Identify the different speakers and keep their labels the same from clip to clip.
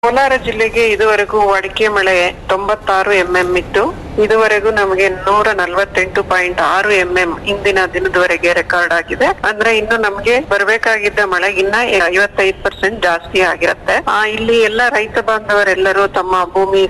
Speaker 1: ಕೋಲಾರ ಜಿಲ್ಲೆಗೆ ಇದುವರೆಗೂ ಅಡಿಕೆ ಮಳೆ ತೊಂಬತ್ತಾರು ಎಂಎಂ ಇತ್ತು ಇದುವರೆಗೂ ನಮಗೆ ನೂರ ನಲವತ್ತೆಂಟು ಪಾಯಿಂಟ್ ಆರು ಎಂಎಂ ಇಂದಿನ ದಿನದವರೆಗೆ ರೆಕಾರ್ಡ್ ಆಗಿದೆ ಅಂದ್ರೆ ಇನ್ನು ನಮಗೆ ಬರಬೇಕಾಗಿದ್ದ ಮಳೆ ಇನ್ನ ಐವತ್ತೈದು ಪರ್ಸೆಂಟ್ ಜಾಸ್ತಿ ಆಗಿರುತ್ತೆ ಆ ಇಲ್ಲಿ ಎಲ್ಲ ರೈತ ಬಾಂಧವರೆಲ್ಲರೂ ತಮ್ಮ ಭೂಮಿ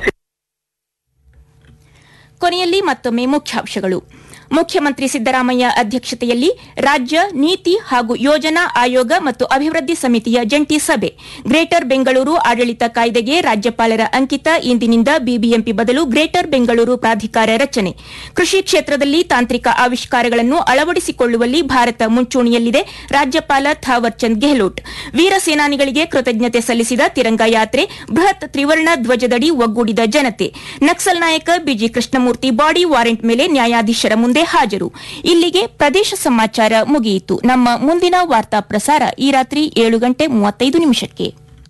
Speaker 2: ಕೊನೆಯಲ್ಲಿ ಮತ್ತೊಮ್ಮೆ ಮುಖ್ಯಾಂಶಗಳು ಮುಖ್ಯಮಂತ್ರಿ ಸಿದ್ದರಾಮಯ್ಯ ಅಧ್ಯಕ್ಷತೆಯಲ್ಲಿ ರಾಜ್ಯ ನೀತಿ ಹಾಗೂ ಯೋಜನಾ ಆಯೋಗ ಮತ್ತು ಅಭಿವೃದ್ಧಿ ಸಮಿತಿಯ ಜಂಟಿ ಸಭೆ ಗ್ರೇಟರ್ ಬೆಂಗಳೂರು ಆಡಳಿತ ಕಾಯ್ದೆಗೆ ರಾಜ್ಯಪಾಲರ ಅಂಕಿತ ಇಂದಿನಿಂದ ಬಿಬಿಎಂಪಿ ಬದಲು ಗ್ರೇಟರ್ ಬೆಂಗಳೂರು ಪ್ರಾಧಿಕಾರ ರಚನೆ ಕೃಷಿ ಕ್ಷೇತ್ರದಲ್ಲಿ ತಾಂತ್ರಿಕ ಆವಿಷ್ಕಾರಗಳನ್ನು ಅಳವಡಿಸಿಕೊಳ್ಳುವಲ್ಲಿ ಭಾರತ ಮುಂಚೂಣಿಯಲ್ಲಿದೆ ರಾಜ್ಯಪಾಲ ಥಾವರ್ ಚಂದ್ ಗೆಹ್ಲೋಟ್ ವೀರ ಸೇನಾನಿಗಳಿಗೆ ಕೃತಜ್ಞತೆ ಸಲ್ಲಿಸಿದ ತಿರಂಗ ಯಾತ್ರೆ ಬೃಹತ್ ತ್ರಿವರ್ಣ ಧ್ವಜದಡಿ ಒಗ್ಗೂಡಿದ ಜನತೆ ನಕ್ಸಲ್ ನಾಯಕ ಬಿಜಿ ಕೃಷ್ಣಮೂರ್ತಿ ಬಾಡಿ ವಾರೆಂಟ್ ಮೇಲೆ ನ್ಯಾಯಾಧೀಶರ ಮುಂದೆ ಹಾಜರು ಇಲ್ಲಿಗೆ ಪ್ರದೇಶ ಸಮಾಚಾರ ಮುಗಿಯಿತು ನಮ್ಮ ಮುಂದಿನ ವಾರ್ತಾ ಪ್ರಸಾರ ಈ ರಾತ್ರಿ ಏಳು ಗಂಟೆ ಮೂವತ್ತೈದು ನಿಮಿಷಕ್ಕೆ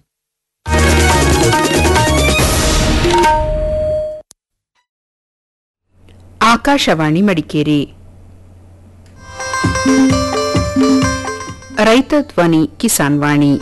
Speaker 3: ಆಕಾಶವಾಣಿ ಮಡಿಕೇರಿ ರೈತ ಧ್ವನಿ ಕಿಸಾನ್ ವಾಣಿ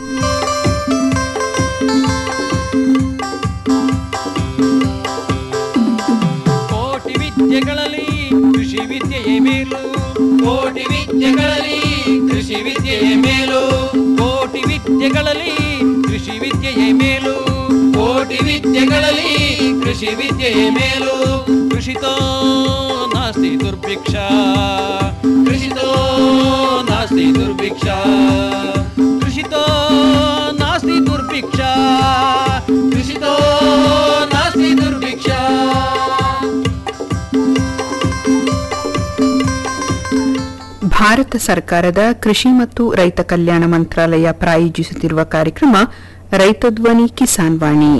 Speaker 4: ಕೋಟಿ ವಿದ್ಯೆಗಳಲ್ಲಿ ಕೃಷಿ ವಿದ್ಯೆಯೇ ಮೇಲು ಕೋಟಿ ವಿದ್ಯೆಗಳಲ್ಲಿ ಕೃಷಿ ವಿದ್ಯೆಯೇ ಮೇಲು ಕೋಟಿ ವಿದ್ಯೆಗಳಲ್ಲಿ ಕೃಷಿ ವಿದ್ಯೆಯೇ ಮೇಲು ಕೋಟಿ ವಿದ್ಯೆಗಳಲ್ಲಿ ಕೃಷಿ ವಿದ್ಯೆಯೇ ಮೇಲು ಕೃಷಿತೋ ನಾಸ್ತಿ ದುರ್ಭಿಕ್ಷ ಕೃಷಿತೋ ನಾಸ್ತಿ ದುರ್ಭಿಕ್ಷ ಕೃಷಿತೋ ನಾಸ್ತಿ ದುರ್ಭಿಕ್ಷ ಕೃಷಿತೋ ನಾಸ್ತಿ ದುರ್ಭಿಕ್ಷ
Speaker 3: ಭಾರತ ಸರ್ಕಾರದ ಕೃಷಿ ಮತ್ತು ರೈತ ಕಲ್ಯಾಣ ಮಂತ್ರಾಲಯ ಪ್ರಾಯೋಜಿಸುತ್ತಿರುವ ಕಾರ್ಯಕ್ರಮ ರೈತ ಧ್ವನಿ ಕಿಸಾನ್ ವಾಣಿ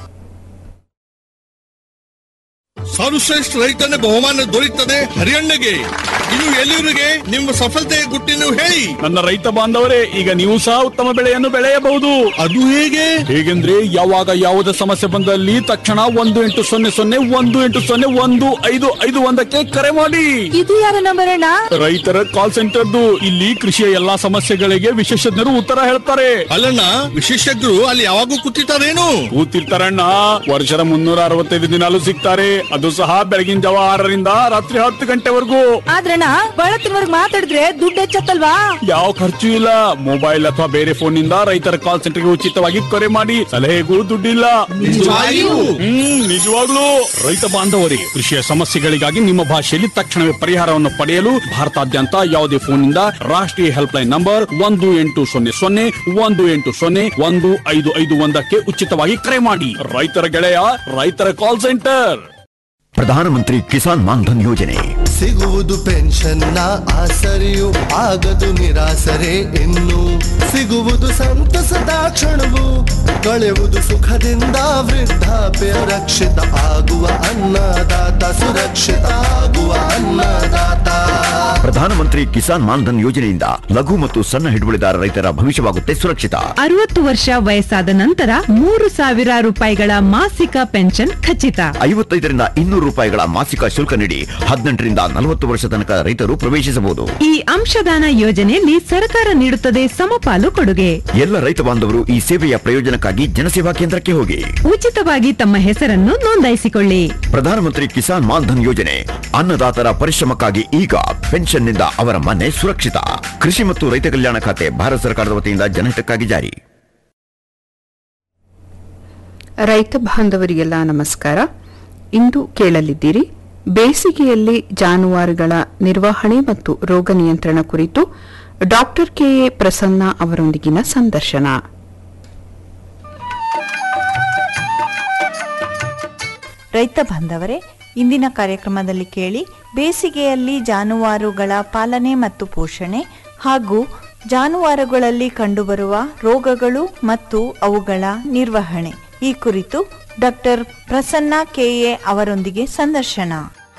Speaker 5: ಸರ್ವಶ್ರೇಷ್ಠ ರೈತನ ಬಹುಮಾನ ದೊರೆಯುತ್ತದೆ ಹರಿಯಣ್ಣಗೆ ಇನ್ನು ಎಲ್ಲಿವರಿಗೆ ನಿಮ್ಮ ಸಫಲತೆಯ ಗುಟ್ಟಿನ ಹೇಳಿ
Speaker 6: ನನ್ನ ರೈತ ಬಾಂಧವರೇ ಈಗ ನೀವು ಸಹ ಉತ್ತಮ ಬೆಳೆಯನ್ನು ಬೆಳೆಯಬಹುದು
Speaker 5: ಅದು ಹೇಗೆ
Speaker 6: ಹೇಗೆಂದ್ರೆ ಯಾವಾಗ ಯಾವುದೇ ಸಮಸ್ಯೆ ಬಂದಲ್ಲಿ ತಕ್ಷಣ ಒಂದು ಎಂಟು ಸೊನ್ನೆ ಸೊನ್ನೆ ಒಂದು ಎಂಟು ಸೊನ್ನೆ ಒಂದು ಐದು ಐದು ಒಂದಕ್ಕೆ ಕರೆ ಮಾಡಿ
Speaker 7: ಇದು ಯಾರ ನಂಬರ್ ಅಣ್ಣ
Speaker 6: ರೈತರ ಕಾಲ್ ಸೆಂಟರ್ದು ಇಲ್ಲಿ ಕೃಷಿಯ ಎಲ್ಲಾ ಸಮಸ್ಯೆಗಳಿಗೆ ವಿಶೇಷಜ್ಞರು ಉತ್ತರ ಹೇಳ್ತಾರೆ
Speaker 5: ಅಲ್ಲಣ್ಣ ವಿಶೇಷಜ್ಞರು ಅಲ್ಲಿ ಯಾವಾಗೂ ಕೂತಿರ್ತಾರೇನು
Speaker 6: ಕೂತಿರ್ತಾರಣ್ಣ ವರ್ಷದ ಮುನ್ನೂರ ಅರವತ್ತೈದು ದಿನಾಲು ಸಿಗ್ತಾರೆ ಅದು ಸಹ ಬೆಳಗಿನ ಜಾವ ಆರರಿಂದ ರಾತ್ರಿ ಹತ್ತು ಗಂಟೆವರೆಗೂ
Speaker 7: ಆದ್ರಣ್ಣ ಬಳತ್ತಿನವರ್ಗ್ ಮಾತಾಡಿದ್ರೆ ದುಡ್ಡು ಹೆಚ್ಚತ್ತಲ್ವಾ
Speaker 6: ಯಾವ ಖರ್ಚು ಇಲ್ಲ ಮೊಬೈಲ್ ಅಥವಾ ಬೇರೆ ಫೋನ್ ನಿಂದ ರೈತರ ಕಾಲ್ ಸೆಂಟರ್ಗೆ ಉಚಿತವಾಗಿ ಕರೆ ಮಾಡಿ ಸಲಹೆಗೂ ದುಡ್ಡಿಲ್ಲ
Speaker 5: ನಿಜವಾಗಿಯೂ?
Speaker 6: ಹ್ಮ್ ನಿಜವಾಗ್ಲೂ ರೈತ ಬಾಂಧವರೇ ಕೃಷಿಯ ಸಮಸ್ಯೆಗಳಿಗಾಗಿ ನಿಮ್ಮ ಭಾಷೆಯಲ್ಲಿ ತಕ್ಷಣವೇ ಪರಿಹಾರವನ್ನು ಪಡೆಯಲು ಭಾರತಾದ್ಯಂತ ಯಾವುದೇ ಫೋನ್ ನಿಂದ ರಾಷ್ಟ್ರೀಯ ಹೆಲ್ಪ್ ಲೈನ್ ನಂಬರ್ ಒಂದು ಎಂಟು ಸೊನ್ನೆ ಸೊನ್ನೆ ಒಂದು ಎಂಟು ಸೊನ್ನೆ ಒಂದು ಐದು ಐದು ಒಂದಕ್ಕೆ ಉಚಿತವಾಗಿ ಕರೆ ಮಾಡಿ ರೈತರ ಗೆಳೆಯ ರೈತರ ಕಾಲ್ ಸೆಂಟರ್
Speaker 8: ಪ್ರಧಾನಮಂತ್ರಿ ಕಿಸಾನ್ ಮಾನ್ಧನ್ ಯೋಜನೆ
Speaker 9: ಸಿಗುವುದು ಪೆನ್ಷನ್ನ ಆಸರೆಯು ಆಗದು ನಿರಾಸರೆ ಇನ್ನು ಸಿಗುವುದು ಸಂತಸದ ಕ್ಷಣವು ಕಳೆಯುವುದು ಸುಖದಿಂದ ವೃದ್ಧಾಪ್ಯ ರಕ್ಷಿತ ಆಗುವ ಅನ್ನದಾತ ಸುರಕ್ಷಿತ ಆಗುವ ಅನ್ನದಾತ
Speaker 8: ಪ್ರಧಾನಮಂತ್ರಿ ಕಿಸಾನ್ ಮಾನ್ಧನ್ ಯೋಜನೆಯಿಂದ ಲಘು ಮತ್ತು ಸಣ್ಣ ಹಿಡುವಳಿದಾರ ರೈತರ ಭವಿಷ್ಯವಾಗುತ್ತೆ ಸುರಕ್ಷಿತ
Speaker 10: ಅರವತ್ತು ವರ್ಷ ವಯಸ್ಸಾದ ನಂತರ ಮೂರು ಸಾವಿರ ರೂಪಾಯಿಗಳ ಮಾಸಿಕ ಪೆನ್ಷನ್ ಖಚಿತ
Speaker 8: ಐವತ್ತೈದರಿಂದ ಇನ್ನೂರು ರೂಪಾಯಿಗಳ ಮಾಸಿಕ ಶುಲ್ಕ ನೀಡಿ ಹದಿನೆಂಟರಿಂದ ನಲವತ್ತು ವರ್ಷ ತನಕ ರೈತರು ಪ್ರವೇಶಿಸಬಹುದು
Speaker 10: ಈ ಅಂಶದಾನ ಯೋಜನೆಯಲ್ಲಿ ಸರ್ಕಾರ ನೀಡುತ್ತದೆ ಸಮಪಾಲು ಕೊಡುಗೆ
Speaker 8: ಎಲ್ಲ ರೈತ ಬಾಂಧವರು ಈ ಸೇವೆಯ ಪ್ರಯೋಜನಕ್ಕಾಗಿ ಜನಸೇವಾ ಕೇಂದ್ರಕ್ಕೆ ಹೋಗಿ
Speaker 10: ಉಚಿತವಾಗಿ ತಮ್ಮ ಹೆಸರನ್ನು ನೋಂದಾಯಿಸಿಕೊಳ್ಳಿ
Speaker 8: ಪ್ರಧಾನಮಂತ್ರಿ ಕಿಸಾನ್ ಮಾನ್ಧನ್ ಯೋಜನೆ ಅನ್ನದಾತರ ಪರಿಶ್ರಮಕ್ಕಾಗಿ ಈಗ ಪೆನ್ಷನ್ನಿಂದ ಅವರ ಮನೆ ಸುರಕ್ಷಿತ ಕೃಷಿ ಮತ್ತು ರೈತ ಕಲ್ಯಾಣ ಖಾತೆ ಭಾರತ ಸರ್ಕಾರದ ವತಿಯಿಂದ ಜನಹಿತಕ್ಕಾಗಿ ಜಾರಿ
Speaker 3: ರೈತ ಬಾಂಧವರಿಗೆಲ್ಲ ನಮಸ್ಕಾರ ಇಂದು ಕೇಳಲಿದ್ದೀರಿ ಬೇಸಿಗೆಯಲ್ಲಿ ಜಾನುವಾರುಗಳ ನಿರ್ವಹಣೆ ಮತ್ತು ರೋಗ ನಿಯಂತ್ರಣ ಕುರಿತು ಡಾಕ್ಟರ್ ಕೆಎ ಪ್ರಸನ್ನ ಅವರೊಂದಿಗಿನ ಸಂದರ್ಶನ
Speaker 11: ರೈತ ಬಾಂಧವರೇ ಇಂದಿನ ಕಾರ್ಯಕ್ರಮದಲ್ಲಿ ಕೇಳಿ ಬೇಸಿಗೆಯಲ್ಲಿ ಜಾನುವಾರುಗಳ ಪಾಲನೆ ಮತ್ತು ಪೋಷಣೆ ಹಾಗೂ ಜಾನುವಾರುಗಳಲ್ಲಿ ಕಂಡುಬರುವ ರೋಗಗಳು ಮತ್ತು ಅವುಗಳ ನಿರ್ವಹಣೆ ಈ ಕುರಿತು ಡಾಕ್ಟರ್ ಪ್ರಸನ್ನ ಕೆಎ ಅವರೊಂದಿಗೆ ಸಂದರ್ಶನ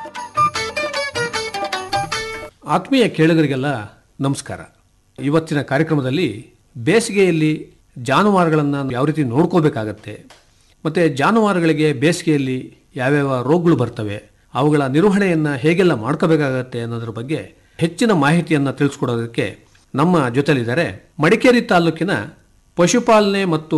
Speaker 12: ಆತ್ಮೀಯ ಕೇಳುಗರಿಗೆಲ್ಲ ನಮಸ್ಕಾರ ಇವತ್ತಿನ ಕಾರ್ಯಕ್ರಮದಲ್ಲಿ ಬೇಸಿಗೆಯಲ್ಲಿ ಜಾನುವಾರುಗಳನ್ನು ಯಾವ ರೀತಿ ನೋಡ್ಕೋಬೇಕಾಗತ್ತೆ ಮತ್ತು ಜಾನುವಾರುಗಳಿಗೆ ಬೇಸಿಗೆಯಲ್ಲಿ ಯಾವ್ಯಾವ ರೋಗಗಳು ಬರ್ತವೆ ಅವುಗಳ ನಿರ್ವಹಣೆಯನ್ನು ಹೇಗೆಲ್ಲ ಮಾಡ್ಕೋಬೇಕಾಗತ್ತೆ ಅನ್ನೋದ್ರ ಬಗ್ಗೆ ಹೆಚ್ಚಿನ ಮಾಹಿತಿಯನ್ನು ತಿಳಿಸ್ಕೊಡೋದಕ್ಕೆ ನಮ್ಮ ಜೊತೆಲಿದ್ದಾರೆ ಮಡಿಕೇರಿ ತಾಲೂಕಿನ ಪಶುಪಾಲನೆ ಮತ್ತು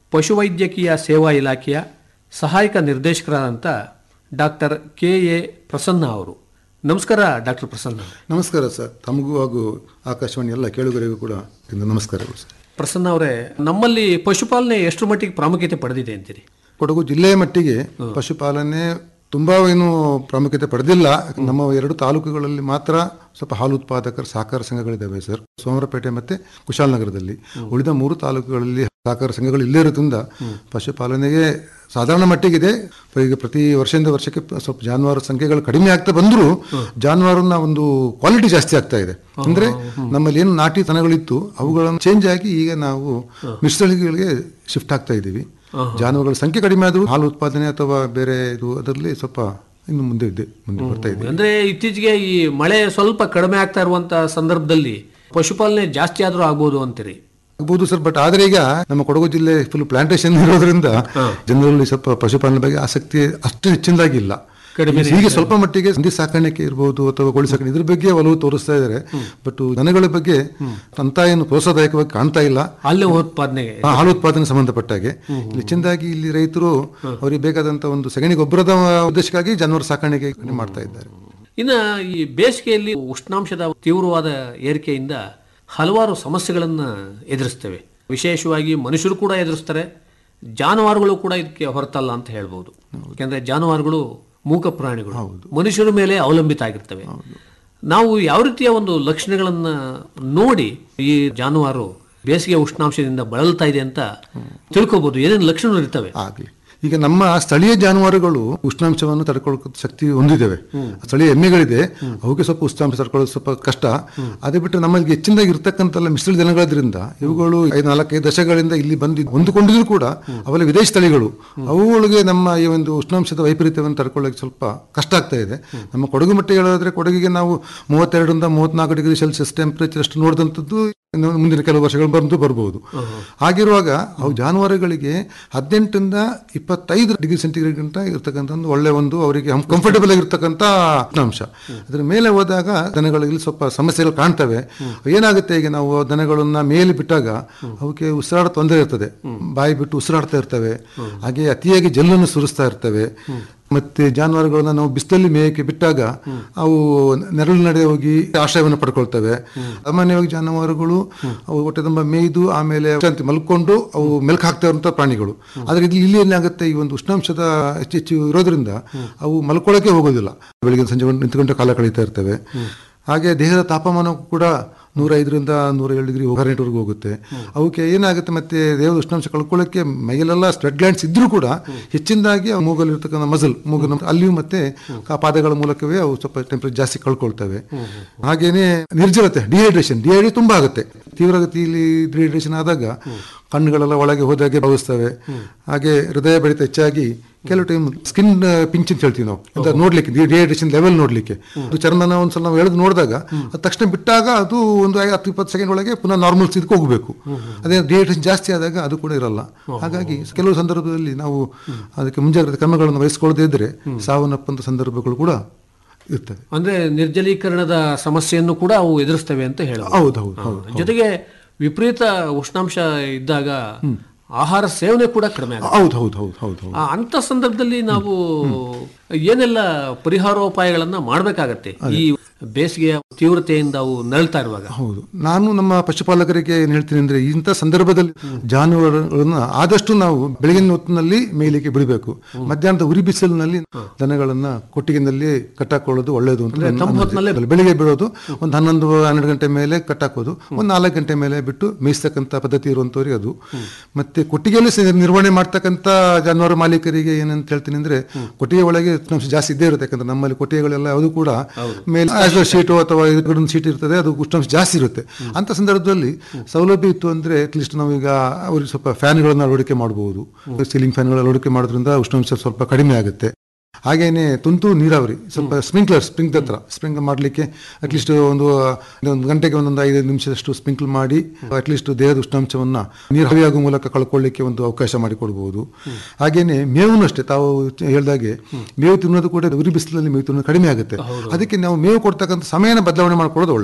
Speaker 12: ಪಶುವೈದ್ಯಕೀಯ ಸೇವಾ ಇಲಾಖೆಯ ಸಹಾಯಕ ನಿರ್ದೇಶಕರಾದಂಥ ಡಾಕ್ಟರ್ ಕೆ ಎ ಪ್ರಸನ್ನ ಅವರು ನಮಸ್ಕಾರ ಡಾಕ್ಟರ್ ಪ್ರಸನ್ನ ಅವರೇ.
Speaker 13: ನಮಸ್ಕಾರ ಸರ್ ತಮಗೂ ಹಾಗೂ ಆಕಾಶವಾಣಿ ಎಲ್ಲ ಕೇಳುಗರಿಗೂ ಕೂಡ ಇಂದು ನಮಸ್ಕಾರಗಳು ಸರ್
Speaker 12: ಪ್ರಸನ್ನ ಅವರೇ ನಮ್ಮಲ್ಲಿ ಪಶುಪಾಲನೆ ಎಷ್ಟು ಮಟ್ಟಿಗೆ ಪ್ರಾಮುಖ್ಯತೆ ಪಡೆದಿದೆ ಅಂತೀರಿ
Speaker 13: ಕೊಡಗು ಜಿಲ್ಲೆಯ ಮಟ್ಟಿಗೆ ಪಶುಪಾಲನೆ ತುಂಬಾ ಏನು ಪ್ರಾಮುಖ್ಯತೆ ಪಡೆದಿಲ್ಲ ನಮ್ಮ ಎರಡು ತಾಲೂಕುಗಳಲ್ಲಿ ಮಾತ್ರ ಸ್ವಲ್ಪ ಹಾಲು ಉತ್ಪಾದಕರ ಸಹಕಾರ ಸಂಘಗಳಿದ್ದಾವೆ ಸರ್ ಸೋಮವಾರಪೇಟೆ ಮತ್ತೆ ಕುಶಾಲನಗರದಲ್ಲಿ ಉಳಿದ ಮೂರು ತಾಲೂಕುಗಳಲ್ಲಿ ಸಹಕಾರ ಸಂಘಗಳು ಇಲ್ಲೇ ಇರೋದ್ರಿಂದ ಪಶುಪಾಲನೆಗೆ ಸಾಧಾರಣ ಮಟ್ಟಿಗಿದೆ ಈಗ ಪ್ರತಿ ವರ್ಷದಿಂದ ವರ್ಷಕ್ಕೆ ಸ್ವಲ್ಪ ಜಾನುವಾರು ಸಂಖ್ಯೆಗಳು ಕಡಿಮೆ ಆಗ್ತಾ ಬಂದರೂ ಜಾನುವಾರನ ಒಂದು ಕ್ವಾಲಿಟಿ ಜಾಸ್ತಿ ಆಗ್ತಾ ಇದೆ ಅಂದ್ರೆ ನಮ್ಮಲ್ಲಿ ಏನು ನಾಟಿ ತನಗಳಿತ್ತು ಅವುಗಳನ್ನು ಚೇಂಜ್ ಆಗಿ ಈಗ ನಾವು ಮಿಶ್ರಳಿಗಳಿಗೆ ಶಿಫ್ಟ್ ಆಗ್ತಾ ಇದ್ದೀವಿ ಜಾನುವಾರುಗಳ ಸಂಖ್ಯೆ ಕಡಿಮೆ ಆದರೂ ಹಾಲು ಉತ್ಪಾದನೆ ಅಥವಾ ಬೇರೆ ಇದು ಅದರಲ್ಲಿ ಸ್ವಲ್ಪ ಇನ್ನು ಮುಂದೆ ಇದೆ ಮುಂದೆ ಬರ್ತಾ ಇದೆ
Speaker 12: ಅಂದ್ರೆ ಇತ್ತೀಚೆಗೆ ಈ ಮಳೆ ಸ್ವಲ್ಪ ಕಡಿಮೆ ಆಗ್ತಾ ಇರುವಂತ ಸಂದರ್ಭದಲ್ಲಿ ಪಶುಪಾಲನೆ ಜಾಸ್ತಿ ಆದ್ರೂ ಆಗ್ಬೋದು ಅಂತೀರಿ
Speaker 13: ಆಗ್ಬೋದು ಸರ್ ಬಟ್ ಆದ್ರೆ ಈಗ ನಮ್ಮ ಕೊಡಗು ಜಿಲ್ಲೆ ಫುಲ್ ಪ್ಲಾಂಟೇಶನ್ ಇರೋದ್ರಿಂದ ಜನರಲ್ಲಿ ಸ್ವಲ್ಪ ಪಶುಪಾಲನೆ ಬಗ್ಗೆ ಆಸಕ್ತಿ ಅಷ್ಟು ಹೆಚ್ಚಿನದಾಗಿಲ್ಲ
Speaker 12: ಕಡಿಮೆ
Speaker 13: ಹೀಗೆ ಸ್ವಲ್ಪ ಮಟ್ಟಿಗೆ ಹಂದಿ ಸಾಕಾಣಿಕೆ ಇರ್ಬೋದು ಅಥವಾ ಕೋಳಿ ಸಾಕಾಣಿಕೆ ಇದ್ರ ಬಗ್ಗೆ ಒಲವು ತೋರಿಸ್ತಾ ಇದ್ದಾರೆ ಬಟ್ ದನಗಳ ಬಗ್ಗೆ ಅಂತ ಏನು ಪ್ರೋತ್ಸಾಹದಾಯಕವಾಗಿ ಕಾಣ್ತಾ ಇಲ್ಲ
Speaker 12: ಅಲ್ಲೇ ಉತ್ಪಾದನೆಗೆ
Speaker 13: ಆ, ಹಾಲು ಉತ್ಪಾದನೆ ಸಂಬಂಧಪಟ್ಟ ಹಾಗೆ ಹೆಚ್ಚಿನದಾಗಿ ಇಲ್ಲಿ ರೈತರು ಅವರಿಗೆ ಬೇಕಾದಂತ ಒಂದು ಸಗಣಿ ಗೊಬ್ಬರದ ಉದ್ದೇಶಕ್ಕಾಗಿ ಜಾನುವಾರು ಸಾಕಾಣಿಕೆ ಮಾಡ್ತಾ ಇದ್ದಾರೆ
Speaker 12: ಇನ್ನು ಈ ಬೇಸಿಗೆಯಲ್ಲಿ ಉಷ್ಣಾಂಶದ ತೀವ್ರವಾದ ಏರಿಕೆಯಿಂದ ಹಲವಾರು ಸಮಸ್ಯೆಗಳನ್ನು ಎದುರಿಸ್ತೇವೆ ವಿಶೇಷವಾಗಿ ಮನುಷ್ಯರು ಕೂಡ ಎದುರಿಸ್ತಾರೆ ಜಾನುವಾರುಗಳು ಕೂಡ ಇದಕ್ಕೆ ಹೊರತಲ್ಲ ಅಂತ ಹೇಳ್ಬೋದು ಯಾಕೆಂದ್ರೆ ಜಾನುವಾರುಗಳು ಮೂಕ ಪ್ರಾಣಿಗಳು ಮನುಷ್ಯರ ಮೇಲೆ ಅವಲಂಬಿತ ಆಗಿರ್ತವೆ ನಾವು ಯಾವ ರೀತಿಯ ಒಂದು ಲಕ್ಷಣಗಳನ್ನ ನೋಡಿ ಈ ಜಾನುವಾರು ಬೇಸಿಗೆ ಉಷ್ಣಾಂಶದಿಂದ ಬಳಲ್ತಾ ಇದೆ ಅಂತ ತಿಳ್ಕೊಬಹುದು ಏನೇನು ಲಕ್ಷಣಗಳು ಇರ್ತವೆ
Speaker 13: ಆಗ್ಲಿ ಈಗ ನಮ್ಮ ಸ್ಥಳೀಯ ಜಾನುವಾರುಗಳು ಉಷ್ಣಾಂಶವನ್ನು ತಡ್ಕೊಳ್ಳೋ ಶಕ್ತಿ ಹೊಂದಿದ್ದೇವೆ ಸ್ಥಳೀಯ ಎಮ್ಮೆಗಳಿದೆ ಅವಕ್ಕೆ ಸ್ವಲ್ಪ ಉಷ್ಣಾಂಶ ತಡ್ಕೊಳ್ಳೋದು ಸ್ವಲ್ಪ ಕಷ್ಟ ಅದೇ ಬಿಟ್ಟರೆ ನಮ್ಮಲ್ಲಿ ಹೆಚ್ಚಿನದಾಗಿ ಇರ್ತಕ್ಕಂಥ ಮಿಶ್ರ ಜನಗಳದ್ರಿಂದ ಇವುಗಳು ಐದು ನಾಲ್ಕೈದು ದಶಕಗಳಿಂದ ಇಲ್ಲಿ ಬಂದು ಹೊಂದಿಕೊಂಡಿದ್ರು ಕೂಡ ಅವೆಲ್ಲ ವಿದೇಶಿ ತಳಿಗಳು ಅವುಗಳಿಗೆ ನಮ್ಮ ಈ ಒಂದು ಉಷ್ಣಾಂಶದ ವೈಪರೀತ್ಯವನ್ನು ತಡ್ಕೊಳ್ಳೋಕೆ ಸ್ವಲ್ಪ ಕಷ್ಟ ಆಗ್ತಾ ಇದೆ ನಮ್ಮ ಕೊಡಗು ಮಟ್ಟಿಗೆ ಹೇಳೋದ್ರೆ ಕೊಡಗಿಗೆ ನಾವು ಮೂವತ್ತೆರಡರಿಂದ ಮೂವತ್ನಾಲ್ಕು ಡಿಗ್ರಿ ಸೆಲ್ಸಿಯಸ್ ಟೆಂಪರೇಚರ್ ಅಷ್ಟು ನೋಡಿದಂಥದ್ದು ಇನ್ನು ಮುಂದಿನ ಕೆಲವು ವರ್ಷಗಳು ಬಂದು ಬರಬಹುದು ಹಾಗಿರುವಾಗ ಅವು ಜಾನುವಾರುಗಳಿಗೆ ಹದಿನೆಂಟರಿಂದ ಇಪ್ಪತ್ತೈದು ಡಿಗ್ರಿ ಸೆಂಟಿಗ್ರೇಡ್ ಗಂಟ ಇರ್ತಕ್ಕಂಥ ಒಂದು ಒಳ್ಳೆ ಒಂದು ಅವರಿಗೆ ಕಂಫರ್ಟಬಲ್ ಆಗಿರ್ತಕ್ಕಂಥ ಉಷ್ಣಾಂಶ ಅದ್ರ ಮೇಲೆ ಹೋದಾಗ ದನಗಳಲ್ಲಿ ಸ್ವಲ್ಪ ಸಮಸ್ಯೆಗಳು ಕಾಣ್ತವೆ ಏನಾಗುತ್ತೆ ಈಗ ನಾವು ದನಗಳನ್ನ ಮೇಲೆ ಬಿಟ್ಟಾಗ ಅವಕ್ಕೆ ಉಸಿರಾಡ ತೊಂದರೆ ಇರ್ತದೆ ಬಾಯಿ ಬಿಟ್ಟು ಉಸಿರಾಡ್ತಾ ಇರ್ತವೆ ಹಾಗೆ ಅತಿಯಾಗಿ ಜಲ್ಲನ್ನು ಸುರಿಸ್ತಾ ಇರ್ತವೆ ಮತ್ತೆ ಜಾನುವಾರುಗಳನ್ನ ನಾವು ಬಿಸಿಲಲ್ಲಿ ಮೇಯಕ್ಕೆ ಬಿಟ್ಟಾಗ ಅವು ನೆರಳು ನಡೆ ಹೋಗಿ ಆಶ್ರಯವನ್ನು ಪಡ್ಕೊಳ್ತವೆ ಸಾಮಾನ್ಯವಾಗಿ ಜಾನುವಾರುಗಳು ಅವು ಹೊಟ್ಟೆ ತುಂಬ ಮೇಯ್ದು ಆಮೇಲೆ ವಿಶ್ರಾಂತಿ ಮಲ್ಕೊಂಡು ಅವು ಮೆಲ್ಕ್ ಹಾಕ್ತಾ ಇರುವಂತ ಪ್ರಾಣಿಗಳು ಆದ್ರೆ ಇದು ಇಲ್ಲಿ ಏನಾಗುತ್ತೆ ಈ ಒಂದು ಉಷ್ಣಾಂಶದ ಹೆಚ್ಚು ಹೆಚ್ಚು ಇರೋದ್ರಿಂದ ಅವು ಮಲ್ಕೊಳ್ಳೋಕೆ ಹೋಗೋದಿಲ್ಲ ಬೆಳಿಗ್ಗೆ ಸಂಜೆ ನಿಂತ್ಕೊಂಡು ಕಾಲ ಕಳೀತಾ ಇರ್ತವೆ ಹಾಗೆ ದೇಹದ ತಾಪಮಾನ ಕೂಡ ನೂರ ಐದರಿಂದ ನೂರ ಏಳು ಡಿಗ್ರಿ ಓವರ್ನೈಟ್ವರೆಗೂ ಹೋಗುತ್ತೆ ಅವಕ್ಕೆ ಏನಾಗುತ್ತೆ ಮತ್ತೆ ದೇಹದ ಉಷ್ಣಾಂಶ ಕಳ್ಕೊಳ್ಳೋಕೆ ಮೈಯಲ್ಲೆಲ್ಲ ಸ್ವೆಟ್ ಗ್ಲ್ಯಾಂಡ್ಸ್ ಇದ್ರೂ ಕೂಡ ಹೆಚ್ಚಿನದಾಗಿ ಆ ಮೂಗಲ್ಲಿ ಇರ್ತಕ್ಕಂಥ ಮಸಲ್ ಮೂಗು ಅಲ್ಲಿಯೂ ಮತ್ತೆ ಆ ಪಾದಗಳ ಮೂಲಕವೇ ಅವು ಸ್ವಲ್ಪ ಟೆಂಪರೇಚರ್ ಜಾಸ್ತಿ ಕಳ್ಕೊಳ್ತವೆ ಹಾಗೇನೆ ನಿರ್ಜಲತೆ ಡಿಹೈಡ್ರೇಷನ್ ಡಿಹೈಡ್ರೇಷನ್ ತುಂಬಾ ಆಗುತ್ತೆ ತೀವ್ರಗತಿಯಲ್ಲಿ ಡಿಹೈಡ್ರೇಷನ್ ಆದಾಗ ಕಣ್ಣುಗಳೆಲ್ಲ ಒಳಗೆ ಹೋದಾಗೆ ಭಾವಿಸ್ತವೆ ಹಾಗೆ ಹೃದಯ ಬಡಿತ ಹೆಚ್ಚಾಗಿ ಕೆಲವು ಟೈಮ್ ಸ್ಕಿನ್ ಪಿಂಚ್ ಅಂತ ಹೇಳ್ತೀವಿ ನಾವು ಅಂತ ನೋಡ್ಲಿಕ್ಕೆ ಡಿಹೈಡ್ರೇಷನ್ ಲೆವೆಲ್ ನೋಡ್ಲಿಕ್ಕೆ ಅದು ಚರ್ಮನ ಒಂದ್ಸಲ ನಾವು ಎಳೆದು ನೋಡಿದಾಗ ಅದು ತಕ್ಷಣ ಬಿಟ್ಟಾಗ ಅದು ಒಂದು ಐ- ಹತ್ತು ಇಪ್ಪತ್ತು ಸೆಕೆಂಡ್ ಒಳಗೆ ಪುನಃ ನಾರ್ಮಲ್ ಸ್ಥಿತಿಗೆ ಹೋಗಬೇಕು ಅದೇ ಡಿಹೈಡ್ರೇಷನ್ ಜಾಸ್ತಿ ಆದಾಗ ಅದು ಕೂಡ ಇರಲ್ಲ ಹಾಗಾಗಿ ಕೆಲವು ಸಂದರ್ಭದಲ್ಲಿ ನಾವು ಅದಕ್ಕೆ ಮುಂಜಾಗ್ರತೆ ಕ್ರಮಗಳನ್ನು ವಹಿಸ್ಕೊಳ್ಳದೇ ಇದ್ರೆ ಸಾವನ್ನಪ್ಪಂತ ಸಂದರ್ಭಗಳು ಕೂಡ ಇರ್ತವೆ
Speaker 12: ಅಂದ್ರೆ ನಿರ್ಜಲೀಕರಣದ ಸಮಸ್ಯೆಯನ್ನು ಕೂಡ ಅವು ಎದುರಿಸ್ತವೆ ಅಂತ ಹೇಳಬಹುದು
Speaker 13: ಹೌದು, ಹೌದು, ಹೌದು,
Speaker 12: ಹಾ. ಜೊತೆಗೆ ವಿಪರೀತ ಉಷ್ಣಾಂಶ ಇದ್ದಾಗ ಆಹಾರ ಸೇವನೆ ಕೂಡ ಕಡಿಮೆ ಆಗುತ್ತೆ
Speaker 13: ಹೌದು ಹೌದು ಹೌದು ಹೌದು ಹೌದು
Speaker 12: ಆ, ಅಂತ ಸಂದರ್ಭದಲ್ಲಿ ನಾವು ಏನೆಲ್ಲ ಪರಿಹಾರೋಪಾಯಗಳನ್ನ ಮಾಡ್ಬೇಕಾಗತ್ತೆ ಈ ಬೇಸಿಗೆಯ ತೀವ್ರತೆಯಿಂದ ಅವು ನರಳ್ತಾ ಇರುವಾಗ
Speaker 13: ಹೌದು ನಾನು ನಮ್ಮ ಪಶುಪಾಲಕರಿಗೆ ಏನ್ ಹೇಳ್ತೀನಿ ಅಂದ್ರೆ ಇಂಥ ಸಂದರ್ಭದಲ್ಲಿ ಜಾನುವಾರುಗಳನ್ನ ಆದಷ್ಟು ನಾವು ಬೆಳಗಿನ ಹೊತ್ತಿನಲ್ಲಿ ಮೇಯ್ಲಿಕ್ಕೆ ಬಿಡಬೇಕು ಮಧ್ಯಾಹ್ನದ ಉರಿ ಬಿಸಿಲಿನಲ್ಲಿ ದನಗಳನ್ನ ಕೊಟ್ಟಿಗೆನಲ್ಲಿ ಕಟ್ಟಾಕೊಳ್ಳೋದು ಒಳ್ಳೆಯದು ಅಂತ ನನ್ನ
Speaker 12: ತಂಪು ಹೊತ್ನಲ್ಲೇ
Speaker 13: ಅನಿಸಿಕೆ. ಬೆಳಿಗ್ಗೆ ಬಿಡೋದು ಒಂದು ಹನ್ನೊಂದು ಹನ್ನೆರಡು ಗಂಟೆ ಮೇಲೆ ಕಟ್ಟಾಕೋದು ಒಂದು ನಾಲ್ಕು ಗಂಟೆ ಮೇಲೆ ಬಿಟ್ಟು ಮೇಯಿಸ್ತಕ್ಕಂಥ ಪದ್ಧತಿ ಇರುವಂತವ್ರಿಗೆ ಅದು ಮತ್ತೆ ಕೊಟ್ಟಿಗೆಯಲ್ಲಿ ಸ- ನಿರ್ವಹಣೆ ಮಾಡ್ತಕ್ಕಂಥ ಜಾನುವಾರು ಮಾಲೀಕರಿಗೆ ಏನಂತ ಹೇಳ್ತೀನಿ ಅಂದ್ರೆ ಕೊಟ್ಟಿಗೆ ಒಳಗೆ ಉಷ್ಣಾಂಶ ಜಾಸ್ತಿ ಇದ್ದೇ ಇರುತ್ತೆ ಯಾಕಂದ್ರೆ ನಮ್ಮಲ್ಲಿ ಕೊಟ್ಟಿಗೆಗಳೆಲ್ಲ ಅದು ಕೂಡ ಮೇಲೆ ಶೀಟು ಅಥವಾ ಇದೊಂದು ಶೀಟ್ ಇರ್ತದೆ ಅದು ಉಷ್ಣಾಂಶ ಜಾಸ್ತಿ ಇರುತ್ತೆ ಅಂತ ಸಂದರ್ಭದಲ್ಲಿ ಸೌಲಭ್ಯ ಇತ್ತು ಅಂದ್ರೆ ಅಟ್ಲೀಸ್ಟ್ ನಾವೀಗ ಅವ್ರಿಗೆ ಸ್ವಲ್ಪ ಫ್ಯಾನ್ಗಳನ್ನ ಅಳವಡಿಕೆ ಮಾಡಬಹುದು ಸೀಲಿಂಗ್ ಫ್ಯಾನ್ಗಳ ಅಳವಡಿಕೆ ಮಾಡೋದ್ರಿಂದ ಉಷ್ಣಾಂಶ ಸ್ವಲ್ಪ ಕಡಿಮೆ ಆಗುತ್ತೆ ಹಾಗೇನೆ ತುಂತುರು ನೀರಾವರಿ ಸ್ವಲ್ಪ ಸ್ಪ್ರಿಂಕ್ಲರ್ ಸ್ಪ್ರಿಂಗ್ ಹತ್ರ ಸ್ಪ್ರಿಂಕ್ ಮಾಡಲಿಕ್ಕೆ ಅಟ್ಲೀಸ್ಟ್ ಒಂದು ಒಂದು ಗಂಟೆಗೆ ಒಂದೊಂದು ಐದು ನಿಮಿಷದಷ್ಟು ಸ್ಪ್ರಿಂಕ್ಲ್ ಮಾಡಿ ಅಟ್ಲೀಸ್ಟ್ ದೇಹದ ಉಷ್ಣಾಂಶವನ್ನ ನೀರು ಹರಿಯಾಗುವ ಮೂಲಕ ಕಳ್ಕೊಳ್ಳಿಕ್ಕೆ ಒಂದು ಅವಕಾಶ ಮಾಡಿಕೊಡ್ಬೋದು ಹಾಗೇನೆ ಮೇವು ಅಷ್ಟೇ ತಾವು ಹೇಳ್ದಾಗೆ ಮೇವು ತಿನ್ನೋದು ಕೂಡ ಉರಿ ಬಿಸಿಲಲ್ಲಿ ಮೇವು ತಿನ್ನೋದು ಕಡಿಮೆ ಆಗುತ್ತೆ ಅದಕ್ಕೆ ನಾವು ಮೇವು ಕೊಡ್ತಕ್ಕಂಥ ಸಮಯನ ಬದಲಾವಣೆ ಮಾಡ್ಕೊಳ್ಳೋದು ಒಳ್ಳೆಯದು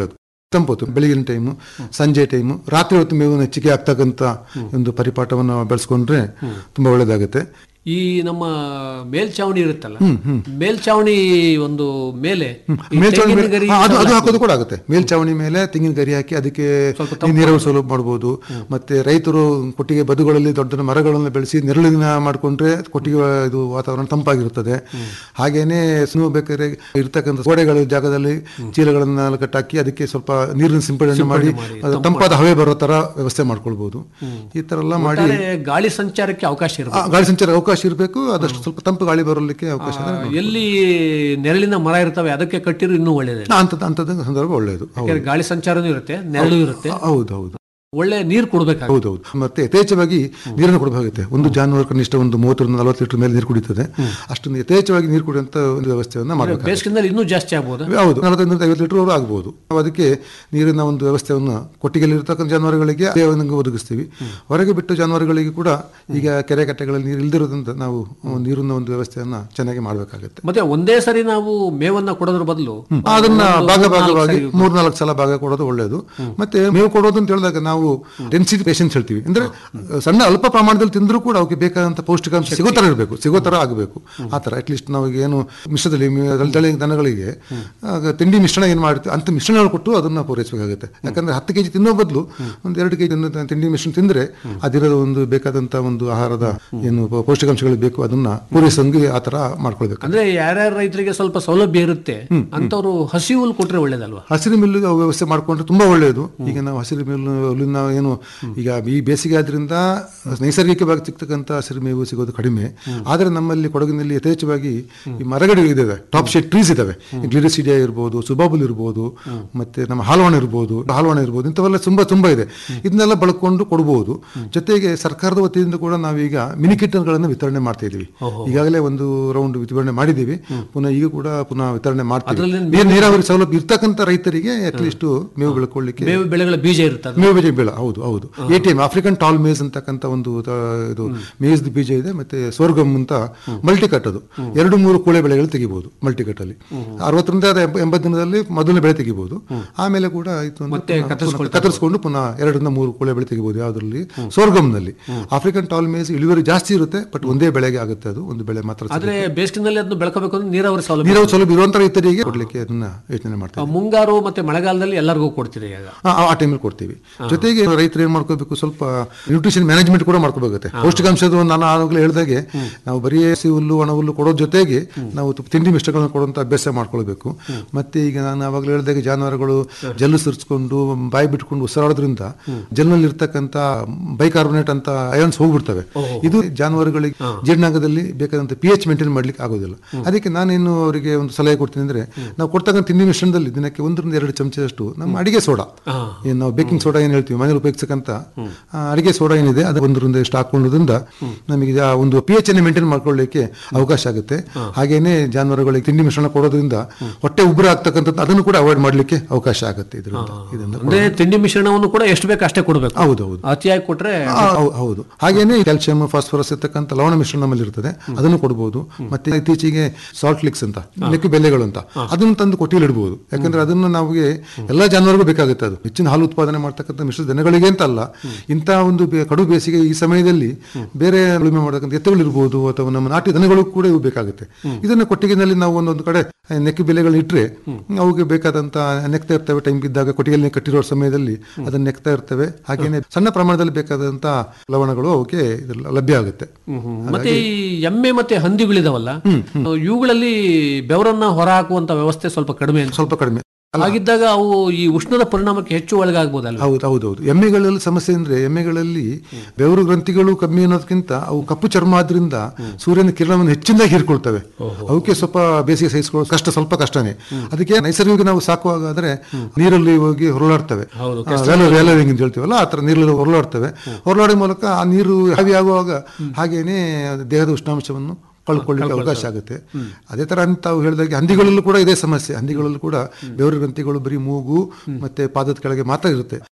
Speaker 13: ತಂಪೊತ್ತು ಬೆಳಗಿನ ಟೈಮು ಸಂಜೆ ಟೈಮು ರಾತ್ರಿ ಹೊತ್ತು ಮೇವು ಹೆಚ್ಚಿಗೆ ಆಗ್ತಕ್ಕಂಥ ಒಂದು ಪರಿಪಾಠವನ್ನು ಬೆಳೆಸ್ಕೊಂಡ್ರೆ ತುಂಬಾ ಒಳ್ಳೇದಾಗುತ್ತೆ
Speaker 12: ಈ ನಮ್ಮ ಮೇಲ್ಚಾವಣಿ ಇರುತ್ತಲ್ಲ
Speaker 13: ಹ್ಮ್, ಹ್ಮ್.
Speaker 12: ಮೇಲ್ಚಾವಣಿ ಒಂದು ಮೇಲೆ ಈ
Speaker 13: ಮೇಲ್ಚಾವಣಿ
Speaker 12: ತೆಂಗಿನ
Speaker 13: ಮೇಲೆ
Speaker 12: ಗರಿ
Speaker 13: ಹಾ, ಅದು ಅದು
Speaker 12: ಹಾಕ್ಬೋದು.
Speaker 13: ಹಾಕೋದು ಕೂಡ ಆಗುತ್ತೆ ಮೇಲ್ಚಾವಣಿ ಮೇಲೆ ತೆಂಗಿನ ಗರಿ ಹಾಕಿ ಅದಕ್ಕೆ ನೀರಾವರಿ ಸೌಲಭ್ಯ ಮಾಡಬಹುದು ಮತ್ತೆ ರೈತರು ಕೊಟ್ಟಿಗೆ ಬದುಗಳಲ್ಲಿ ದೊಡ್ಡ ದೊಡ್ಡ ಮರಗಳನ್ನು ಬೆಳೆಸಿ ನೆರಳಿನ ಮಾಡ್ಕೊಂಡ್ರೆ ಕೊಟ್ಟಿಗೆ ಇದು ವಾತಾವರಣ ತಂಪಾಗಿರುತ್ತದೆ ಹಾಗೇನೆ ಸ್ನೋ ಬೇಕಾದ್ರೆ ಇರ್ತಕ್ಕಂಥ ಗೋಡೆಗಳ ಜಾಗದಲ್ಲಿ ಚೀಲಗಳನ್ನ ಕಟ್ಟಾಕಿ ಅದಕ್ಕೆ ಸ್ವಲ್ಪ ನೀರಿನ ಸಿಂಪಡಣೆ ಮಾಡಿ ಅದು ತಂಪಾದ ಹವೆ ಬರೋ ತರ ವ್ಯವಸ್ಥೆ ಮಾಡ್ಕೊಳ್ಬಹುದು ಈ ತರ ಎಲ್ಲ ಮಾಡಿ
Speaker 12: ಒಟ್ಟಾರೆ ಗಾಳಿ ಸಂಚಾರಕ್ಕೆ ಅವಕಾಶ
Speaker 13: ಆ,
Speaker 12: ಇರಬೇಕು
Speaker 13: ಗಾಳಿ ಸಂಚಾರ ಅವಕಾಶ ಇರಬೇಕು ಆದಷ್ಟು ಸ್ವಲ್ಪ ತಂಪು ಗಾಳಿ ಬರಲಿಕ್ಕೆ ಅವಕಾಶ ಇದ್ರೆ ನೋಡ್ಕೊಳ್ಳಿ.
Speaker 12: ಎಲ್ಲಿ ನೆರಳಿನ ಮರ ಇರ್ತವೆ ಅದಕ್ಕೆ ಕಟ್ಟಿರೋ ಇನ್ನೂ ಒಳ್ಳೇದೇ
Speaker 13: ಅಂತದ ಅಂತದ ಸಂದರ್ಭ ಒಳ್ಳೆಯದು ಹೌದು.
Speaker 12: ಯಾಕಂದ್ರೆ ಗಾಳಿ ಸಂಚಾರನೂ ಇರುತ್ತೆ ನೆರಳು ಇರುತ್ತೆ
Speaker 13: ಹೌದು ಹೌದು
Speaker 12: ಒಳ್ಳೆ ನೀರು ಕೊಡ್ಬೇಕಾಗುತ್ತೆ
Speaker 13: ಹೌದೌದು ಮತ್ತೆ ಯಥೇಚ್ಛವಾಗಿ ನೀರನ್ನು ಕೊಡಬೇಕಾಗುತ್ತೆ ಒಂದು ಜಾನುವಾರು ಕನಿಷ್ಠ ಒಂದು ಮೂವತ್ತರಿಂದ ನಲವತ್ತು ಲೀಟರ್ ಮೇಲೆ ನೀರು ಕುಡಿತದೆ ಅಷ್ಟೊಂದು ಯಥೇಚ್ಛವಾಗಿ ನೀರು ಕುಡಿಯುವಂತ ಒಂದು ವ್ಯವಸ್ಥೆಯನ್ನ ಮಾಡಬೇಕು
Speaker 12: ಬೇಸಿಗೆನಲ್ಲಿ ಇನ್ನೂ ಜಾಸ್ತಿ ಆಗ್ಬೋದಾ
Speaker 13: ಹೌದು ನಲವತ್ತೈದರಿಂದ ಐವತ್ತು ಲೀಟರ್ ಆಗ್ಬೋದು ನಾವು ಅದಕ್ಕೆ ನೀರಿನ ಒಂದು ವ್ಯವಸ್ಥೆಯನ್ನು ಕೊಟ್ಟಿಗೆಯಲ್ಲಿ ಇರತಕ್ಕಂಥ ಜಾನುವಾರುಗಳಿಗೆ ಅದೇ ಒಂದು ಒದಗಿಸ್ತೀವಿ ಹೊರಗೆ ಬಿಟ್ಟು ಜಾನುವಾರುಗಳಿಗೆ ಕೂಡ ಈಗ ಕೆರೆ ಕಟ್ಟೆಗಳಲ್ಲಿ ನೀರು ಇಲ್ದಿರೋದ್ರಿಂದ ನಾವು ನೀರಿನ ಒಂದು ವ್ಯವಸ್ಥೆಯನ್ನ ಚೆನ್ನಾಗಿ ಮಾಡಬೇಕಾಗುತ್ತೆ
Speaker 12: ಮತ್ತೆ ಒಂದೇ ಸರಿ ನಾವು ಮೇವನ್ನ ಕೊಡೋದ್ರ ಬದಲು
Speaker 13: ಅದನ್ನ
Speaker 12: ಒಂದು
Speaker 13: ಭಾಗ
Speaker 12: ಮೂರ್ನಾಲ್ಕು
Speaker 13: ಭಾಗವಾಗಿ
Speaker 12: ಸರಿ
Speaker 13: ಮೂರ್ನಾಲ್ಕು ಸಲ ಭಾಗ ಕೊಡೋದು ಒಳ್ಳೆಯದು ಮತ್ತೆ ಮೇವು ಕೊಡೋದು ಅಂತ ಹೇಳಿದಾಗ ನಾವು ಡೆನ್ಸಿಟಿ ಪೇಷನ್ಸ್ ಹೇಳ್ತೀವಿ ಅಂದ್ರೆ ಸಣ್ಣ ಅಲ್ಪ ಪ್ರಮಾಣದಲ್ಲಿ ತಿಂದರೂ ಕೂಡ ಅವಕ್ಕೆ ಬೇಕಾದಂತ ಪೌಷ್ಟಿಕಾಂಶ ಸಿಗೋ ತರ ಇರಬೇಕು ಸಿಗೋ ತರ ಆಗಬೇಕು ಆ ತರ ಅಟ್ಲೀಸ್ಟ್ ನಾವು ಏನು ಮಿಶ್ರದಲ್ಲಿ ಮಿ- ದಳದಳಿ ದನಗಳಿಗೆ ಆಗ ತಿಂಡಿ ಮಿಶ್ರಣ ಏನು ಮಾಡ್ತೀವಿ ಅಂತ ಮಿಶ್ರಣಗಳು ಕೊಟ್ಟು ಅದನ್ನ ಪೂರೈಸಬೇಕಾಗುತ್ತೆ ಯಾಕಂದ್ರೆ ಹತ್ತು ಕೆಜಿ ತಿನ್ನೋ ಬದಲು ಒಂದು ಎರಡು ಕೆಜಿ ತಿಂಡಿ ಮಿಶ್ರಣ ತಿಂದ್ರೆ ಅದಿರೋದು ಒಂದು ಬೇಕಾದಂತ ಒಂದು ಆಹಾರದ ಏನು ಪೌ- ಪೌಷ್ಟಿಕಾಂಶಗಳು ಬೇಕು ಅದನ್ನ ಪೂರೈಸಂಗೆ ಆ ತರ ಮಾಡ್ಕೊಳ್ಬೇಕು
Speaker 12: ಅಂದ್ರೆ ಯಾರ್ಯಾರ ರೈತರಿಗೆ ಸ್ವಲ್ಪ ಸೌಲಭ್ಯ ಇರುತ್ತೆ ಅಂತವ್ರು ಹಸಿ ಹುಲ್ ಕೊಟ್ರೆ ಒಳ್ಳೇದಲ್ವಾ
Speaker 13: ಹಸಿರು ಮಿಲ್ಲು ವ್ಯವಸ್ಥೆ ಮಾಡ್ಕೊಂಡ್ರೆ ತುಂಬಾ ಒಳ್ಳೆಯದು ಈಗ ನಾವು ಹಸಿರು ಮಿಲ್ಲು ಹುಲ್ಲಿನ ಏನು ಈಗ ಈ ಬೇಸಿಗೆ ಆದ್ರಿಂದ ನೈಸರ್ಗಿಕವಾಗಿ ಸಿಗ್ತಕ್ಕಂಥ ಹಸಿರು ಮೇವು ಸಿಗೋದು ಕಡಿಮೆ ಆದರೆ ನಮ್ಮಲ್ಲಿ ಕೊಡಗಿನಲ್ಲಿ ಯಥೇಚ್ಛವಾಗಿ ಈ ಮರಗಳು ಇದಾವೆ ಟಾಪ್ ಶೇಡ್ ಟ್ರೀಸ್ ಇದಾವೆ ಗ್ಲಿರಿಸಿಡಿಯಾ ಇರ್ಬೋದು ಸುಬಾಬುಲ್ ಇರ್ಬೋದು ಮತ್ತೆ ನಮ್ಮ ಹಾಲ್ವಾಣ ಇರ್ಬೋದು ಹಾಲ್ವಾಣ ಇರ್ಬೋದು ಇಂಥವೆಲ್ಲ ತುಂಬಾ ತುಂಬಾ ಇದೆ ಇದನ್ನೆಲ್ಲ ಬಳಕೊಂಡು ಕೊಡಬಹುದು ಜೊತೆಗೆ ಸರ್ಕಾರದ ವತಿಯಿಂದ ಕೂಡ ನಾವೀಗ ಮಿನಿ ಕಿಟ್ಟನ್ಗಳನ್ನು ವಿತರಣೆ ಮಾಡ್ತಾ ಇದೀವಿ ಈಗಾಗಲೇ ಒಂದು ರೌಂಡ್ ವಿತರಣೆ ಮಾಡಿದ್ದೀವಿ ಪುನಃ ಈಗ ಕೂಡ ಪುನಃ ವಿತರಣೆ ಮಾಡ್ತೀವಿ
Speaker 12: ಅದ್ರಲ್ಲಿ
Speaker 13: ನೀರ್- ನೀರಾವರಿ ಸೌಲಭ್ಯ ಇರ್ತಕ್ಕಂಥ ರೈತರಿಗೆ ಅಟ್ಲೀಸ್ಟ್ ಮೇವು ಬೆಳ್ಕೊಳ್ಳಿಕ್ಕೆ
Speaker 12: ಮೇವು ಬೆಳೆಗಳ ಬೀಜ ಇರುತ್ತೆ ಅದು.
Speaker 13: ಮೇವು ಬೀಜ ಬೆಳೆ ಹೌದು ಹೌದು A T M African tall maize ಅಂತಕ್ಕಂಥ ಒಂದು ತ- ಇದು ಮೇಸ್ ಬೀಜ ಇದೆ ಮತ್ತೆ ಸ್ವರ್ಗಮ್ ಅಂತ ಮಲ್ಟಿ ಕಟ್ ಅದು ಎರಡು ಮೂರು ಕೂಳೆ ಬೆಳೆಗಳು ತೆಗಿಬಹುದು ಮಲ್ಟಿ ಕಟ್ ಅಲ್ಲಿ ಅರವತ್ತರಿಂದ ಎಂಬ- ಎಂಬತ್ತು ದಿನದಲ್ಲಿ ಮೊದಲನೇ ಬೆಳೆ ತೆಗಿಬಹುದು ಆಮೇಲೆ ಕೂಡ ಆಯ್ತು ಅಂದ್ರೆ
Speaker 12: ಮತ್ತೆ
Speaker 13: ಪುನಃ-
Speaker 12: ಕತ್ತರಿಸ್ಕೊಳ್ತಾ
Speaker 13: ಪುನಃ ಕತ್ತರಿಸ್ಕೊಂಡು ಪುನಃ ಎರಡರಿಂದ ಮೂರು ಕೂಳೆ ಬೆಳೆ ತೆಗಿಬಹುದು ಯಾವ್ದ್ರಲ್ಲಿ ಸ್ವರ್ಗಮ್ನಲ್ಲಿ ಆಫ್ರಿಕನ್ ಟಾಲ್ ಮೇಸ್ ಇಳುವರಿ ಜಾಸ್ತಿ ಇರುತ್ತೆ ಬಟ್ ಒಂದೇ ಬೆಳೆಗೆ ಆಗುತ್ತೆ ಅದು ಒಂದು ಬೆಳೆ ಮಾತ್ರ
Speaker 12: ಆದ್ರೆ ಬೇಸಿಗೆನಲ್ಲಿ ಅದನ್ನ ಬೆಳ್ಕೋಬೇಕು ಅಂದ್ರೆ ನೀರಾವರಿ ಸೌಲಭ್ಯ
Speaker 13: ನೀರಾವರಿ ಸೌಲಭ್ಯ ಇರುವಂತ ರೈತರಿಗೆ ಕೊಡ್ಲಿಕ್ಕೆ ಅದನ್ನ ಯೋಚನೆ ಮಾಡ್ತಾರೆ
Speaker 12: ಆ ಮುಂಗಾರು ಮತ್ತೆ ಮಳೆಗಾಲದಲ್ಲಿ ಎಲ್ಲರಿಗೂ ಕೊಡ್ತೀರಿ ಈಗ
Speaker 13: ಆ- ಆ ಟೈಮಲ್ಲಿ ಕೊಡ್ತೀವಿ ಜೊತೆಗೆ ರೈತರು ಏನ್ ಮಾಡ್ಕೋಬೇಕು ಸ್ವಲ್ಪ ನ್ಯೂಟ್ರಿಷನ್ ಮ್ಯಾನೇಜ್ಮೆಂಟ್ ಕೂಡ ಮಾಡ್ಕೋಬೇಕಾಗುತ್ತೆ ಪೌಷ್ಟಿಕಾಂಶದ ಒಂದು ನಾನು ಆವಾಗಲೇ ಹೇಳಿದಾಗೆ ನಾವು ಬರೀ ಹಸಿ ಹುಲ್ಲು ಒಣ ಹುಲ್ಲು ಕೊಡೋ ಜೊತೆಗೆ ನಾವು ತು- ತಿಂಡಿ ಮಿಷ್ಟಗಳನ್ನು ಕೊಡುವಂತ ಅಭ್ಯಾಸ ಮಾಡ್ಕೊಳ್ಬೇಕು ಮತ್ತೆ ಈಗ ನಾನು ಆವಾಗಲೇ ಹೇಳಿದಾಗೆ ಜಾನುವಾರುಗಳು ಜಲ್ಲು ಸುರಿಸ್ಕೊಂಡು ಬಾಯಿ ಬಿಟ್ಕೊಂಡು ಉಸಿರಾಡೋದ್ರಿಂದ ಜಲ್ನಲ್ಲಿ ಇರ್ತಕ್ಕಂಥ ಬೈಕಾರ್ಬೊನೇಟ್ ಅಂತ ಅಯಾನ್ಸ್ ಹೋಗ್ಬಿಡ್ತವೆ ಇದು ಜಾನುವಾರುಗಳಿಗೆ ಜೀರ್ಣಾಂಗದಲ್ಲಿ ಬೇಕಾದಂತ ಪಿ ಎಚ್ ಮೇಂಟೈನ್ ಮಾಡ್ಲಿಕ್ಕೆ ಆಗೋದಿಲ್ಲ ಅದಕ್ಕೆ ನಾನೇನು ಅವರಿಗೆ ಒಂದು ಸಲಹೆ ಕೊಡ್ತೀನಿ ಅಂದ್ರೆ ನಾವು ಕೊಡ್ತಕ್ಕಂಥ ತಿಂಡಿ ಮಿಶ್ರಣದಲ್ಲಿ ದಿನಕ್ಕೆ ಒಂದರಿಂದ ಎರಡು ಚಮಚದಷ್ಟು ನಮ್ಮ ಅಡಿಗೆ ಸೋಡಾ ಏನು ನಾವು ಬೇಕಿಂಗ್ ಸೋಡಾ ಏನು ಹೇಳ್ತೀವಿ ಮನೇಲಿ ಉಪಯೋಗಿಸಕ್ಕಂತ ಆ, ಅಡಿಗೆ ಸೋಡಾ ಏನಿದೆ ಅದು ಒಂದರಿಂದ ಇಷ್ಟು ಹಾಕೊಳ್ಳೋದ್ರಿಂದ ನಮಗೆ ಆ ಒಂದು ಪಿ ಎಚ್ ಅನ್ನು ಮೇಂಟೈನ್ ಮಾಡ್ಕೊಳ್ಳಿಕ್ಕೆ ಅವಕಾಶ ಆಗುತ್ತೆ ಹಾಗೇನೆ ಜಾನುವಾರುಗಳಿಗೆ ತಿಂಡಿ ಮಿಶ್ರಣ ಕೊಡೋದ್ರಿಂದ ಹೊಟ್ಟೆ ಉಬ್ಬರ ಆಗ್ತಕ್ಕಂಥದ್ದು ಅದನ್ನು ಕೂಡ ಅವಾಯ್ಡ್ ಮಾಡ್ಲಿಕ್ಕೆ ಅವಕಾಶ ಆಗುತ್ತೆ ಇದರಿಂದ ಇದರಿಂದ
Speaker 12: ಅಂದ್ರೆ ತಿಂಡಿ ಮಿಶ್ರಣವನ್ನು ಕೂಡ ಎಷ್ಟು ಬೇಕು ಅಷ್ಟೇ ಕೊಡಬೇಕು
Speaker 13: ಹೌದು ಹೌದು
Speaker 12: ಅತಿಯಾಗಿ ಕೊಟ್ರೆ
Speaker 13: ಆ, ಹೌ- ಹೌದು ಹಾಗೇನೆ ಕ್ಯಾಲ್ಸಿಯಂ ಫಾಸ್ಫರಸ್ ಇರ್ತಕ್ಕಂಥ ಲವಣ ಮಿಶ್ರಣ ನಮ್ಮಲ್ಲಿ ಇರ್ತದೆ ಅದನ್ನು ಕೊಡಬಹುದು ಮತ್ತೆ ಇತ್ತೀಚೆಗೆ ಸಾಲ್ಟ್ ಲಿಕ್ಸ್ ಅಂತ ಲೆಕ್ಕು ಬೆಲೆಗಳು ಅಂತ ಅದನ್ನು ತಂದು ಕೊಟ್ಟಿಯಲ್ಲಿ ಇಡಬಹುದು ಯಾಕಂದ್ರೆ ಅದನ್ನು ನಮಗೆ ಎಲ್ಲಾ ಜಾನುವಾರಿಗೂ ಬೇಕಾಗುತ್ತೆ ಅದು ಹೆಚ್ಚಿನ ಹಾಲು ಉತ್ಪಾದನೆ ಮಾಡ್ತಕ್ಕಂಥ ಮಿಶ್ರ ದನಗಳಿಗೆ ಅಂತ ಅಲ್ಲ ಇಂಥ ಒಂದು ಬೇ- ಕಡು ಬೇಸಿಗೆ ಈ ಸಮಯದಲ್ಲಿ ಬೇರೆ ಉಳುಮೆ ಮಾಡತಕ್ಕಂಥ ಎತ್ತುಗಳು ಇರ್ಬೋದು ಅಥವಾ ನಮ್ಮ ನಾಟಿ ದನಗಳು ಕೂಡ ಇವು ಬೇಕಾಗುತ್ತೆ ಇದನ್ನು ಕೊಟ್ಟಿಗೆನಲ್ಲಿ ನಾವು ಒಂದೊಂದು ಕಡೆ ನೆಕ್ಕು ಬೆಲೆಗಳು ಇಟ್ಟರೆ ಅವುಗೆ ಬೇಕಾದಂತ ನೆಕ್ತಾ ಇರ್ತವೆ ಟೈಮ್ ಇದ್ದಾಗ ಕೊಟ್ಟಿಗೆಯಲ್ಲಿ ಕಟ್ಟಿರೋ ಸಮಯದಲ್ಲಿ ಅದನ್ನ ನೆಕ್ತಾ ಇರ್ತವೆ ಹಾಗೇನೆ ಸಣ್ಣ ಪ್ರಮಾಣದಲ್ಲಿ ಬೇಕಾದಂತ ಲವಣಗಳು ಅವಕ್ಕೆ ಇದ್ರಲ್ಲಿ ಲಭ್ಯ ಆಗುತ್ತೆ
Speaker 12: ಮತ್ತೆ ಈ ಎಮ್ಮೆ ಮತ್ತೆ ಹಂದಿಗಳಿದಾವಲ್ಲ ಇವುಗಳಲ್ಲಿ ಬೆವರನ್ನ ಹೊರ ಹಾಕುವಂತ ವ್ಯವಸ್ಥೆ ಸ್ವಲ್ಪ ಕಡಿಮೆ ಅಂತ.
Speaker 13: ಸ್ವಲ್ಪ ಕಡಿಮೆ
Speaker 12: ಹಾಗಿದ್ದಾಗ ಅವು ಈ ಉಷ್ಣದ ಪರಿಣಾಮಕ್ಕೆ ಹೆಚ್ಚು ಒಳಗಾಗ್ಬೋದಲ್ಲ
Speaker 13: ಹೌದು ಹೌದೌದು ಎಮ್ಮೆಗಳಲ್ಲಿ ಸಮಸ್ಯೆ ಅಂದ್ರೆ ಎಮ್ಮೆಗಳಲ್ಲಿ ಬೆವರು ಗ್ರಂಥಿಗಳು ಕಮ್ಮಿ ಅನ್ನೋದಕ್ಕಿಂತ ಅವು ಕಪ್ಪು ಚರ್ಮ ಆದ್ರಿಂದ ಸೂರ್ಯನ ಕಿರಣವನ್ನು ಹೆಚ್ಚಿನದಾಗಿ ಹೀರ್ಕೊಳ್ತವೆ ಅವಕ್ಕೆ ಸ್ವಲ್ಪ ಬೇಸಿಗೆ ಸಹಿಸ್ಕೊಳ್ಳೋ ಕಷ್ಟ ಸ್ವಲ್ಪ ಕಷ್ಟನೇ ಅದಕ್ಕೆ ನೈಸರ್ಗಿಕ ನಾವು ಸಾಕುವಾಗಾದ್ರೆ ನೀರಲ್ಲಿ ಹೋಗಿ ಹೊರಳಾಡ್ತವೆ
Speaker 12: ಹೌದು,
Speaker 13: ವ್ಯಾಲರಿಂಗ್ ಅಂತ ಹೇಳ್ತೀವಲ್ಲ ಆ ತರ ನೀರಲ್ಲಿ ಹೊರಳಾಡ್ತವೆ ಹೊರಳಾಡೋ ಮೂಲಕ ಆ ನೀರು ಹಾವಿ ಆಗುವಾಗ ಹಾಗೇನೆ ದೇಹದ ಉಷ್ಣಾಂಶವನ್ನು ಕಳ್ಕೊಳ್ಳಿಕ್ಕೆ ಅವಕಾಶ ಆಗುತ್ತೆ ಅದೇ ತರ ಅಂತ ತಾವು ಹೇಳಿದಾಗೆ ಹಂದಿಗಳಲ್ಲೂ ಕೂಡ ಇದೇ ಸಮಸ್ಯೆ ಹಂದಿಗಳಲ್ಲೂ ಕೂಡ ಬೆವರು ಗ್ರಂಥಿಗಳು ಬರೀ ಮೂಗು ಮತ್ತೆ ಪಾದದ ಕೆಳಗೆ ಮಾತ್ರ ಇರುತ್ತೆ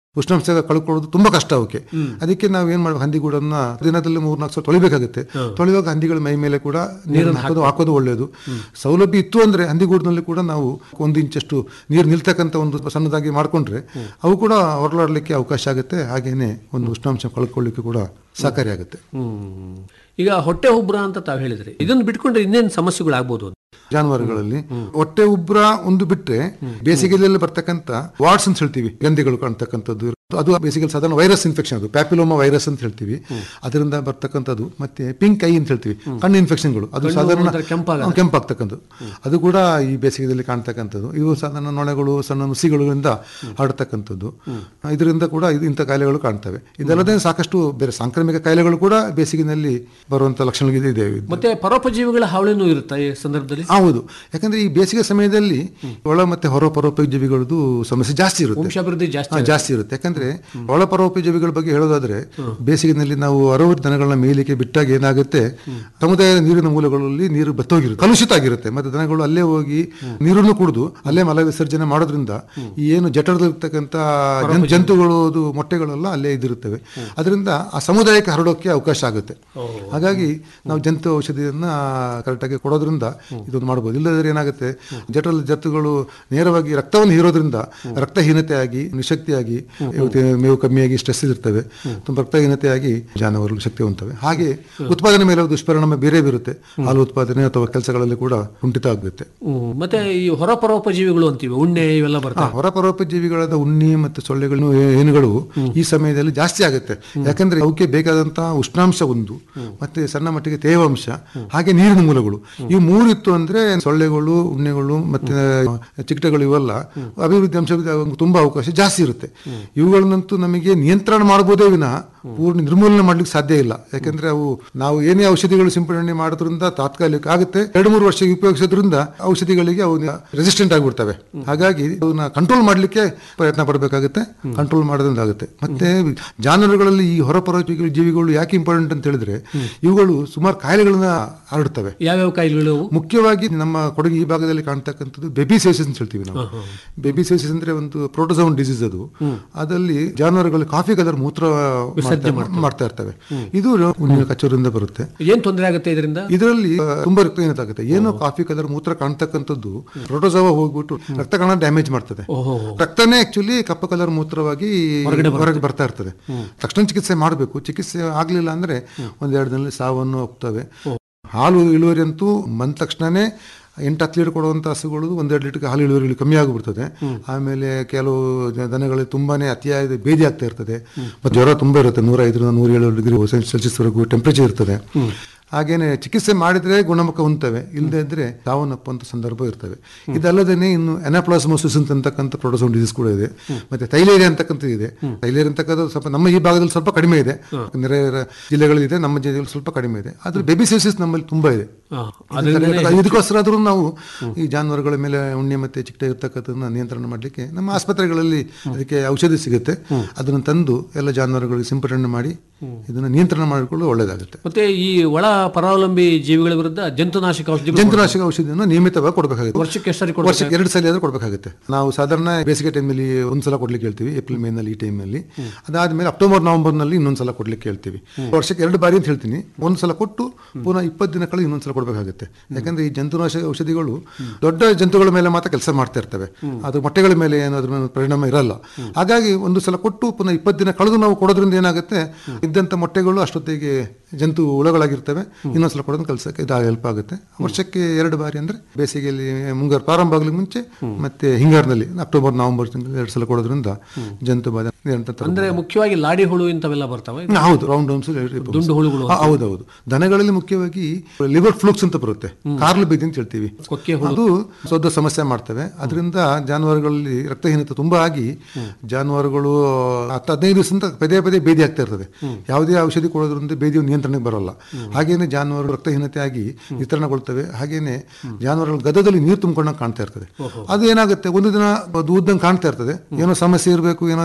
Speaker 13: ಉಷ್ಣಾಂಶ ಕಳ್ಕೊಳ್ಳೋದು ತುಂಬಾ ಕಷ್ಟ ಅವಕ್ಕೆ ಅದಕ್ಕೆ ನಾವು ಏನ್ ಮಾಡ್ಬೇಕು ಹಂದಿಗೂಡನ್ನ ದಿನದಲ್ಲಿ ಮೂರ್ನಾಲ್ಕು ಸಲ ತೊಳಿಬೇಕಾಗುತ್ತೆ ತೊಳೆಯುವಾಗ ಹಂದಿಗಳ ಮೈ ಮೇಲೆ ಕೂಡ ನೀರನ್ನು ಹಾಕೋದು ಹಾಕೋದು ಒಳ್ಳೆಯದು ಸೌಲಭ್ಯ ಇತ್ತು ಅಂದ್ರೆ ಹಂದಿಗೂಡಿನಲ್ಲಿ ಕೂಡ ನಾವು ಒಂದು ಇಂಚಷ್ಟು ನೀರು ನಿಲ್ತಕ್ಕಂಥ ಒಂದು ಸಣ್ಣದಾಗಿ ಮಾಡ್ಕೊಂಡ್ರೆ ಅವು ಕೂಡ ಹೊರಲಾಡಲಿಕ್ಕೆ ಅವಕಾಶ ಆಗುತ್ತೆ ಹಾಗೇನೆ ಒಂದು ಉಷ್ಣಾಂಶ ಕಳ್ಕೊಳ್ಳಿಕ್ಕೆ ಕೂಡ ಸಹಕಾರಿಯಾಗುತ್ತೆ
Speaker 12: ಹ್ಮ್. ಈಗ ಹೊಟ್ಟೆ ಉಬ್ರ ಅಂತ ತಾವು ಹೇಳಿದ್ರಿ ಇದನ್ನು ಬಿಟ್ಕೊಂಡ್ರೆ ಇನ್ನೇನು ಸಮಸ್ಯೆಗಳಾಗ್ಬೋದು ಅಂತ
Speaker 13: ಜಾನುವಾರುಗಳಲ್ಲಿ ಹೊಟ್ಟೆ ಉಬ್ರ ಒಂದು ಬಿಟ್ರೆ ಬೇಸಿಗೆಯಲ್ಲಿ ಬರ್ತಕ್ಕಂಥ ವಾರ್ಡ್ಸ್ ಅಂತ ಹೇಳ್ತೀವಿ ಗಂಧೆಗಳು ಕಾಣ್ತಕ್ಕಂಥದ್ದು ಅದು ಬೇಸಿಗೆಯಲ್ಲಿ ಸಾಧಾರಣ ವೈರಸ್ ಇನ್ಫೆಕ್ಷನ್ ಅದು ಪ್ಯಾಪಿಲೋಮಾ ವೈರಸ್ ಅಂತ ಹೇಳ್ತೀವಿ ಅದರಿಂದ ಬರ್ತಕ್ಕಂಥದ್ದು ಮತ್ತೆ ಪಿಂಕ್ ಐ ಅಂತ ಹೇಳ್ತೀವಿ ಕಣ್ಣು ಇನ್ಫೆಕ್ಷನ್ಗಳು ಅದು
Speaker 12: ಕಣ್ಣು
Speaker 13: ಸಾಧಾರಣ
Speaker 12: ಒಂಥರ ಕೆಂಪಾಗತ್ತೆ.
Speaker 13: ಹಾ, ಕೆಂಪಾಗ್ತಕ್ಕಂಥದ್ದು ಅದು ಕೂಡ ಈ ಬೇಸಿಗೆಯಲ್ಲಿ ಕಾಣ್ತಕ್ಕಂಥದ್ದು ಇವು ಸಾಧಾರಣ ನೊಣಗಳು ಸಣ್ಣ ನುಸಿಗಳಿಂದ ಹರಡ್ತಕ್ಕಂಥದ್ದು ಇದರಿಂದ ಕೂಡ ಇದು ಇಂಥ ಕಾಯಿಲೆಗಳು ಕಾಣ್ತವೆ ಇದಲ್ಲದೆ ಸಾಕಷ್ಟು ಬೇರೆ ಸಾಂಕ್ರಾಮಿಕ ಕಾಯಿಲೆಗಳು ಕೂಡ ಬೇಸಿಗೆನಲ್ಲಿ ಬರುವಂತ ಲಕ್ಷಣಗಳು ಇದೆ
Speaker 12: ಮತ್ತೆ ಪರೋಪಜೀವಿಗಳ ಹಾವಳಿನೂ ಇರುತ್ತಾ ಈ ಸಂದರ್ಭದಲ್ಲಿ
Speaker 13: ಹೌದು ಯಾಕಂದ್ರೆ ಈ ಬೇಸಿಗೆ ಸಮಯದಲ್ಲಿ ಒಳ ಮತ್ತೆ ಹೊರ ಪರೋಪಜೀವಿಗಳದ್ದು ಸಮಸ್ಯೆ ಜಾಸ್ತಿ ಇರುತ್ತೆ
Speaker 12: ವಂಶಾಭಿವೃದ್ಧಿ ಜಾಸ್ತಿ
Speaker 13: ಹಾ, ಜಾಸ್ತಿ ಇರುತ್ತೆ ಯಾಕಂದ್ರೆ ಒಳ ಪರೋಪಜೀವಿಗಳ ಬಗ್ಗೆ ಹೇಳೋದಾದ್ರೆ ಬೇಸಿಗೆನಲ್ಲಿ ನಾವು ಅರವತ್ತು ದನಗಳನ್ನ ಮೇಲಿಕ್ಕೆ ಬಿಟ್ಟಾಗ ಏನಾಗುತ್ತೆ ಸಮುದಾಯದ ನೀರಿನ ಮೂಲಗಳಲ್ಲಿ ನೀರು ಬತ್ತೋಗಿರುತ್ತೆ ಕಲುಷಿತ ಆಗಿರುತ್ತೆ ಮತ್ತೆ ದನಗಳು ಅಲ್ಲೇ ಹೋಗಿ ನೀರನ್ನು ಕುಡಿದು ಅಲ್ಲೇ ಮಲ ವಿಸರ್ಜನೆ ಮಾಡೋದ್ರಿಂದ ಈ ಏನು ಜಠರದಲ್ಲಿರ್ತಕ್ಕಂಥ ಜನ್- ಜಂತುಗಳು ಅದು ಮೊಟ್ಟೆಗಳೆಲ್ಲ ಅಲ್ಲೇ ಇದಿರುತ್ತವೆ ಅದರಿಂದ ಆ ಸಮುದಾಯಕ್ಕೆ ಹರಡೋಕೆ ಅವಕಾಶ ಆಗುತ್ತೆ ಹಾಗಾಗಿ ನಾವು ಜಂತು ಔಷಧಿಯನ್ನ ಕರೆಕ್ಟಾಗಿ ಕೊಡೋದ್ರಿಂದ ಇದೊಂದು ಮಾಡ್ಬೋದು ಇಲ್ಲದ್ರೆ ಏನಾಗುತ್ತೆ ಜಠರದ ಜಂತುಗಳು ನೇರವಾಗಿ ರಕ್ತವನ್ನು ಹೀರೋದ್ರಿಂದ ರಕ್ತಹೀನತೆಯಾಗಿ ನಿಶಕ್ತಿಯಾಗಿ ಇವತ್ತು ಮೇವು ಕಮ್ಮಿಯಾಗಿ ಸ್ಟ್ರೆಸ್ ಇರ್ತವೆ ತುಂಬ ರಕ್ತಹೀನತೆಯಾಗಿ ಜಾನುವಾರುಗಳು ಶಕ್ತಿ ಹೊಂದ್ತವೆ ಹಾಗೆ ಉತ್ಪಾದನೆ ಮೇಲೆ ದುಷ್ಪರಿಣಾಮ ಬೇರೆ ಬೀರುತ್ತೆ ಹಾಲು ಉತ್ಪಾದನೆ ಅಥವಾ ಕೆಲಸಗಳಲ್ಲಿ ಕೂಡ ಕುಂಠಿತ ಆಗುತ್ತೆ
Speaker 12: ಹ್ಮ್. ಮತ್ತೆ ಈ ಹೊರ ಪರೋಪಜೀವಿಗಳು ಅಂತೀವಿ ಉಣ್ಣೆ ಇವೆಲ್ಲ
Speaker 13: ಆ,
Speaker 12: ಬರ್ತವೆ
Speaker 13: ಹೊರ ಪರೋಪಜೀವಿಗಳಾದ ಉಣ್ಣಿ ಮತ್ತು ಸೊಳ್ಳೆಗಳು ಏ- ಏನುಗಳು ಈ ಸಮಯದಲ್ಲಿ ಜಾಸ್ತಿ ಆಗುತ್ತೆ ಯಾಕಂದ್ರೆ ಅವಕ್ಕೆ ಬೇಕಾದಂತಹ ಉಷ್ಣಾಂಶ ಒಂದು ಮತ್ತೆ ಸಣ್ಣ ಮಟ್ಟಿಗೆ ತೇವಾಂಶ ಹಾಗೆ ನೀರಿನ ಮೂಲಗಳು ಇವು ಮೂರು ಇತ್ತು ಅಂದ್ರೆ ಸೊಳ್ಳೆಗಳು ಉಣ್ಣೆಗಳು ಮತ್ತೆ ಚಿಕ್ಕಟಗಳು ಇವೆಲ್ಲ ಅಭಿವೃದ್ಧಿ ಅಂಶ ತುಂಬಾ ಅವಕಾಶ ಜಾಸ್ತಿ ಇರುತ್ತೆ ಇವುಗಳನ್ನಂತೂ ನಮಗೆ ನಿಯಂತ್ರಣ ಮಾಡಬಹುದೇ ವಿನಃ ಪೂರ್ಣ ನಿರ್ಮೂಲನೆ ಮಾಡ್ಲಿಕ್ಕೆ ಸಾಧ್ಯ ಇಲ್ಲ ಯಾಕಂದ್ರೆ ಅವು ನಾವು ಏನೇ ಔಷಧಿಗಳು ಸಿಂಪಡಣೆ ಮಾಡೋದ್ರಿಂದ ತಾತ್ಕಾಲಿಕ ಆಗುತ್ತೆ ಎರಡು ಮೂರು ವರ್ಷ ಉಪಯೋಗಿಸೋದ್ರಿಂದ ಔಷಧಿಗಳಿಗೆ ಅವು ರೆಸಿಸ್ಟೆಂಟ್ ಆಗಿಬಿಡ್ತವೆ ಹಾಗಾಗಿ ಅವನ್ನ ಕಂಟ್ರೋಲ್ ಮಾಡಲಿಕ್ಕೆ ಪ್ರಯತ್ನ ಪಡಬೇಕಾಗುತ್ತೆ ಕಂಟ್ರೋಲ್ ಮಾಡೋದ್ರಿಂದಾಗುತ್ತೆ ಮತ್ತೆ ಜಾನುವಾರುಗಳಲ್ಲಿ ಈ ಹೊರಪರ ಜೀವಿಗಳು ಯಾಕೆ ಇಂಪಾರ್ಟೆಂಟ್ ಅಂತ ಹೇಳಿದ್ರೆ ಇವುಗಳು ಸುಮಾರು ಕಾಯಿಲೆಗಳನ್ನ ಹರಡುತ್ತವೆ
Speaker 12: ಯಾವ್ಯಾವ ಕಾಯಿಲೆಗಳು ಅವು?
Speaker 13: ಮುಖ್ಯವಾಗಿ ನಮ್ಮ ಕೊಡಗು ಈ ಭಾಗದಲ್ಲಿ ಕಾಣ್ತಕ್ಕಂಥದ್ದು ಬೆಬಿಸೈಸಿಸ್ ಅಂತ ಹೇಳ್ತೀವಿ ನಾವು ಬೆಬಿಸೈಸಿಸ್ ಅಂದ್ರೆ ಒಂದು ಪ್ರೋಟೋಸೋನ್ ಡಿಸೀಸ್ ಅದು ಅದಲ್ಲಿ ಜಾನುವಾರುಗಳು ಕಾಫಿ ಕಲರ್ ಮೂತ್ರ
Speaker 12: ವಿಸರ್ಜನೆ
Speaker 13: ಮಾಡ್ತಾ- ಮಾಡ್ತಾ ಇರ್ತವೆ ಇದು ಹುಣ್ಣಿನ ಕಚ್ಚೋರಿಂದ ಬರುತ್ತೆ
Speaker 12: ಏನ್ ತೊಂದರೆ ಆಗುತ್ತೆ ಇದರಿಂದ
Speaker 13: ಇದರಲ್ಲಿ ಆ, ತುಂಬಾ ರಕ್ತ ಏನಾಗುತ್ತೆ ಏನು ಕಾಫಿ ಕಲರ್ ಮೂತ್ರ ಕಾಣ್ತಕ್ಕಂಥದ್ದು ಪ್ರೋಟೋಸೋವ ಹೋಗ್ಬಿಟ್ಟು ರಕ್ತ ಕಣ ಡ್ಯಾಮೇಜ್ ಮಾಡ್ತದೆ ರಕ್ತನೇ ಆಕ್ಚುಲಿ ಕಪ್ಪು ಕಲರ್ ಮೂತ್ರವಾಗಿ ಹೊರಗೆ ಬರ್ತಾ ಇರ್ತದೆ ತಕ್ಷಣ ಚಿಕಿತ್ಸೆ ಮಾಡಬೇಕು ಚಿಕಿತ್ಸೆ ಆಗ್ಲಿಲ್ಲ ಅಂದ್ರೆ ಒಂದೆರಡು ದಿನದಲ್ಲಿ ಸಾವನ್ನು ಹೋಗ್ತವೆ ಹಾಲು ಇಳುವರಿ ಅಂತೂ ಬಂದ ತಕ್ಷಣನೇ ಎಂಟು ಹತ್ತು ಲೀಟರ್ ಕೊಡುವಂಥ ಹಸುಗಳು ಒಂದೆರಡು ಲೀಟರ್ ಹಾಲು ಇಳುವರಿ ಕಮ್ಮಿ ಆಗಿಬಿಡ್ತದೆ ಆಮೇಲೆ ಕೆಲವು ಜ- ದನಗಳಲ್ಲಿ ತುಂಬಾನೇ ಅತಿಯಾದ ಬೇದಿ ಆಗ್ತಾ ಇರ್ತದೆ ಮತ್ತು ಜ್ವರ ತುಂಬ ಇರುತ್ತೆ ನೂರ ಐದರಿಂದ ನೂರ ಏಳು ಡಿಗ್ರಿ ಸೆಲ್ಸಿಯಸ್ವರೆಗೂ ಟೆಂಪರೇಚರ್ ಇರ್ತದೆ ಹಾಗೇನೆ ಚಿಕಿತ್ಸೆ ಮಾಡಿದ್ರೆ ಗುಣಮುಖ ಹೊಂದ್ತವೆ ಇಲ್ಲದೆ ಇದ್ರೆ ಸಾವನ್ನಪ್ಪುವಂಥ ಸಂದರ್ಭ ಇರ್ತವೆ ಇದಲ್ಲದೇನೆ ಇನ್ನು ಎನಾಪ್ಲಾಸ್ಮೋಸಿಸ್ ಅಂತಕ್ಕಂಥ ಪ್ರೊಡೋಸೋನ್ ಡಿಸೀಸ್ ಕೂಡ ಇದೆ ಮತ್ತೆ ತೈಲೇರಿಯಾ ಅಂತಕ್ಕಂಥದ್ದು ಇದೆ ತೈಲೇರಿಯಾ ಅಂತಕ್ಕಂಥದ್ದು ಸ್ವಲ್ಪ ನಮ್ಮ ಈ ಭಾಗದಲ್ಲಿ ಸ್ವಲ್ಪ ಕಡಿಮೆ ಇದೆ ನೆರೆ ಜಿಲ್ಲೆಗಳಿದೆ ನಮ್ಮ ಜಿಲ್ಲೆಯಲ್ಲಿ ಸ್ವಲ್ಪ ಕಡಿಮೆ ಇದೆ ಆದ್ರೆ ಬೆಬಿಸೈಸಿಸ್ ನಮ್ಮಲ್ಲಿ ತುಂಬಾ ಇದೆ
Speaker 12: ಹಾ,
Speaker 13: ಇದಕ್ಕೆ- ಇದಕ್ಕೋಸ್ಕರ ಆದ್ರೂ ನಾವು ಈ ಜಾನುವಾರುಗಳ ಮೇಲೆ ಉಣ್ಣೆ ಮತ್ತೆ ಚಿಕ್ಕಟೆ ಇರ್ತಕ್ಕಂಥದ್ದನ್ನ ನಿಯಂತ್ರಣ ಮಾಡಲಿಕ್ಕೆ ನಮ್ಮ ಆಸ್ಪತ್ರೆಗಳಲ್ಲಿ ಅದಕ್ಕೆ ಔಷಧಿ ಸಿಗುತ್ತೆ ಅದನ್ನು ತಂದು ಎಲ್ಲ ಜಾನುವಾರುಗಳಿಗೆ ಸಿಂಪಡಣೆ ಮಾಡಿ ಇದನ್ನ ನಿಯಂತ್ರಣ ಮಾಡಿಕೊಳ್ಳಲು ಒಳ್ಳೆಯದಾಗುತ್ತೆ
Speaker 12: ಮತ್ತೆ ಈ ಒಳ ಪರಾವಲಂಬಿ ಜೀವಿಗಳ ವಿರುದ್ಧ ಜಂತುನಾಶಕ ಔಷಧಿ
Speaker 13: ಜಂತುನಾಶಕ ಔಷಧಿಯನ್ನು ನಿಯಮಿತವಾಗಿ ಕೊಡಬೇಕಾಗುತ್ತೆ
Speaker 12: ವರ್ಷಕ್ಕೆ ಎಷ್ಟು ಸರಿ ಕೊಡ್ಬೇಕು?
Speaker 13: ವರ್ಷಕ್ಕೆ ಎರಡು ಸಲ ಆದ್ರೂ ಕೊಡಬೇಕಾಗುತ್ತೆ ನಾವು ಸಾಧಾರಣ ಬೇಸಿಗೆ ಟೈಮಲ್ಲಿ ಒಂದ್ಸಲ ಕೊಡ್ಲಿಕ್ಕೆ ಹೇಳ್ತೀವಿ ಏಪ್ರಿಲ್ ಮೇ ನಲ್ಲಿ ಈ ಟೈಮಲ್ಲಿ ಅದಾದ್ಮೇಲೆ ಅಕ್ಟೋಬರ್ ನವೆಂಬರ್ ನಲ್ಲಿ ಇನ್ನೊಂದ್ಸಲ ಕೊಡ್ಲಿಕ್ಕೆ ಹೇಳ್ತೀವಿ ವರ್ಷಕ್ಕೆ ಎರಡು ಬಾರಿ ಅಂತ ಹೇಳ್ತೀನಿ ಒಂದ್ಸಲ ಕೊಟ್ಟು ಪುನಃ ಇಪ್ಪತ್ತು ದಿನ ಕಳೆದು ಇನ್ನೊಂದ್ಸಲ ಕೊಡಬೇಕಾಗುತ್ತೆ ಯಾಕಂದ್ರೆ ಈ ಜಂತುನಾಶಕ ಔಷಧಿಗಳು ದೊಡ್ಡ ಜಂತುಗಳ ಮೇಲೆ ಮಾತ್ರ ಕೆಲಸ ಮಾಡ್ತಾ ಇರ್ತವೆ ಅದು ಮೊಟ್ಟೆಗಳ ಮೇಲೆ ಏನು ಅದ್ರ ಮೇಲೆ ಪರಿಣಾಮ ಇರಲ್ಲ ಹಾಗಾಗಿ ಒಂದು ಸಲ ಕೊಟ್ಟು ಪುನಃ ಇಪ್ಪತ್ತು ದಿನ ಕಳೆದು ನಾವು ಕೊಡೋದ್ರಿಂದ ಏನಾಗುತ್ತೆ ಇದ್ದಂಥ ಮೊಟ್ಟೆಗಳು ಅಷ್ಟೊತ್ತಿಗೆ ಜಂತು ಹುಳಗಳಾಗಿರ್ತವೆ ಇನ್ನೊಂದ್ಸಲ ಕೊಡೋದು ಕೆಲಸಕ್ಕೆ ಇದು ಹೆಲ್ಪ್ ಆಗುತ್ತೆ ವರ್ಷಕ್ಕೆ ಎರಡು ಬಾರಿ ಅಂದ್ರೆ ಬೇಸಿಗೆಯಲ್ಲಿ ಮುಂಗಾರು ಪ್ರಾರಂಭ ಆಗ್ಲಿಕ್ಕೆ ಮುಂಚೆ ಮತ್ತೆ ಹಿಂಗಾರಿನಲ್ಲಿ ಅಕ್ಟೋಬರ್ ನವೆಂಬರ್ ತಿಂಗಳಲ್ಲಿ ಎರಡು ಸಲ ಕೊಡೋದ್ರಿಂದ ಜಂತು ಬಾಧೆ ನಿಯಂತ್ರಣ ತರಬಹುದು.
Speaker 12: ಅಂದ್ರೆ ಮುಖ್ಯವಾಗಿ ಲಾಡಿ ಹುಳು ಇಂಥವೆಲ್ಲ ಬರ್ತವೆ
Speaker 13: ಹ್ಮ್, ಹೌದು ರೌಂಡ್ ಹೌದು
Speaker 12: ದುಂಡು ಹುಳುಗಳು ಅಂತ.
Speaker 13: ಹೌದೌದು ದನಗಳಲ್ಲಿ ಮುಖ್ಯವಾಗಿ ಲಿವರ್ ಫ್ಲೂಕ್ಸ್ ಅಂತ ಬರುತ್ತೆ ಕಾರ್ಲು ಬೀದಿ ಅಂತ ಹೇಳ್ತೀವಿ
Speaker 12: ಕೊಕ್ಕೆ ಹುಳು.
Speaker 13: ಅದು ದೊಡ್ಡ ಸಮಸ್ಯೆ ಮಾಡ್ತವೆ ಅದರಿಂದ ಜಾನುವಾರುಗಳಲ್ಲಿ ರಕ್ತಹೀನತೆ ತುಂಬಾ ಆಗಿ ಜಾನುವಾರುಗಳು ಹತ್ತು ಹದಿನೈದು ದಿವಸದಿಂದ ಪದೇ ಪದೇ ಬೇದಿ ಆಗ್ತಾ ಇರ್ತದೆ ಯಾವುದೇ ಔಷಧಿ ಕೊಡೋದ್ರಿಂದ ಬೇದಿಯು ನಿಯಂತ್ರಣಕ್ಕೆ ಬರೋಲ್ಲ ಹಾಗೇನೆ ಜಾನುವಾರು ರಕ್ತಹೀನತೆ ಆಗಿ ವಿತರಣಗೊಳ್ತವೆ ಹಾಗೇನೆ ಜಾನುವಾರುಗಳ ಗದದಲ್ಲಿ ನೀರು ತುಂಬಿಕೊಂಡಂಗೆ ಕಾಣ್ತಾ ಇರ್ತದೆ ಅದು ಏನಾಗುತ್ತೆ ಒಂದು ದಿನ ಅದು ಉದ್ದಂಗೆ ಕಾಣ್ತಾ ಇರ್ತದೆ ಏನೋ ಸಮಸ್ಯೆ ಇರಬೇಕು ಏನೋ ಜೇನು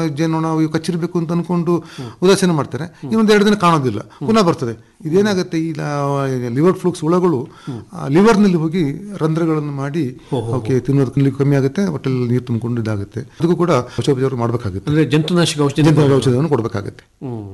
Speaker 13: ಕಾಣೋಣ ಇವು ಕಚ್ಚಿರ್ಬೇಕು ಅಂತ ಅನ್ಕೊಂಡು ಉದಾಸೀನ ಮಾಡ್ತಾರೆ ಇನ್ನೊಂದು ಎರಡು ದಿನ ಕಾಣೋದಿಲ್ಲ ಪುನಃ ಬರ್ತದೆ ಇದೇನಾಗುತ್ತೆ ಈ ಲಿವರ್ ಫ್ಲೂಕ್ಸ್ ಹುಳಗಳು ಲಿವರ್ನಲ್ಲಿ ಹೋಗಿ ರಂಧ್ರಗಳನ್ನು ಮಾಡಿ ಅವಕ್ಕೆ ತಿನ್ನೋದು ತಿನ್ಲಿಕ್ಕೆ ಕಮ್ಮಿ ಆಗುತ್ತೆ ಹೊಟ್ಟೆಲ್ಲಿ ನೀರು ತುಂಬಿಕೊಂಡು ಇದಾಗುತ್ತೆ ಅದಕ್ಕೂ ಕೂಡ ಔಷಧೋಪಚಾರ ಮಾಡಬೇಕಾಗುತ್ತೆ
Speaker 12: ಅಂದ್ರೆ ಜಂತುನಾಶಕ ಔಷಧಿ
Speaker 13: ಜಂತುನಾಶಕ ಔಷಧವನ್ನು ಕೊಡಬೇಕಾಗುತ್ತೆ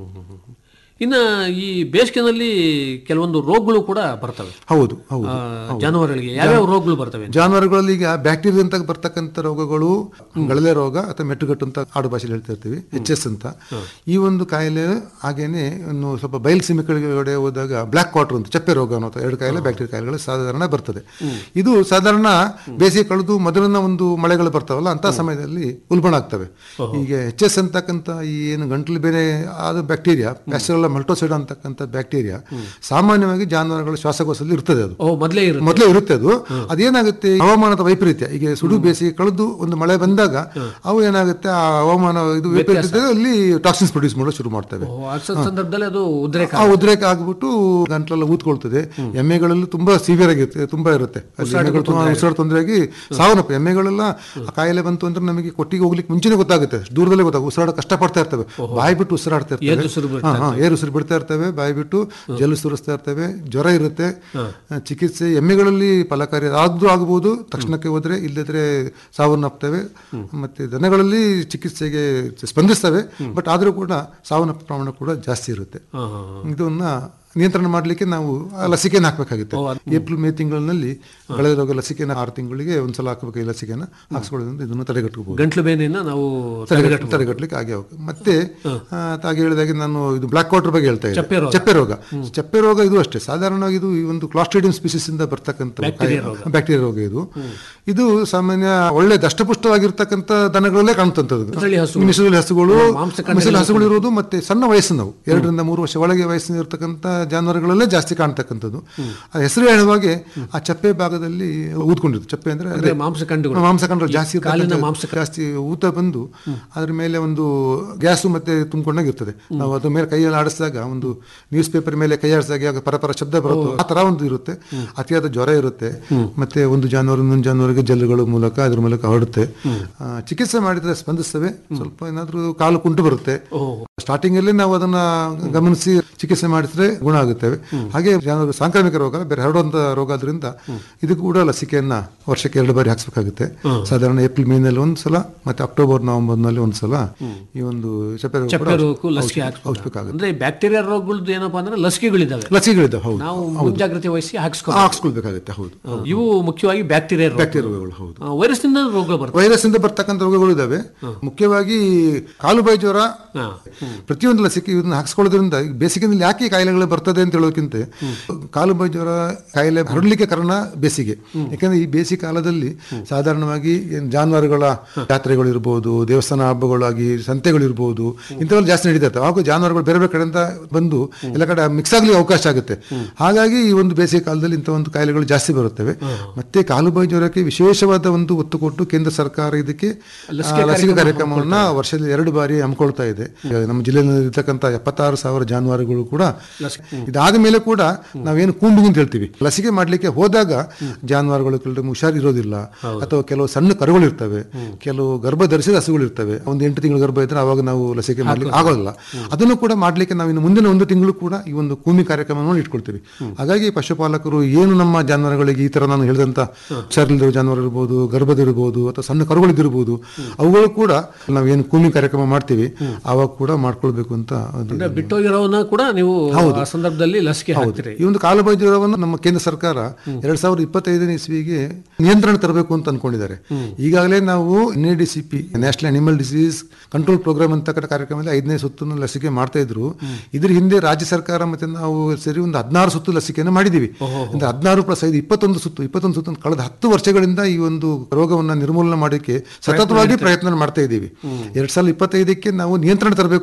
Speaker 12: ಇನ್ನ ಈ ಬೇಸಿಗೆನಲ್ಲಿ ಕೆಲವೊಂದು ರೋಗಗಳು ಕೂಡ ಬರ್ತವೆ
Speaker 13: ಹೌದು ಹೌದು
Speaker 12: ಆ,
Speaker 13: ಹೌದು.
Speaker 12: ಜಾನುವಾರುಗಳಿಗೆ ಯಾವ್ಯಾವ ರೋಗಗಳು ಬರ್ತವೆ
Speaker 13: ಜಾನುವಾರುಗಳಲ್ಲಿ ಈಗ ಬ್ಯಾಕ್ಟೀರಿಯಾ ಅಂತ ಬರ್ತಕ್ಕಂಥ ರೋಗಗಳು ಗಳಲೆ ರೋಗ ಅಥವಾ ಮೆಟ್ಟುಗಟ್ಟು ಅಂತ ಆಡು ಭಾಷೆಯಲ್ಲಿ ಹೇಳ್ತಾ ಇರ್ತೀವಿ ಎಚ್ ಎಸ್ ಅಂತ ಈ ಒಂದು ಕಾಯಿಲೆ ಹಾಗೇನೆ ಇನ್ನು ಸ್ವಲ್ಪ ಬಯಲು ಸೀಮೆಗಳಿಗೆ ಹೋದಾಗ ಬ್ಲ್ಯಾಕ್ ವಾಟರ್ ಅಂತ ಚಪ್ಪೆ ರೋಗ ಅನ್ನೋ ಎರಡು ಕಾಯಿಲೆ ಬ್ಯಾಕ್ಟೀರಿಯಾ ಕಾಯಿಲೆಗಳು ಸಾಧಾರಣ ಬರ್ತದೆ ಇದು ಸಾಧಾರಣ ಬೇಸಿಗೆ ಕಳೆದು ಮೊದಲಿನ ಒಂದು ಮಳೆಗಳು ಬರ್ತಾವಲ್ಲ ಅಂತ ಸಮಯದಲ್ಲಿ ಉಲ್ಬಣ ಆಗ್ತವೆ ಈಗ ಎಚ್ ಎಸ್ ಅಂತಕ್ಕಂಥ ಈ ಏನು ಗಂಟಲು ಬೇರೆ ಆದ ಬ್ಯಾಕ್ಟೀರಿಯಾ ಪ್ಯಾಸ್ಟರಲ್ಲ ಮಲ್ಟೋಸೈಡ್ ಅಂತಕ್ಕಂಥ ಬ್ಯಾಕ್ಟೀರಿಯಾ ಸಾಮಾನ್ಯವಾಗಿ ಜಾನುವಾರುಗಳ ಶ್ವಾಸಕೋಶದಲ್ಲಿ ಇರ್ತದೆ ಅದು
Speaker 12: ಓ ಮೊದಲೇ ಇರುತ್ತೆ
Speaker 13: ಮೊದಲೇ ಇರುತ್ತೆ ಅದು ಅದೇನಾಗುತ್ತೆ ಹವಾಮಾನದ ವೈಪರೀತ್ಯ ಈಗ ಸುಡು ಬೇಸಿಗೆ ಕಳೆದು ಒಂದು ಮಳೆ ಬಂದಾಗ ಅವು ಏನಾಗುತ್ತೆ ಆ ಹವಾಮಾನ ಇದು ವೈಪರೀತ್ಯದಲ್ಲಿ ಟಾಕ್ಸಿನ್ಸ್ ಪ್ರೊಡ್ಯೂಸ್ ಮಾಡಲು ಶುರು ಮಾಡ್ತವೆ
Speaker 12: ಓ, ಆ ಸ- ಸಂದರ್ಭದಲ್ಲಿ ಅದು ಉದ್ರೇಕ
Speaker 13: ಆ ಉದ್ರೇಕ ಆಗ್ಬಿಟ್ಟು ಗಂಟ್ಲೆಲ್ಲ ಊದ್ಕೊಳ್ತದೆ ಎಮ್ಮೆಗಳಲ್ಲೂ ತುಂಬಾ ಸಿವಿಯರ್ ಆಗಿರುತ್ತೆ ತುಂಬಾ ಇರುತ್ತೆ ಅಲ್ಲಿ ಎಮ್ಮೆಗಳು ತುಂಬಾ ಉಸಿರಾಟ ತೊಂದರೆಯಾಗಿ ಸಾವನ್ನಪ್ಪ ಎಮ್ಮೆಗಳೆಲ್ಲ ಆ ಕಾಯಿಲೆ ಬಂತು ಅಂದ್ರೆ ನಮಗೆ ಕೊಟ್ಟಿಗೆ ಹೋಗ್ಲಿಕ್ಕೆ ಮುಂಚೆನೆ ಗೊತ್ತಾಗುತ್ತೆ ದೂರದಲ್ಲೇ ಗೊತ್ತಾಗುತ್ತೆ ಉಸಿರಾಡ ಕಷ್ಟ ಪಡ್ತಾ ಇರ್ತವೆ ಬಾಯಿ ಬಿಟ್ಟು ಉಸಿರಾಡ್ತಾ
Speaker 12: ಏರು ಉಸಿರು
Speaker 13: ಇರ್ತವೆ
Speaker 12: ಬಿಡ್ತಾ
Speaker 13: ಹಾ, ಹಾ, ಏರು ಉಸಿರು ಬಿಡ್ತಾ ಇರ್ತವೆ ಬಾಯಿ ಬಿಟ್ಟು ಜಲ್ ಸುರಿಸ್ತಾ ಇರ್ತವೆ ಜ್ವರ ಇರುತ್ತೆ ಆ, ಚಿಕಿತ್ಸೆ ಎಮ್ಮೆಗಳಲ್ಲಿ ಫಲಕಾರಿ ಆದ್ರೂ ಆಗಬಹುದು ತಕ್ಷಣಕ್ಕೆ ಹೋದ್ರೆ ಇಲ್ಲದ್ರೆ ಸಾವನ್ನಪ್ತವೆ ಮತ್ತೆ ದನಗಳಲ್ಲಿ ಚಿಕಿತ್ಸೆಗೆ ಸ್ಪಂದಿಸ್ತವೆ ಬಟ್ ಆದ್ರೂ ಕೂಡ ಸಾವನ್ನಪ್ಪ ಪ್ರಮಾಣ ಕೂಡ ಜಾಸ್ತಿ ಇರುತ್ತೆ
Speaker 12: ಹಾ, ಹಾ,
Speaker 13: ಇದನ್ನ ನಿಯಂತ್ರಣ ಮಾಡಲಿಕ್ಕೆ ನಾವು ಆ ಲಸಿಕೆಯನ್ನು ಹಾಕಬೇಕಾಗುತ್ತೆ ಏಪ್ರಿಲ್ ಮೇ ತಿಂಗಳಿನಲ್ಲಿ ಗಳೆ ರೋಗ ಲಸಿಕೆನ ಆರು ತಿಂಗಳಿಗೆ ಒಂದ್ಸಲ ಹಾಕಬೇಕು ಈ ಲಸಿಕೆನ ಹಾಕ್ಸ್ಕೊಳ್ಳೋದ್ರಿಂದ ಇದನ್ನು ತಡೆಗಟ್ಟಬಹುದು
Speaker 12: ಗಂಟ್ಲು ಬೇನೆಯನ್ನ ನಾವು
Speaker 13: ತಡೆಗಟ್ಟ ತಡೆಗಟ್ಟಲಿಕ್ಕೆ ಆಗಿ ಹೋಗುತ್ತೆ ಮತ್ತೆ ಆ, ತಾಗೆ ಹೇಳಿದಾಗೆ ನಾನು ಇದು ಬ್ಲಾಕ್ ವಾಟರ್ ಬಗ್ಗೆ ಹೇಳ್ತಾ
Speaker 12: ಚಪ್ಪೆ
Speaker 13: ಇದ್ದೆ
Speaker 12: ರೋಗ.
Speaker 13: ಚಪ್ಪೆ ರೋಗ ಚಪ್ಪೆ ರೋಗ ಇದು ಅಷ್ಟೇ ಸಾಧಾರಣವಾಗಿ ಇದು ಈ ಒಂದು ಕ್ಲಾಸ್ಟ್ರಿಡಿಯಂ ಸ್ಪೀಸಿಸ್ ಇಂದ ಬರ್ತಕ್ಕಂಥ
Speaker 12: ಬ್ಯಾಕ್ಟೀರಿಯಾ ರೋಗ.
Speaker 13: ಬ್ಯಾಕ್ಟೀರಿಯಾ ರೋಗ ಇದು ಇದು ಸಾಮಾನ್ಯ ಒಳ್ಳೆ ದಷ್ಟಪುಷ್ಟವಾಗಿರ್ತಕ್ಕಂಥ ದನಗಳಲ್ಲೇ ಕಾಣುತ್ತಂಥದ್ದು
Speaker 12: ಮಿಸಳಿ ಹಸುಗಳು.
Speaker 13: ಮಿಸಳಿ ಹಸುಗಳು
Speaker 12: ಮಾಂಸಖಂಡ
Speaker 13: ಮಿಸಳಿ ಹಸುಗಳು ಇರೋದು ಮತ್ತೆ ಸಣ್ಣ ವಯಸ್ಸಿನವು ಎರಡರಿಂದ ಮೂರು ವರ್ಷ ಒಳಗೆ ವಯಸ್ಸಿನ ಇರತಕ್ಕಂಥ ಜಾನುವಾರುಗಳಲ್ಲೇ ಜಾಸ್ತಿ ಕಾಣ್ತಕ್ಕಂಥದ್ದು ಆ ಹೆಸರು ಹೇಳುವಾಗೆ ಆ ಚಪ್ಪೆ ಭಾಗದಲ್ಲಿ ಊದ್ಕೊಂಡಿರುತ್ತೆ ಚಪ್ಪೆ ಅಂದ್ರೆ
Speaker 12: ಅಂದ್ರೆ
Speaker 13: ಅದೇ
Speaker 12: ಮಾಂಸಖಂಡಗಳು.
Speaker 13: ಮಾಂಸಖಂಡಗಳು ಜಾಸ್ತಿ
Speaker 12: ಈ ಕಾಲಿನ
Speaker 13: ಇರ್ತಕ್ಕಂಥ-
Speaker 12: ಮಾಂಸಖಂಡ.
Speaker 13: ಜಾಸ್ತಿ ಊತ ಬಂದು ಅದ್ರ ಮೇಲೆ ಒಂದು ಗ್ಯಾಸು ಮತ್ತೆ ತುಂಬಿಕೊಂಡಾಗ ಇರ್ತದೆ ನಾವು ಅದ್ರ ಮೇಲೆ ಕೈಯಲ್ಲಿ ಆಡಿಸಿದಾಗ ಒಂದು ನ್ಯೂಸ್ ಪೇಪರ್ ಮೇಲೆ ಕೈ ಆಡಿಸಿದಾಗ ಯಾವಾಗ ಪರಪರ ಶಬ್ದ ಬರುತ್ತೆ ಆ ತರ ಒಂದು ಇರುತ್ತೆ ಅತಿಯಾದ ಜ್ವರ ಇರುತ್ತೆ ಮತ್ತೆ ಒಂದು ಜಾನುವಾರು ಇನ್ನೊಂದು ಜಾನುವಾರಿಗೆ ಜಲ್ലുಗಳ ಮೂಲಕ ಅದ್ರ ಮೂಲಕ ಹರಡುತ್ತೆ ಆ, ಚಿಕಿತ್ಸೆ ಮಾಡಿದ್ರೆ ಸ್ಪಂದಿಸ್ತವೆ ಸ್ವಲ್ಪ ಏನಾದ್ರೂ ಕಾಲು ಕುಂಟು ಬರುತ್ತೆ ಸ್ಟಾರ್ಟಿಂಗ್ ಅಲ್ಲಿ ನಾವು ಅದನ್ನ ಗಮನಿಸಿ ಚಿಕಿತ್ಸೆ ಮಾಡಿದ್ರೆ ಗುಣ ಆಗುತ್ತವೆ ಹಾಗೆ ಜಾನುವಾರು ಸಾಂಕ್ರಾಮಿಕ ರೋಗ ಬೇರೆ ಹರಡುವಂತ ರೋಗ ಆದ್ರಿಂದ ಇದು ಕೂಡ ಲಸಿಕೆಯನ್ನ ವರ್ಷಕ್ಕೆ ಎರಡು ಬಾರಿ ಹಾಕ್ಸ್ಬೇಕಾಗುತ್ತೆ ಸಾಧಾರಣ ಏಪ್ರಿಲ್ ಮೇನಲ್ಲಿ ಒಂದ್ಸಲ ಮತ್ತೆ ಅಕ್ಟೋಬರ್ ನವೆಂಬರ್ ನಲ್ಲಿ ಒಂದ್ಸಲ ಈ ಒಂದು ಚಪ್ಪೆ ರೋಗ ಕೂಡ
Speaker 12: ಚಪ್ಪೆ ರೋಗಕ್ಕೂ ಲಸಿಕೆ
Speaker 13: ಔಷಧ- ಔಷಧಕ್ಕಾಗುತ್ತೆ
Speaker 12: ಅಂದ್ರೆ ಬ್ಯಾಕ್ಟೀರಿಯಾ ರೋಗಗಳದ್ದು ಏನಪ್ಪಾ ಅಂದ್ರೆ ಲಸಿಕೆಗಳಿದಾವೆ
Speaker 13: ಲಸಿಕೆಗಳಿದ್ದಾವೆ ಹೌದು
Speaker 12: ನಾವು ಮುಂಜಾಗ್ರತೆ ವಹಿಸಿ ಹಾಕಿಸ್ಕೊ
Speaker 13: ಹಾಕ್ಸ್ಕೊಳ್ಬೇಕಾಗುತ್ತೆ ಹೌದು
Speaker 12: ಇವು ಮುಖ್ಯವಾಗಿ ಬ್ಯಾಕ್ಟೀರಿಯಾ ರೋಗ.
Speaker 13: ಬ್ಯಾಕ್ಟೀರಿಯಾ ರೋಗಗಳು ಹೌದು
Speaker 12: ಆ, ವೈರಸ್ನಿಂದ ರೋಗಗಳು ಬರ್ತವೆ
Speaker 13: ವೈರಸ್ ಇಂದ ಬರ್ತಕ್ಕಂಥ ರೋಗಗಳು ಇದಾವೆ ಮುಖ್ಯವಾಗಿ ಕಾಲುಬಾಯಿ ಜ್ವರ
Speaker 12: ಹಾ.
Speaker 13: ಪ್ರತಿಯೊಂದು ಲಸಿಕೆ ಇದನ್ನ ಹಾಕ್ಸ್ಕೊಳ್ಳೋದ್ರಿಂದ ಈ ಬೇಸಿಗೆನಲ್ಲಿ ಯಾಕೆ ಈ ಕಾಯಿಲೆಗಳು ಬರ್ತದೆ ಅಂತ ಹೇಳೋಕ್ಕಿಂತ ಕಾಲುಬಾಯಿ ಜ್ವರ ಕಾಯಿಲೆ ಹರಡಲಿಕ್ಕೆ ಕಾರಣ ಬೇಸಿಗೆ ಯಾಕಂದ್ರೆ ಈ ಬೇಸಿಗೆ ಕಾಲದಲ್ಲಿ ಸಾಧಾರಣವಾಗಿ ಏನ್ ಜಾನುವಾರುಗಳ ಜಾತ್ರೆಗಳು ಇರ್ಬೋದು ದೇವಸ್ಥಾನ ಹಬ್ಬಗಳಾಗಿ ಸಂತೆಗಳು ಇರ್ಬೋದು ಇಂಥವೆಲ್ಲ ಜಾಸ್ತಿ ನಡೀತಾ ಇರ್ತವೆ ಹಾಗೂ ಜಾನುವಾರುಗಳು ಬೇರೆ ಬೇರೆ ಕಡೆಯಿಂದ ಬಂದು ಎಲ್ಲ ಕಡೆ ಮಿಕ್ಸ್ ಆಗ್ಲಿಕ್ಕೆ ಅವಕಾಶ ಆಗುತ್ತೆ ಹಾಗಾಗಿ ಈ ಒಂದು ಬೇಸಿಗೆ ಕಾಲದಲ್ಲಿ ಇಂಥ ಒಂದು ಕಾಯಿಲೆಗಳು ಜಾಸ್ತಿ ಬರುತ್ತವೆ ಮತ್ತೆ ಕಾಲುಬಾಯಿ ಜ್ವರಕ್ಕೆ ವಿಶೇಷವಾದ ಒಂದು ಒತ್ತು ಕೊಟ್ಟು ಕೇಂದ್ರ ಸರ್ಕಾರ ಇದಕ್ಕೆ ಆ,
Speaker 12: ಲಸಿಕೆ
Speaker 13: ಲಸಿಕೆ
Speaker 12: ಕಾರ್ಯಕ್ರಮ
Speaker 13: ಕಾರ್ಯಕ್ರಮವನ್ನ ವರ್ಷದಲ್ಲಿ ಎರಡು ಬಾರಿ ಹಮ್ಮಿಕೊಳ್ತಾ ಇದೆ ನಮ್ಮ ಜಿಲ್ಲೆಯಲ್ಲಿ ಇರ್ತಕ್ಕಂಥ ಎಪ್ಪತ್ತಾರು ಸಾವಿರ ಜಾನುವಾರುಗಳು ಕೂಡ ಇದಾದ ಮೇಲೆ ಕೂಡ ನಾವೇನು ಕೂಂಬಿಂಗ್ ಅಂತ ಹೇಳ್ತೀವಿ ಲಸಿಕೆ ಮಾಡ್ಲಿಕ್ಕೆ ಹೋದಾಗ ಜಾನುವಾರುಗಳು ಕೆಲವು ಹುಷಾರಿರೋದಿಲ್ಲ ಅಥವಾ ಕೆಲವು ಸಣ್ಣ ಕರುಗಳು ಇರ್ತವೆ ಕೆಲವು ಗರ್ಭ ಧರಿಸಿದ ಹಸುಗಳು ಇರ್ತವೆ ಒಂದು ಎಂಟು ತಿಂಗಳು ಗರ್ಭ ಇದ್ರೆ ಅವಾಗ ನಾವು ಲಸಿಕೆ ಮಾಡ್ಲಿಕ್ಕೆ ಆಗೋದಿಲ್ಲ ಅದನ್ನು ಕೂಡ ಮಾಡ್ಲಿಕ್ಕೆ ನಾವು ಇನ್ನು ಮುಂದಿನ ಒಂದು ತಿಂಗಳು ಕೂಡ ಈ ಒಂದು ಕೂಮಿ ಕಾರ್ಯಕ್ರಮವನ್ನು ಇಟ್ಕೊಳ್ತೀವಿ ಹಾಗಾಗಿ ಪಶುಪಾಲಕರು ಏನು ನಮ್ಮ ಜಾನುವಾರುಗಳಿಗೆ ಈ ತರ ನಾನು ಹೇಳಿದಂತ ಹುಷಾರಿಲ್ಲದಿರೋ ಜಾನುವಾರು ಇರ್ಬೋದು ಗರ್ಭದಿರ್ಬೋದು ಅಥವಾ ಸಣ್ಣ ಕರುಗಳಿದ್ದಿರ್ಬೋದು ಅವುಗಳು ಕೂಡ ನಾವೇನು ಕೂಮಿ ಕಾರ್ಯಕ್ರಮ ಮಾಡ್ತೀವಿ ಅವಾಗ ಕೂಡ ಮಾಡ್ಕೊಳ್ಬೇಕು ಅಂತ ಒಂದು
Speaker 12: ಅಂದ್ರೆ ಬಿಟ್ಟೋಗಿರೋವನ್ನ ಕೂಡ ನೀವು ಆ ಸಂದರ್ಭದಲ್ಲಿ ಲಸಿಕೆ ಹಾಕ್ತೀರಿ
Speaker 13: ಈ ಒಂದು ಕಾಲುಬಾಯಿ ಜ್ವರವನ್ನು ನಮ್ಮ ಕೇಂದ್ರ ಸರ್ಕಾರ ಎರಡ್ ಸಾವಿರದ ಇಪ್ಪತ್ತೈದನೇ ಇಸ್ವಿಗೆ ನಿಯಂತ್ರಣ ತರಬೇಕು ಅಂತ ಅನ್ಕೊಂಡಿದ್ದಾರೆ ಈಗಾಗಲೇ ನಾವು N A D C P national animal disease control programme ಅಂತ ಕಾರ್ಯಕ್ರಮದಲ್ಲಿ ಐದನೇ ಸುತ್ತನ್ನು ಲಸಿಕೆ ಮಾಡ್ತಾ ಇದ್ರು ಇದ್ರ ಹಿಂದೆ ರಾಜ್ಯ ಸರ್ಕಾರ ಮತ್ತೆ ನಾವು ಸೇರಿ ಒಂದು ಹದಿನಾರು ಸುತ್ತು ಲಸಿಕೆಯನ್ನು ಮಾಡಿದೀವಿ ಅಂದ್ರೆ ಹದಿನಾರು ಪ್ಲಸ್ ಐದು ಇಪ್ಪತ್ತೊಂದು ಸುತ್ತು ಇಪ್ಪತ್ತೊಂದು ಸುತ್ತು ಅಂತ ಕಳೆದ ಹತ್ತು ವರ್ಷಗಳಿಂದ ಈ ಒಂದು ರೋಗವನ್ನ ನಿರ್ಮೂಲನೆ ಮಾಡೋಕೆ ಸತತವಾಗಿ ಪ್ರಯತ್ನ ಮಾಡ್ತಾ ಇದ್ದೀವಿ ಎರಡ್ ಸಾವಿರದ ಇಪ್ಪತ್ತೈದಕ್ಕೆ ನಾವು ನಿಯಂತ್ರಣ ತರಬೇಕು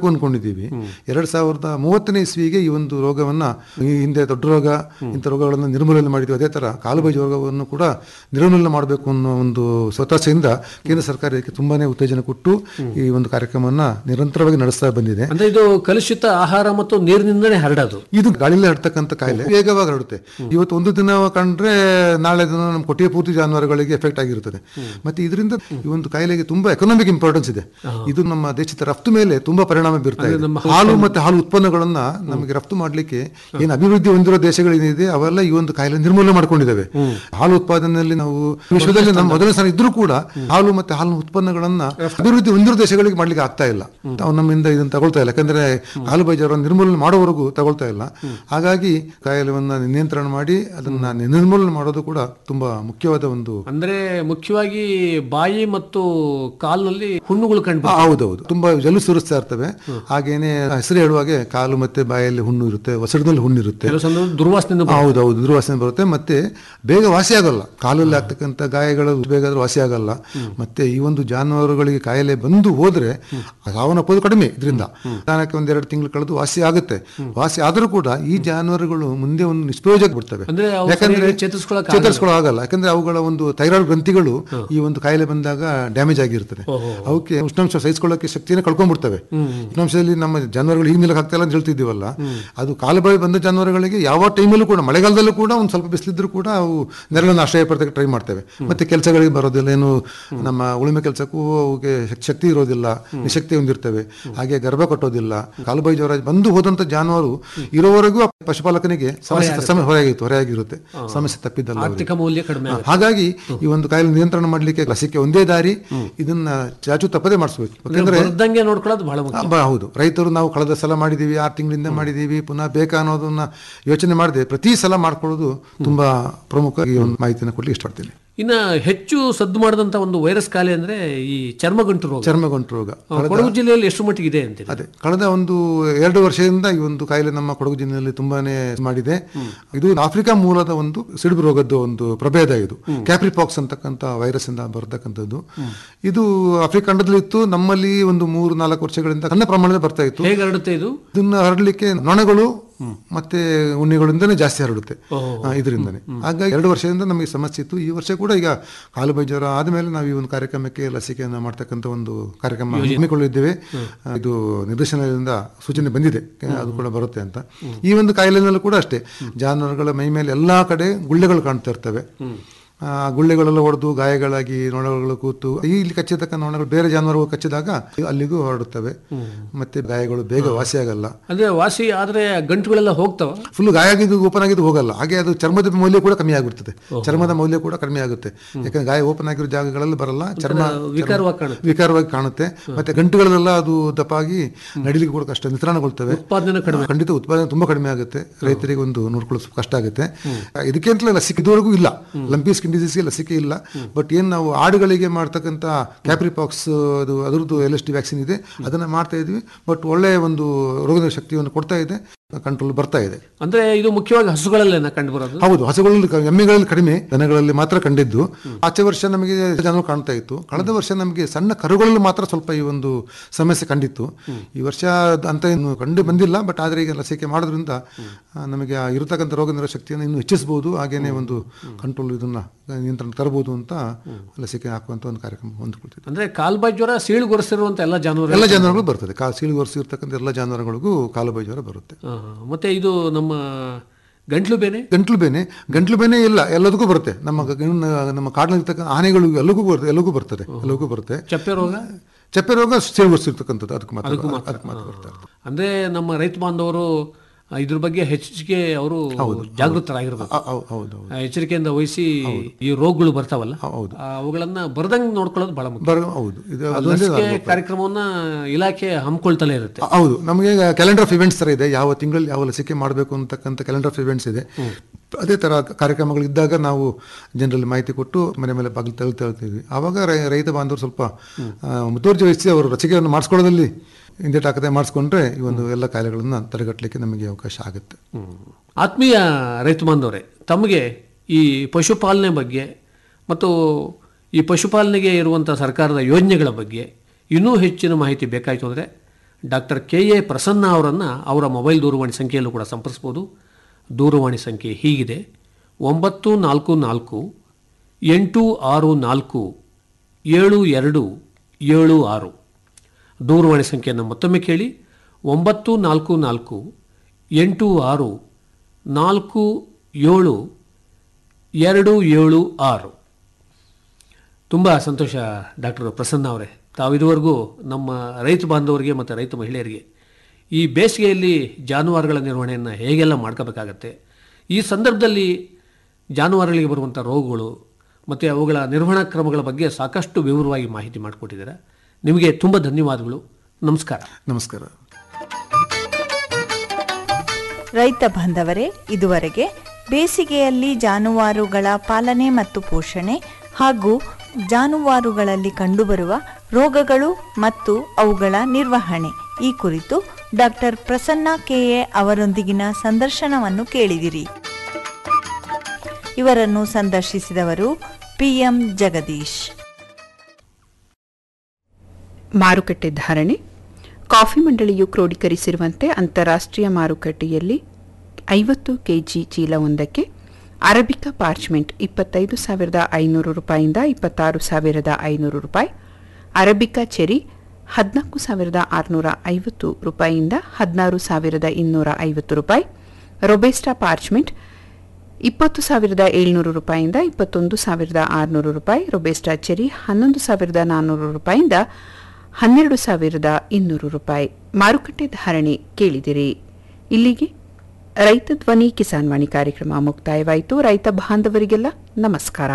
Speaker 13: ಅಂದ್ಕೊಂಡಿದ್ದೀವಿ ಎರಡ್ ಸಾವಿರದ ಮೂವತ್ತನೇ ಇಸ್ವಿಗೆ ಈ ಒಂದು ರೋಗವನ್ನ ಈ ಹಿಂದೆ ದೊಡ್ಡ ರೋಗ ಇಂಥ ರೋಗಗಳನ್ನು ನಿರ್ಮೂಲನೆ ಮಾಡಿದ್ವಿ ಅದೇ ತರ ಕಾಲುಬೈ ರೋಗವನ್ನು ಕೂಡ ನಿರ್ಮೂಲನೆ ಮಾಡಬೇಕು ಅನ್ನೋ ಒಂದು ಸ್ವತಾಸೆಯಿಂದ ಕೇಂದ್ರ ಸರ್ಕಾರ ಇದಕ್ಕೆ ತುಂಬಾನೇ ಉತ್ತೇಜನ ಕೊಟ್ಟು ಈ ಒಂದು ಕಾರ್ಯಕ್ರಮವನ್ನ ನಿರಂತರವಾಗಿ ನಡೆಸ್ತಾ ಬಂದಿದೆ
Speaker 12: ಅಂದ್ರೆ ಇದು ಕಲುಷಿತ ಆಹಾರ ಮತ್ತು ನೀರಿನಿಂದನೇ ಹರಡೋದು
Speaker 13: ಇದು ಗಾಳಿಯಲ್ಲಿ ಹರಡ್ತಕ್ಕಂಥ ಕಾಯಿಲೆ ವೇಗವಾಗಿ ಹರಡುತ್ತೆ ಇವತ್ತು ಒಂದು ದಿನ ಕಂಡ್ರೆ ನಾಳೆ ದಿನ ನಮ್ಮ ಕೊಟ್ಟಿಗೆ ಪೂರ್ತಿ ಜಾನುವಾರುಗಳಿಗೆ ಎಫೆಕ್ಟ್ ಆಗಿರುತ್ತದೆ ಮತ್ತೆ ಇದರಿಂದ ಈ ಒಂದು ಕಾಯಿಲೆಗೆ ತುಂಬಾ ಎಕನಾಮಿಕ್ ಇಂಪಾರ್ಟೆನ್ಸ್ ಇದೆ ಇದು ನಮ್ಮ ದೇಶದ ರಫ್ತು ಮೇಲೆ ತುಂಬಾ ಪರಿಣಾಮ ಬೀರ್ತಾ ಇದೆ ಹಾಲು ಮತ್ತೆ ಹಾಲು ಉತ್ಪನ್ನಗಳನ್ನ ನಮಗೆ ರಫ್ತು ಮಾಡ್ಲಿಕ್ಕೆ ಏನು ಅಭಿವೃದ್ಧಿ ಹೊಂದಿರೋ ದೇಶಗಳೇನಿದೆ ಅವೆಲ್ಲ ಈ ಒಂದು ಕಾಯಿಲೆ ನಿರ್ಮೂಲನೆ ಮಾಡ್ಕೊಂಡಿದ್ದಾವೆ ಹಾಲು ಉತ್ಪಾದನೆಯಲ್ಲಿ ನಾವು ವಿಶ್ವದಲ್ಲಿ ನಮ್ಮ ಮೊದಲನೇ ಸ್ಥಾನ ಇದ್ರೂ ಕೂಡ ಹಾಲು ಮತ್ತೆ ಹಾಲು ಉತ್ಪನ್ನಗಳನ್ನ ಅಭಿವೃದ್ಧಿ ಹೊಂದಿರೋ ದೇಶಗಳಿಗೆ ಮಾಡ್ಲಿಕ್ಕೆ ಆಗ್ತಾ ಇಲ್ಲ ನಾವು ನಮ್ಮಿಂದ ಇದನ್ನ ತಗೊಳ್ತಾ ಇಲ್ಲ ಯಾಕಂದ್ರೆ ಹಾಲು ಬೈಜಾರವನ್ನು ನಿರ್ಮೂಲನೆ ಮಾಡೋವರೆಗೂ ತಗೊಳ್ತಾ ಇಲ್ಲ ಹಾಗಾಗಿ ಕಾಯಿಲೆವನ್ನ ನಿಯಂತ್ರಣ ಮಾಡಿ ಅದನ್ನ ನಿರ್ಮೂಲನೆ ಮಾಡೋದು ಕೂಡ ತುಂಬಾ ಮುಖ್ಯವಾದ ಒಂದು
Speaker 12: ಅಂದ್ರೆ ಮುಖ್ಯವಾಗಿ ಬಾಯಿ ಮತ್ತು ಕಾಲಿನಲ್ಲಿ ಹುಣ್ಣುಗಳು ಕಂಡು
Speaker 13: ಆ, ಹೌದೌದು ತುಂಬಾ ಜಲು ಸುರಿಸ್ತಾ ಇರ್ತವೆ ಹಾಗೇನೆ ಹೆಸರು ಹೇಳುವಾಗೆ ಕಾಲು ಮತ್ತೆ ಬಾಯಲ್ಲಿ ಹುಣ್ಣು ಇರುತ್ತೆ ಒಸಡಿನಲ್ಲಿ ಹುಣ್ಣು ಇರುತ್ತೆ
Speaker 12: ಕೆಲವು ಸಂದರ್ಭ ದುರ್ವಾಸನೆ
Speaker 13: ಹೌದೌದು ದುರ್ವಾಸನೆ ಬರುತ್ತೆ ಮತ್ತೆ ಬೇಗ ವಾಸಿ ಆಗಲ್ಲ ಕಾಲಲ್ಲಿ ಆಗ್ತಕ್ಕಂಥ ಗಾಯಗಳು ಬೇಗ ಆದ್ರೂ ವಾಸಿ ಆಗಲ್ಲ ಮತ್ತೆ ಈ ಒಂದು ಜಾನುವಾರುಗಳಿಗೆ ಕಾಯಿಲೆ ಬಂದು ಹೋದ್ರೆ ಸಾವನ್ನಪ್ಪೋದು ಕಡಿಮೆ ಇದರಿಂದ ನಿಧಾನಕ್ಕೆ ಒಂದೆರಡು ತಿಂಗಳು ಕಳೆದು ವಾಸಿ ಆಗುತ್ತೆ ವಾಸಿ ಆದರೂ ಕೂಡ ಈ ಜಾನುವಾರುಗಳು ಮುಂದೆ ಒಂದು ನಿಷ್ಪ್ರಯೋಜಕ ಬಿಡ್ತವೆ
Speaker 12: ಅಂದ್ರೆ ಅವು
Speaker 13: ಯಾಕಂದ್ರೆ
Speaker 12: ಸರಿಯಾಗಿ ಚೇತರಿಸ್ಕೊಳಕ್
Speaker 13: ಚೇತರಿಸ್ಕೊಳ್ಳೋ ಆಗಲ್ಲ ಯಾಕಂದ್ರೆ ಅವುಗಳ ಒಂದು ಥೈರಾಯ್ಡ್ ಗ್ರಂಥಿಗಳು ಈ ಒಂದು ಕಾಯಿಲೆ ಬಂದಾಗ ಡ್ಯಾಮೇಜ್ ಆಗಿರ್ತದೆ ಅವಕ್ಕೆ ಉಷ್ಣಾಂಶ ಸಹಿಸಿಕೊಳ್ಳೋಕೆ ಶಕ್ತಿಯನ್ನು ಕಳ್ಕೊಂಡ್ಬಿಡ್ತವೆ ಉಷ್ಣಾಂಶದಲ್ಲಿ ನಮ್ಮ ಜಾನುವಾರುಗಳು ಈಗ ನಿಲ್ಲಕ್ಕೆ ಆಗ್ತಾ ಇಲ್ಲ ಅಂತ ಹೇಳ್ತಿದ್ದೀವಲ್ಲ ಅದು ಕಾಲುಬಾಯಿ ಬಂದ ಜಾನುವಾರುಗಳಿಗೆ ಯಾವ ಟೈಮಲ್ಲೂ ಕೂಡ ಮಳೆಗಾಲದಲ್ಲೂ ಕೂಡ ಒಂದು ಸ್ವಲ್ಪ ಬಿಸಿಲಿದ್ರು ಕೂಡ ಅವು ನೆರಳನ್ನು ಆಶ್ರಯ ಪಡೆದಕ್ಕೆ ಟ್ರೈ ಮಾಡ್ತೇವೆ ಮತ್ತೆ ಕೆಲಸಗಳಿಗೆ ಬರೋದಿಲ್ಲ ಏನು ನಮ್ಮ ಉಳುಮೆ ಕೆಲಸಕ್ಕೂ ಅವಕ್ಕೆ ಶಕ್- ಶಕ್ತಿ ಇರೋದಿಲ್ಲ ನಿಶಕ್ತಿ ಹೊಂದಿರ್ತವೆ ಹಾಗೆ ಗರ್ಭ ಕಟ್ಟೋದಿಲ್ಲ ಕಾಲುಬಾಯಿ ಜ್ವರ ಬಂದು ಹೋದಂತ ಜಾನುವಾರು ಇರೋವರೆಗೂ ಆ ಪಶುಪಾಲಕನಿಗೆ ಸಮಸ್ಯೆ ಸಮಸ್ಯೆ ಹೊರೆಯಾಗಿತ್ತು ಹೊರೆಯಾಗಿರುತ್ತೆ ಸಮಸ್ಯೆ ತಪ್ಪಿದ್ದಲ್ಲ ಅವರಿಗೆ.
Speaker 12: ಆರ್ಥಿಕ ಮೌಲ್ಯ ಕಡಿಮೆ ಆಗುತ್ತೆ.
Speaker 13: ಹಾಗಾಗಿ ಈ ಒಂದು ಕಾಯಿಲೆ ನಿಯಂತ್ರಣ ಮಾಡಲಿಕ್ಕೆ ಲಸಿಕೆ ಒಂದೇ ದಾರಿ ಇದನ್ನ ಚಾಚು ತಪ್ಪದೆ ಮಾಡಿಸ್ಬೇಕು ಯಾಕಂದ್ರೆ
Speaker 12: ಬರ್ದಂಗೆ ನೋಡ್ಕೊಳ್ಳೋದು ಬಹಳ ಮುಖ್ಯ
Speaker 13: ಬ- ಹೌದು ರೈತರು ನಾವು ಕಳೆದ ಸಲ ಮಾಡಿದೀವಿ ಆರು ತಿಂಗಳಿಂದ ಮಾಡಿದೀವಿ ಪುನಃ ಬೇಕಾ ಅನ್ನೋದನ್ನ ಯೋಚನೆ ಮಾಡದೆ ಪ್ರತಿ ಸಲ ಮಾಡ್ಕೊಳ್ಳೋದು ತುಂಬಾ ಪ್ರಮುಖ ಈ ಒಂದು ಮಾಹಿತಿನ ಕೊಡ್ಲಿಕ್ಕೆ ಇಷ್ಟಪಡ್ತೀನಿ
Speaker 12: ಇನ್ನ ಹೆಚ್ಚು ಸದ್ದು ಮಾಡಿದಂತ ಒಂದು ವೈರಸ್ ಕಾಯಿಲೆ ಅಂದ್ರೆ ಈ ಚರ್ಮಗಂಟು ರೋಗ
Speaker 13: ಚರ್ಮಗಂಟು ರೋಗ
Speaker 12: ಆ, ಕೊಡಗು ಜಿಲ್ಲೆಯಲ್ಲಿ ಎಷ್ಟು ಮಟ್ಟಿಗೆ ಇದೆ ಅಂತೀರಿ
Speaker 13: ಅದೇ ಕಳೆದ ಒಂದು ಎರಡು ವರ್ಷದಿಂದ ಈ ಒಂದು ಕಾಯಿಲೆ ನಮ್ಮ ಕೊಡಗು ಜಿಲ್ಲೆಯಲ್ಲಿ ತುಂಬಾನೇ ಮಾಡಿದೆ ಇದು ಆಫ್ರಿಕಾ ಮೂಲದ ಒಂದು ಸಿಡುಬು ರೋಗದ ಒಂದು ಪ್ರಭೇದ ಇದು ಕ್ಯಾಪ್ರಿಪಾಕ್ಸ್ ಅಂತಕ್ಕಂಥ ವೈರಸ್ ಇಂದ ಬರ್ತಕ್ಕಂಥದ್ದು ಇದು ಆಫ್ರಿಕಾ ಖಂಡದಲ್ಲಿ ಇತ್ತು ನಮ್ಮಲ್ಲಿ ಒಂದು ಮೂರು ನಾಲ್ಕು ವರ್ಷಗಳಿಂದ ಸಣ್ಣ ಪ್ರಮಾಣದಲ್ಲಿ ಬರ್ತಾ ಇತ್ತು
Speaker 12: ಹೇಗೆ ಹರಡುತ್ತೆ ಇದು
Speaker 13: ಇದನ್ನ ಹರಡಲಿಕ್ಕೆ ನೊಣಗಳು ಮತ್ತೆ ಉಣ್ಣಿಗಳಿಂದನೇ ಜಾಸ್ತಿ ಹರಡುತ್ತೆ ಆ, ಇದರಿಂದನೇ ಹಾಗಾಗಿ ಎರಡು ವರ್ಷದಿಂದ ನಮಗೆ ಸಮಸ್ಯೆ ಇತ್ತು ಈ ವರ್ಷ ಕೂಡ ಈಗ ಕಾಲುಬೈ ಜ್ವರ ಆದಮೇಲೆ ನಾವು ಈ ಒಂದು ಕಾರ್ಯಕ್ರಮಕ್ಕೆ ಲಸಿಕೆಯನ್ನು ಮಾಡ್ತಕ್ಕಂಥ ಒಂದು ಕಾರ್ಯಕ್ರಮ ಹಮ್ಮಿಕೊಳ್ಳಿದ್ದೇವೆ ಆ, ಇದು ನಿರ್ದೇಶನದಿಂದ ಸೂಚನೆ ಬಂದಿದೆ ಅದು ಕೂಡ ಬರುತ್ತೆ ಅಂತ ಈ ಒಂದು ಕಾಯಿಲೆನಲ್ಲೂ ಕೂಡ ಅಷ್ಟೇ ಜಾನುವಾರುಗಳ ಮೈ ಮೇಲೆ ಎಲ್ಲಾ ಕಡೆ ಗುಳ್ಳೆಗಳು ಕಾಣ್ತಾ ಇರ್ತವೆ ಆ ಗುಳ್ಳೆಗಳೆಲ್ಲ ಹೊಡೆದು ಗಾಯಗಳಾಗಿ ನೊಣಗಳು ಕೂತು ಈ ಇಲ್ಲಿ ಕಚ್ಚಿರ್ತಕ್ಕಂಥ ನೊಣಗಳು ಬೇರೆ ಜಾನುವಾರುಗಳು ಕಚ್ಚಿದಾಗ ಅಲ್ಲಿಗೂ ಹೊರಡುತ್ತವೆ ಮತ್ತೆ ಗಾಯಗಳು ಬೇಗ ವಾಸಿ ಆಗಲ್ಲ
Speaker 12: ಅಂದ್ರೆ ವಾಸಿ ಆದ್ರೆ ಗಂಟುಗಳೆಲ್ಲ ಹೋಗ್ತಾವ
Speaker 13: ಫುಲ್ ಗಾಯ ಆಗಿದ್ದು ಓಪನ್ ಆಗಿದ್ದು ಹೋಗಲ್ಲ ಹಾಗೆ ಅದು ಚರ್ಮದ ಮೌಲ್ಯ ಕೂಡ ಕಮ್ಮಿ ಆಗಿರ್ತದೆ ಚರ್ಮದ ಮೌಲ್ಯ ಕೂಡ ಕಡಿಮೆ ಆಗುತ್ತೆ ಯಾಕಂದ್ರೆ ಗಾಯ ಓಪನ್ ಆಗಿರೋ ಜಾಗಗಳಲ್ಲಿ ಬರಲ್ಲ ಚರ್ಮ
Speaker 12: ವಿಕಾರವಾಗಿ ಕಾಣುತ್ತೆ.
Speaker 13: ವಿಕಾರವಾಗಿ ಕಾಣುತ್ತೆ ಮತ್ತೆ ಗಂಟುಗಳಲ್ಲೆಲ್ಲ ಅದು ದಪ್ಪಾಗಿ ನಡಿಲಿಕ್ಕೆ ಕೂಡ ಕಷ್ಟ ನಿತ್ರಾಣಗೊಳ್ತವೆ
Speaker 12: ಉತ್ಪಾದನೆ ಕಡಿಮೆ
Speaker 13: ಖಂಡಿತ ಉತ್ಪಾದನೆ ತುಂಬಾ ಕಡಿಮೆ ಆಗುತ್ತೆ ರೈತರಿಗೆ ಒಂದು ನೋಡ್ಕೊಳ್ಳೋ ಸ್ವಲ್ಪ ಕಷ್ಟ ಆಗುತ್ತೆ ಇದಕ್ಕೆ ಅಂತಲೇ ಲಸಿಕೆ ಇದುವರೆಗೂ ಇಲ್ಲ ಲಂಪಿ ಸ್ಕಿನ್ ಡಿಸೀಸ್ಗೆ ಲಸಿಕೆ ಇಲ್ಲ ಬಟ್ ಏನ್ ನಾವು ಆಡುಗಳಿಗೆ ಮಾಡ್ತಕ್ಕಂಥ ಕ್ಯಾಪ್ರಿಪಾಕ್ಸ್ ಅದು ಅದರದ್ದು ಎಲ್ ಎಸ್ ಟಿ ವ್ಯಾಕ್ಸಿನ್ ಇದೆ ಅದನ್ನ ಮಾಡ್ತಾ ಇದ್ವಿ ಬಟ್ ಒಳ್ಳೆಯ ಒಂದು ರೋಗದ ಶಕ್ತಿಯನ್ನು ಕೊಡ್ತಾ ಇದೆ ಕಂಟ್ರೋಲ್ ಬರ್ತಾ ಇದೆ
Speaker 12: ಅಂದ್ರೆ ಇದು ಮುಖ್ಯವಾಗಿ ಹಸುಗಳಲ್ಲೇನ ಕಂಡು ಬರೋದು
Speaker 13: ಹೌದು ಹಸುಗಳಲ್ಲಿ ಕ- ಎಮ್ಮೆಗಳಲ್ಲಿ ಕಡಿಮೆ ದನಗಳಲ್ಲಿ ಮಾತ್ರ ಕಂಡಿದ್ದು ಆಚೆ ವರ್ಷ ನಮಗೆ ಜನರು ಕಾಣ್ತಾ ಇತ್ತು ಕಳೆದ ವರ್ಷ ನಮಗೆ ಸಣ್ಣ ಕರುಗಳಲ್ಲಿ ಮಾತ್ರ ಸ್ವಲ್ಪ ಈ ಒಂದು ಸಮಸ್ಯೆ ಕಂಡಿತ್ತು ಈ ವರ್ಷ ಅದ್ ಅಂತ ಏನು ಕಂಡು ಬಂದಿಲ್ಲ ಬಟ್ ಆದ್ರೆ ಈಗ ಲಸಿಕೆ ಮಾಡೋದ್ರಿಂದ ಆ, ನಮಗೆ ಆ ಇರತಕ್ಕಂಥ ರೋಗ ನಿರೋಧಕ ಶಕ್ತಿಯನ್ನು ಇನ್ನೂ ಹೆಚ್ಚಿಸಬಹುದು ಹಾಗೇನೆ ಒಂದು ಕಂಟ್ರೋಲ್ ಇದನ್ನ ನಿಯಂತ್ರಣ ತರಬಹುದು ಅಂತ ಲಸಿಕೆ ಹಾಕುವಂತ ಒಂದು ಕಾರ್ಯಕ್ರಮ ಹೊಂದ್ಕೊಳ್ತೀವಿ
Speaker 12: ಅಂದ್ರೆ ಕಾಲ್ಬಾಯಿ ಜ್ವರ ಸೀಳುಗೊರೆಸಿರುವಂತ ಎಲ್ಲ ಜಾನುವಾರು
Speaker 13: ಎಲ್ಲ ಜಾನುವಾರುಗಳು ಬರ್ತದೆ ಕಾ ಸೀಳುಗೊರೆಸಿರ್ತಕ್ಕಂಥ ಎಲ್ಲ ಜಾನುವಾರುಗಳಿಗೂ ಕಾಲುಬಾಯಿ ಜ್ವರ ಬರುತ್ತೆ
Speaker 12: ಆ, ಮತ್ತೆ ಇದು ನಮ್ಮ ಗಂಟ್ಲು ಬೇನೆ
Speaker 13: ಗಂಟ್ಲು ಬೇನೆ ಗಂಟ್ಲು ಬೇನೆ ಇಲ್ಲ ಎಲ್ಲದಕ್ಕೂ ಬರುತ್ತೆ ನಮ್ಮ ಗ- ಇನ್ನು ನಮ್ಮ ಕಾಡಿನಲ್ಲಿರ್ತಕ್ಕಂಥ ಆನೆಗಳು ಎಲ್ಲರಿಗೂ ಬರುತ್ತೆ ಎಲ್ಲರಿಗೂ ಬರ್ತದೆ ಎಲ್ಲರಿಗೂ ಬರುತ್ತೆ
Speaker 12: ಚಪ್ಪೆ ರೋಗ
Speaker 13: ಚಪ್ಪೆ ರೋಗ ಸೇವಿಸಿರ್ತಕ್ಕಂಥದ್ದು ಅದಕ್ಕೆ ಮಾತ್ರ
Speaker 12: ಅದಕ್ಕೂ ಮಾತ್ರ
Speaker 13: ಅದಕ್ಕೆ ಮಾತ್ರ ಬರ್ತಾ ಇರ್ತದೆ.
Speaker 12: ಅಂದ್ರೆ ನಮ್ಮ ರೈತ ಬಾಂಧವರು ಆ, ಇದ್ರ ಬಗ್ಗೆ ಹೆಚ್ಚಿಗೆ ಅವರು ಜಾಗೃತರಾಗಿರ್ಬೇಕು
Speaker 13: ಆ, ಹೌದು ಹೌದು ಹೌದು.
Speaker 12: ಆ, ಎಚ್ಚರಿಕೆಯಿಂದ ವಹಿಸಿ ಈ ರೋಗಗಳು ಬರ್ತಾವಲ್ಲ
Speaker 13: ಹೌದು.
Speaker 12: ಆ, ಅವುಗಳನ್ನ ಬರ್ದಂಗ್ ನೋಡ್ಕೊಳ್ಳೋದು ಬಹಳ ಮುಖ್ಯ
Speaker 13: ಬರ ಹೌದು ಇದು
Speaker 12: ಆ
Speaker 13: ಅದೊಂದೇ
Speaker 12: ಲಸಿಕೆ
Speaker 13: ಆಗ್ಬೇಕು.
Speaker 12: ಕಾರ್ಯಕ್ರಮವನ್ನ ಇಲಾಖೆ ಹಮ್ಮಿಕೊಳ್ತಲೇ ಇರುತ್ತೆ
Speaker 13: ಆ, ಹೌದು ನಮಗೆ ಕ್ಯಾಲೆಂಡರ್ ಆಫ್ ಇವೆಂಟ್ಸ್ ತರ ಇದೆ ಯಾವ ತಿಂಗಳಲ್ಲಿ ಯಾವ ಲಸಿಕೆ ಮಾಡಬೇಕು ಅಂತಕ್ಕಂಥ ಕ್ಯಾಲೆಂಡರ್ ಆಫ್ ಇವೆಂಟ್ಸ್ ಇದೆ ಅದೇ ತರ ಕಾರ್ಯಕ್ರಮಗಳು ಇದ್ದಾಗ ನಾವು ಜನರಲ್ಲಿ ಮಾಹಿತಿ ಕೊಟ್ಟು ಮನೆ ಮೇಲೆ ಬಾಗಿಲು ತಳ್ತಾ ಹೇಳ್ತೀವಿ ಆವಾಗ ರೈ- ರೈತ ಬಾಂಧವರು ಸ್ವಲ್ಪ ಆ, ಮುತುವರ್ಜಿ ವಹಿಸಿ ಅವರು ಲಸಿಕೆಯನ್ನು ಮಾಡಿಸ್ಕೊಳ್ಳೋದಲ್ಲಿ ಹಿಂದೇಟಾಕದೆ ಮಾಡಿಸ್ಕೊಂಡ್ರೆ ಈ ಒಂದು ಎಲ್ಲ ಕಾಯಿಲೆಗಳನ್ನ ತಡೆಗಟ್ಟಲಿಕ್ಕೆ ನಮಗೆ ಅವಕಾಶ ಆಗುತ್ತೆ
Speaker 12: ಆತ್ಮೀಯ ರೈತ ಬಾಂಧವರೇ ತಮಗೆ ಈ ಪಶುಪಾಲನೆ ಬಗ್ಗೆ ಮತ್ತು ಈ ಪಶುಪಾಲನೆಗೆ ಇರುವಂಥ ಸರ್ಕಾರದ ಯೋಜನೆಗಳ ಬಗ್ಗೆ ಇನ್ನೂ ಹೆಚ್ಚಿನ ಮಾಹಿತಿ ಬೇಕಾಯಿತು ಅಂದರೆ ಡಾಕ್ಟರ್ ಕೆ ಎ ಪ್ರಸನ್ನ ಅವರನ್ನು ಅವರ ಮೊಬೈಲ್ ದೂರವಾಣಿ ಸಂಖ್ಯೆಯಲ್ಲೂ ಕೂಡ ಸಂಪರ್ಸ್ಬೋದು ದೂರವಾಣಿ ಸಂಖ್ಯೆ ಹೀಗಿದೆ ಒಂಬತ್ತು ನಾಲ್ಕು ನಾಲ್ಕು ಎಂಟು ಆರು ನಾಲ್ಕು ಏಳು ಎರಡು ಏಳು ಆರು ದೂರವಾಣಿ ಸಂಖ್ಯೆಯನ್ನು ಮತ್ತೊಮ್ಮೆ ಕೇಳಿ ಒಂಬತ್ತು ನಾಲ್ಕು ನಾಲ್ಕು ಎಂಟು ಆರು ನಾಲ್ಕು ಏಳು ಎರಡು ಏಳು ಆರು ತುಂಬ ಸಂತೋಷ ಡಾಕ್ಟರ್ ಪ್ರಸನ್ನ ಅವರೇ ತಾವು ಇದುವರೆಗೂ ನಮ್ಮ ರೈತ ಬಾಂಧವರಿಗೆ ಮತ್ತು ರೈತ ಮಹಿಳೆಯರಿಗೆ ಈ ಬೇಸಿಗೆಯಲ್ಲಿ ಜಾನುವಾರುಗಳ ನಿರ್ವಹಣೆಯನ್ನು ಹೇಗೆಲ್ಲ ಮಾಡ್ಕೋಬೇಕಾಗತ್ತೆ ಈ ಸಂದರ್ಭದಲ್ಲಿ ಜಾನುವಾರುಗಳಿಗೆ ಬರುವಂಥ ರೋಗಗಳು ಮತ್ತು ಅವುಗಳ ನಿರ್ವಹಣಾ ಕ್ರಮಗಳ ಬಗ್ಗೆ ಸಾಕಷ್ಟು ವಿವರವಾಗಿ ಮಾಹಿತಿ ಮಾಡಿಕೊಟ್ಟಿದ್ದಾರೆ ನಿಮಗೆ ತುಂಬ ಧನ್ಯವಾದಗಳು ನಮಸ್ಕಾರ
Speaker 13: ನಮಸ್ಕಾರ
Speaker 11: ರೈತ ಬಾಂಧವರೇ ಇದುವರೆಗೆ ಬೇಸಿಗೆಯಲ್ಲಿ ಜಾನುವಾರುಗಳ ಪಾಲನೆ ಮತ್ತು ಪೋಷಣೆ ಹಾಗೂ ಜಾನುವಾರುಗಳಲ್ಲಿ ಕಂಡುಬರುವ ರೋಗಗಳು ಮತ್ತು ಅವುಗಳ ನಿರ್ವಹಣೆ ಈ ಕುರಿತು ಡಾಕ್ಟರ್ ಪ್ರಸನ್ನ ಕೆಎ ಅವರೊಂದಿಗಿನ ಸಂದರ್ಶನವನ್ನು ಕೇಳಿದಿರಿ ಇವರನ್ನು ಸಂದರ್ಶಿಸಿದವರು ಪಿಎಂ ಜಗದೀಶ್
Speaker 3: ಮಾರುಕಟ್ಟೆ ಧಾರಣೆ ಕಾಫಿ ಮಂಡಳಿಯು ಕ್ರೋಢೀಕರಿಸಿರುವಂತೆ ಅಂತಾರಾಷ್ಟ್ರೀಯ ಮಾರುಕಟ್ಟೆಯಲ್ಲಿ ಐವತ್ತು ಕೆಜಿ ಚೀಲವೊಂದಕ್ಕೆ ಅರಬಿಕಾ ಪಾರ್ಚ್ಮೆಂಟ್ ಇಪ್ಪತ್ತೈದು ಸಾವಿರದ ಐನೂರು ರೂಪಾಯಿಯಿಂದ ಇಪ್ಪತ್ತಾರು ಸಾವಿರದ ಐನೂರು ರೂಪಾಯಿ ಅರಬಿಕಾ ಚೆರಿ ಹದಿನಾಲ್ಕು ಸಾವಿರದ ಆರುನೂರ ಐವತ್ತು ರೂಪಾಯಿಯಿಂದ ಹದಿನಾರು ಸಾವಿರದ ಇನ್ನೂರ ಐವತ್ತು ರೂಪಾಯಿ ರೊಬೆಸ್ಟಾ ಪಾರ್ಚ್ಮೆಂಟ್ ಇಪ್ಪತ್ತು ಸಾವಿರದ ಏಳ್ನೂರು ರೂಪಾಯಿಯಿಂದ ಇಪ್ಪತ್ತೊಂದು ಸಾವಿರದ ಆರುನೂರು ರೂಪಾಯಿ ರೊಬೆಸ್ಟಾ ಚೆರಿ ಹನ್ನೊಂದು ಸಾವಿರದ ನಾನ್ನೂರು ರೂಪಾಯಿಯಿಂದ ಹನ್ನೆರಡು ಸಾವಿರದ ಇನ್ನೂರು ರೂಪಾಯಿ ಮಾರುಕಟ್ಟೆ ಧಾರಣೆ ಕೇಳಿದಿರಿ ಇಲ್ಲಿಗೆ ರೈತ ಧ್ವನಿ ಕಿಸಾನ್ ವಾಣಿ ಕಾರ್ಯಕ್ರಮ ಮುಕ್ತಾಯವಾಯಿತು ರೈತ ಬಾಂಧವರಿಗೆಲ್ಲ ನಮಸ್ಕಾರ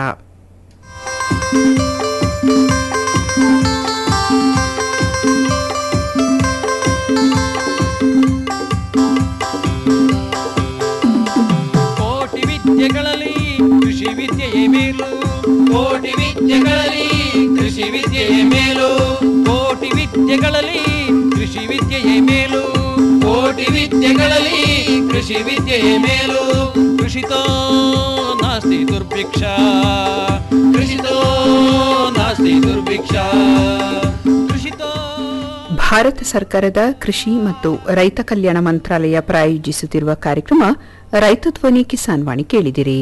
Speaker 4: ಕೋಟಿ ವಿದ್ಯೆಗಳಲ್ಲಿ ಕೃಷಿ ವಿದ್ಯೆಯೇ ಮೇಲು ಕೋಟಿ ವಿದ್ಯೆಗಳಲ್ಲಿ ಕೃಷಿ ವಿದ್ಯೆಯೇ ಮೇಲು ಕೋಟಿ ವಿದ್ಯೆಗಳಲ್ಲಿ ಕೃಷಿ ವಿದ್ಯೆಯೇ ಮೇಲು ಕೋಟಿ ವಿದ್ಯೆಗಳಲ್ಲಿ ಕೃಷಿ ವಿದ್ಯೆಯೇ ಮೇಲು ಕೃಷಿತೋ ನಾಸ್ತಿ ದುರ್ಭಿಕ್ಷ ಕೃಷಿತೋ ನಾಸ್ತಿ ದುರ್ಭಿಕ್ಷ ಕೃಷಿತೋ
Speaker 3: ಭಾರತ ಸರ್ಕಾರದ ಕೃಷಿ ಮತ್ತು ರೈತ ಕಲ್ಯಾಣ ಮಂತ್ರಾಲಯ ಪ್ರಾಯೋಜಿಸುತ್ತಿರುವ ಕಾರ್ಯಕ್ರಮ ರೈತ ಧ್ವನಿ ಕಿಸಾನ್ ವಾಣಿ ಕೇಳಿದಿರಿ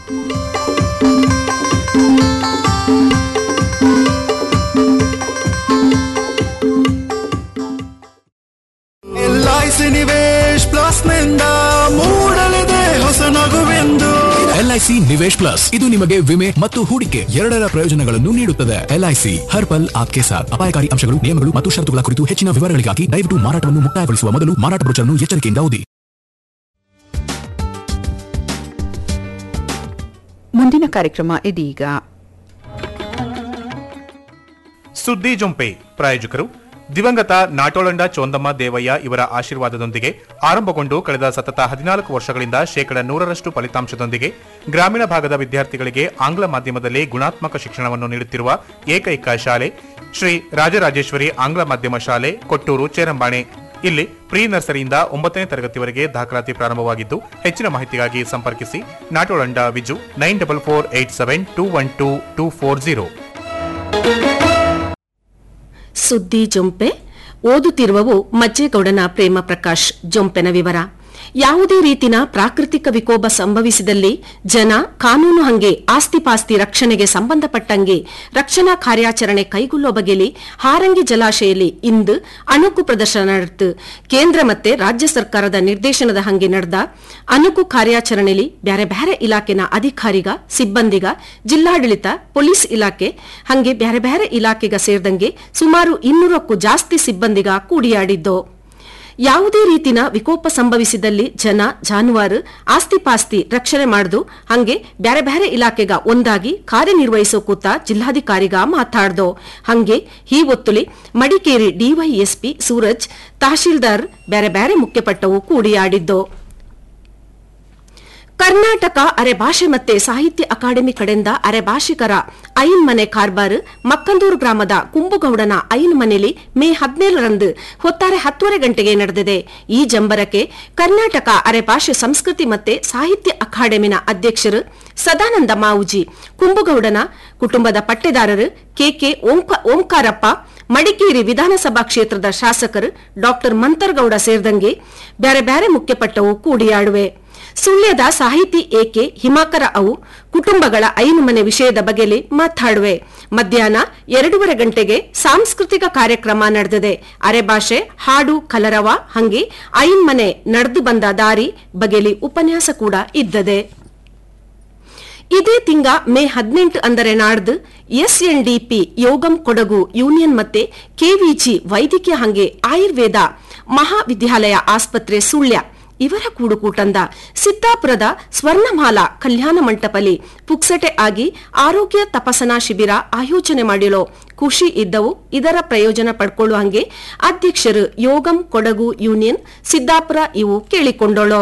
Speaker 9: ಎಲ್ಐಸಿ ನಿವೇಶ್ ಪ್ಲಸ್ ನಿಂದ ಮೂಡಲಿದೆ ಹೊಸ ನಗುವೆಂದು
Speaker 14: ಎಲ್ಐಸಿ ನಿವೇಶ್ ಪ್ಲಸ್ ಇದು ನಿಮಗೆ ವಿಮೆ ಮತ್ತು ಹೂಡಿಕೆ ಎರಡರ ಪ್ರಯೋಜನಗಳನ್ನು ನೀಡುತ್ತದೆ ಎಲ್ಐಸಿ ಹರ್ ಪಲ್ ಆಪ್ಕೆ ಸಾಥ್ ಅಪಾಯಕಾರಿ ಅಂಶಗಳು ನಿಯಮಗಳು ಮತ್ತು ಷರತ್ತುಗಳ ಕುರಿತು ಹೆಚ್ಚಿನ ವಿವರಗಳಿಗಾಗಿ ದಯವಿಟ್ಟು ಮಾರಾಟವನ್ನು ಮುಕ್ತಾಯಗೊಳಿಸುವ ಮೊದಲು ಮಾರಾಟ ಬ್ರೋಚರ್ನ್ನು ಎಚ್ಚರಿಕೆಯಿಂದ ಓದಿ
Speaker 3: ಮುಂದಿನ ಕಾರ್ಯಕ್ರಮ ಇದೀಗ
Speaker 15: ಸುದ್ದಿ ಜೊಂಪೆ ಪ್ರಾಯೋಜಕರು ದಿವಂಗತ ನಾಟೋಳಂಡ ಚೋಂದಮ್ಮ ದೇವಯ್ಯ ಇವರ ಆಶೀರ್ವಾದದೊಂದಿಗೆ ಆರಂಭಗೊಂಡು ಕಳೆದ ಸತತ ಹದಿನಾಲ್ಕು ವರ್ಷಗಳಿಂದ ಶೇಕಡ ನೂರರಷ್ಟು ಫಲಿತಾಂಶದೊಂದಿಗೆ ಗ್ರಾಮೀಣ ಭಾಗದ ವಿದ್ಯಾರ್ಥಿಗಳಿಗೆ ಆಂಗ್ಲ ಮಾಧ್ಯಮದಲ್ಲಿ ಗುಣಾತ್ಮಕ ಶಿಕ್ಷಣವನ್ನು ನೀಡುತ್ತಿರುವ ಏಕೈಕ ಶಾಲೆ ಶ್ರೀ ರಾಜರಾಜೇಶ್ವರಿ ಆಂಗ್ಲ ಮಾಧ್ಯಮ ಶಾಲೆ ಕೊಟ್ಟೂರು ಚೇರಂಬಾಣೆ ಇಲ್ಲಿ ಪ್ರೀ ನರ್ಸರಿಯಿಂದ ಒಂಬತ್ತನೇ ತರಗತಿವರೆಗೆ ದಾಖಲಾತಿ ಪ್ರಾರಂಭವಾಗಿದ್ದು ಹೆಚ್ಚಿನ ಮಾಹಿತಿಗಾಗಿ ಸಂಪರ್ಕಿಸಿ Natolanda Viju nine double four eight seven two one two two four zero
Speaker 16: ಸುದ್ದಿ ಜೊಂಪೆ ಓದುತ್ತಿರುವವು ಮಜ್ಜೇಗೌಡನ ಪ್ರೇಮ ಪ್ರಕಾಶ್ ಜೊಂಪೆನ ವಿವರ ಯಾವುದೇ ರೀತಿನ ಪ್ರಾಕೃತಿಕ ವಿಕೋಪ ಸಂಭವಿಸಿದಲ್ಲಿ ಜನ ಕಾನೂನು ಹಂಗೆ ಆಸ್ತಿಪಾಸ್ತಿ ರಕ್ಷಣೆಗೆ ಸಂಬಂಧಪಟ್ಟಂಗೆ ರಕ್ಷಣಾ ಕಾರ್ಯಾಚರಣೆ ಕೈಗೊಳ್ಳುವ ಬಗೆಯಲ್ಲಿ ಹಾರಂಗಿ ಜಲಾಶಯಲ್ಲಿ ಇಂದು ಅಣುಕು ಪ್ರದರ್ಶನ ನಡೆತು ಕೇಂದ್ರ ಮತ್ತೆ ರಾಜ್ಯ ಸರ್ಕಾರದ ನಿರ್ದೇಶನದ ಹಂಗೆ ನಡೆದ ಅಣುಕು ಕಾರ್ಯಾಚರಣೆಯಲ್ಲಿ ಬ್ಯಾರೆ ಬ್ಯಾರೆ ಇಲಾಖೆನ ಅಧಿಕಾರಿಗ ಸಿಬ್ಬಂದಿಗ ಜಿಲ್ಲಾಡಳಿತ ಪೊಲೀಸ್ ಇಲಾಖೆ ಹಂಗೆ ಬ್ಯಾರೆ ಬ್ಯಾರೆ ಇಲಾಖೆಗ ಸೇರಿದಂಗೆ ಸುಮಾರು ಇನ್ನೂರಕ್ಕೂ ಜಾಸ್ತಿ ಸಿಬ್ಬಂದಿಗ ಕೂಡಿಯಾಡಿದ್ದು ಯಾವುದೇ ರೀತಿನ ವಿಕೋಪ ಸಂಭವಿಸಿದಲ್ಲಿ ಜನ ಜಾನುವಾರು ಆಸ್ತಿಪಾಸ್ತಿ ರಕ್ಷಣೆ ಮಾಡುದು ಹಂಗೆ ಬ್ಯಾರೆ ಬ್ಯಾರೆ ಇಲಾಖೆಗ ಒಂದಾಗಿ ಕಾರ್ಯನಿರ್ವಹಿಸೋ ಕೂತ ಜಿಲ್ಲಾಧಿಕಾರಿಗ ಮಾತಾಡ್ದೋ ಹಂಗೆ ಈ ಒತ್ತುಲಿ ಮಡಿಕೇರಿ ಡಿವೈಎಸ್ಪಿ ಸೂರಜ್ ತಹಶೀಲ್ದಾರ್ ಬ್ಯಾರೆ ಬ್ಯಾರೆ ಮುಖ್ಯಪಟ್ಟವು ಕೂಡಿಯಾಡಿದ್ದು ಕರ್ನಾಟಕ ಅರೆಭಾಷೆ ಮತ್ತೆ ಸಾಹಿತ್ಯ ಅಕಾಡೆಮಿ ಕಡೆಯಿಂದ ಅರೆಭಾಷಿಕರ ಐನ್ ಮನೆ ಕಾರ್ಬಾರ್ ಮಕ್ಕಂದೂರು ಗ್ರಾಮದ ಕುಂಬುಗೌಡನ ಐನ್ ಮನೆಯಲ್ಲಿ ಮೇ ಹದಿನೇಳರಂದು ಹೊತ್ತಾರೆ ಹತ್ತುವರೆ ಗಂಟೆಗೆ ನಡೆದಿದೆ ಈ ಜಂಬರಕ್ಕೆ ಕರ್ನಾಟಕ ಅರೆಭಾಷೆ ಸಂಸ್ಕೃತಿ ಮತ್ತೆ ಸಾಹಿತ್ಯ ಅಕಾಡೆಮಿನ ಅಧ್ಯಕ್ಷರು ಸದಾನಂದ ಮಾವುಜಿ ಕುಂಬುಗೌಡನ ಕುಟುಂಬದ ಪಟ್ಟೆದಾರರು ಕೆಕೆ ಓಂಕಾರಪ್ಪ ಮಡಿಕೇರಿ ವಿಧಾನಸಭಾ ಕ್ಷೇತ್ರದ ಶಾಸಕರು ಡಾಕ್ಟರ್ ಮಂತರ್ಗೌಡ ಸೇರಿದಂಗೆ ಬ್ಯಾರೆ ಬ್ಯಾರೆ ಮುಖ್ಯಪಟ್ಟವು ಕೂಡಿಯಾಡುವೆ ಸುಳ್ಯದ ಸಾಹಿತಿ ಏಕೆ ಹಿಮಾಕರ ಅವು ಕುಟುಂಬಗಳ ಐನು ಮನೆ ವಿಷಯದ ಬಗೆಯಲ್ಲಿ ಮಾತಾಡುವೆ ಮಧ್ಯಾಹ್ನ ಎರಡೂವರೆ ಗಂಟೆಗೆ ಸಾಂಸ್ಕೃತಿಕ ಕಾರ್ಯಕ್ರಮ ನಡೆದಿದೆ ಅರೆಭಾಷೆ ಹಾಡು ಕಲರವ ಹಂಗೆ ಐನ್ ಮನೆ ನಡೆದು ಬಂದ ದಾರಿ ಬಗೆಲಿ ಉಪನ್ಯಾಸ ಕೂಡ ಇದ್ದದೆ ಇದೇ ತಿಂಗ ಮೇ ಹದಿನೆಂಟು ಅಂದರೆ ನಾಡ್ದು ಎಸ್ಎನ್ಡಿಪಿ ಯೋಗಂ ಕೊಡಗು ಯೂನಿಯನ್ ಮತ್ತೆ ಕೆವಿಜಿ ವೈದ್ಯಕೀಯ ಹಂಗೆ ಆಯುರ್ವೇದ ಮಹಾವಿದ್ಯಾಲಯ ಆಸ್ಪತ್ರೆ ಸುಳ್ಯ ಇವರ ಕೂಡುಕೂಟಂದ ಸಿದ್ದಾಪುರದ ಸ್ವರ್ಣಮಾಲಾ ಕಲ್ಯಾಣ ಮಂಟಪಲಿ ಪುಕ್ಸಟೆ ಆಗಿ ಆರೋಗ್ಯ ತಪಾಸಣಾ ಶಿಬಿರ ಆಯೋಜನೆ ಮಾಡಿರೋ ಖುಷಿ ಇದ್ದವು ಇದರ ಪ್ರಯೋಜನ ಪಡ್ಕೊಳ್ಳುವ ಹಂಗೆ ಅಧ್ಯಕ್ಷರು ಯೋಗಂ ಕೊಡಗು ಯೂನಿಯನ್ ಸಿದ್ದಾಪುರ ಇವು ಕೇಳಿಕೊಂಡೋಳು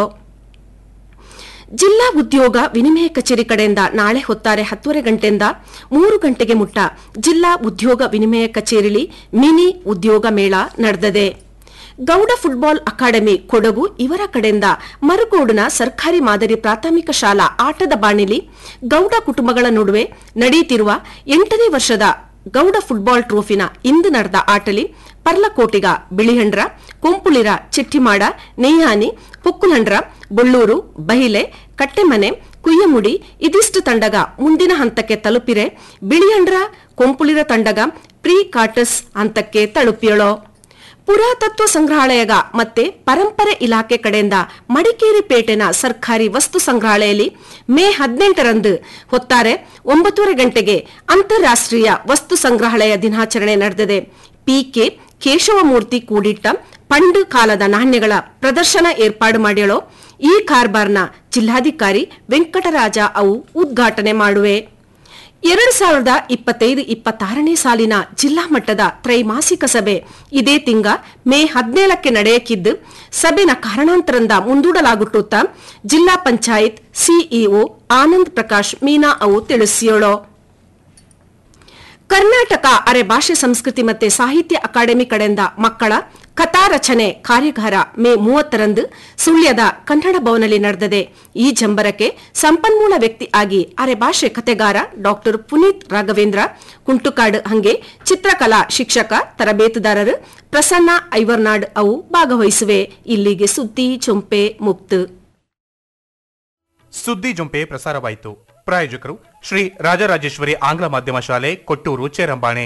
Speaker 16: ಜಿಲ್ಲಾ ಉದ್ಯೋಗ ವಿನಿಮಯ ಕಚೇರಿ ಕಡೆಯಿಂದ ನಾಳೆ ಹೊತ್ತಾರೆ ಹತ್ತುವರೆ ಗಂಟೆಯಿಂದ ಮೂರು ಗಂಟೆಗೆ ಮುಟ್ಟ ಜಿಲ್ಲಾ ಉದ್ಯೋಗ ವಿನಿಮಯ ಕಚೇರಿಲಿ ಮಿನಿ ಉದ್ಯೋಗ ಮೇಳ ನಡೆದಿದೆ ಗೌಡ ಫುಟ್ಬಾಲ್ ಅಕಾಡೆಮಿ ಕೊಡಗು ಇವರ ಕಡೆಯಿಂದ ಮರುಗೋಡಿನ ಸರ್ಕಾರಿ ಮಾದರಿ ಪ್ರಾಥಮಿಕ ಶಾಲಾ ಆಟದ ಬಾಣಿಲಿ ಗೌಡ ಕುಟುಂಬಗಳ ನಡುವೆ ನಡೆಯುತ್ತಿರುವ ಎಂಟನೇ ವರ್ಷದ ಗೌಡ ಫುಟ್ಬಾಲ್ ಟ್ರೋಫಿನ ಇಂದು ನಡೆದ ಆಟಲಿ ಪರ್ಲಕೋಟಿಗ ಬಿಳಿಹಂಡ್ರ ಕೊಂಪುಳಿರ ಚಿಟ್ಟಿಮಾಡ ನೇಯಾನಿ ಪುಕ್ಕುಲಂಡ್ರ ಬೊಳ್ಳೂರು ಬಹಿಲೆ ಕಟ್ಟೆಮನೆ ಕುಯ್ಯಮುಡಿ ಇದಿಷ್ಟು ತಂಡಗ ಮುಂದಿನ ಹಂತಕ್ಕೆ ತಲುಪಿರೆ ಬಿಳಿಯಂಡ್ರ ಕೊಂಪುಳಿರ ತಂಡಗ ಪ್ರೀ ಕಾಟಸ್ ಹಂತಕ್ಕೆ ತಲುಪಿಯಳೋ ಪುರಾತತ್ವ ಸಂಗ್ರಹಾಲಯಗ ಮತ್ತೆ ಪರಂಪರೆ ಇಲಾಖೆ ಕಡೆಯಿಂದ ಮಡಿಕೇರಿ ಪೇಟೆನ ಸರ್ಕಾರಿ ವಸ್ತು ಸಂಗ್ರಹಾಲಯದಲ್ಲಿ ಮೇ ಹದಿನೆಂಟರಂದು ಹೊತ್ತಾರೆ ಒಂಬತ್ತುವರೆ ಗಂಟೆಗೆ ಅಂತಾರಾಷ್ಟ್ರೀಯ ವಸ್ತು ಸಂಗ್ರಹಾಲಯ ದಿನಾಚರಣೆ ನಡೆದಿದೆ ಪಿಕೆ ಕೇಶವಮೂರ್ತಿ ಕೂಡಿಟ್ಟ ಪಂಡು ಕಾಲದ ನಾಣ್ಯಗಳ ಪ್ರದರ್ಶನ ಏರ್ಪಾಡು ಮಾಡ್ಯಳೋ ಈ ಕಾರ್ಬಾರ್ನ ಜಿಲ್ಲಾಧಿಕಾರಿ ವೆಂಕಟರಾಜ ಅವು ಉದ್ಘಾಟನೆ ಮಾಡುವೆ ಎರಡು ಸಾವಿರದ ಇಪ್ಪತ್ತೈದು ಇಪ್ಪತ್ತಾರನೇ ಸಾಲಿನ ಜಿಲ್ಲಾ ಮಟ್ಟದ ತ್ರೈಮಾಸಿಕ ಸಭೆ ಇದೇ ತಿಂಗ ಮೇ ಹದಿನೇಳಕ್ಕೆ ನಡೆಯಕ್ಕಿದ್ದು ಸಭೆನ ಕಾರಣಾಂತರದಿಂದ ಮುಂದೂಡಲಾಗುಟ್ಟುತ್ತ ಜಿಲ್ಲಾ ಪಂಚಾಯತ್ ಸಿಇಒ ಆನಂದ್ ಪ್ರಕಾಶ್ ಮೀನಾ ಅವು ತಿಳಿಸಿಯೋಳು ಕರ್ನಾಟಕ ಅರೆ ಭಾಷೆ ಸಂಸ್ಕೃತಿ ಮತ್ತೆ ಸಾಹಿತ್ಯ ಅಕಾಡೆಮಿ ಕಡೆಯಿಂದ ಮಕ್ಕಳ ಕಥಾ ರಚನೆ ಕಾರ್ಯಾಗಾರ ಮೇ ಮೂವತ್ತರಂದು ಸುಳ್ಯದ ಕನ್ನಡ ಭವನಲ್ಲಿ ನಡೆದಿದೆ ಈ ಜಂಬರಕ್ಕೆ ಸಂಪನ್ಮೂಲ ವ್ಯಕ್ತಿ ಆಗಿ ಅರೆ ಭಾಷೆ ಕತೆಗಾರ ಡಾಕ್ಟರ್ ಪುನೀತ್ ರಾಘವೇಂದ್ರ ಕುಂಟುಕಾಡು ಹಂಗೆ ಚಿತ್ರಕಲಾ ಶಿಕ್ಷಕ ತರಬೇತುದಾರರು ಪ್ರಸನ್ನ ಐವರ್ನಾಡ್ ಅವು ಭಾಗವಹಿಸುವೆ ಇಲ್ಲಿಗೆ ಸುದ್ದಿ ಚೊಂಪೆ ಮುಕ್ತು
Speaker 15: ಸುದ್ದಿ ಜೊಂಪೆ ಪ್ರಸಾರವಾಯಿತು ಪ್ರಾಯೋಜಕರು ಶ್ರೀ ರಾಜರಾಜೇಶ್ವರಿ ಆಂಗ್ಲ ಮಾಧ್ಯಮ ಶಾಲೆ ಕೊಟ್ಟೂರು ಚೇರಂಬಾಣೆ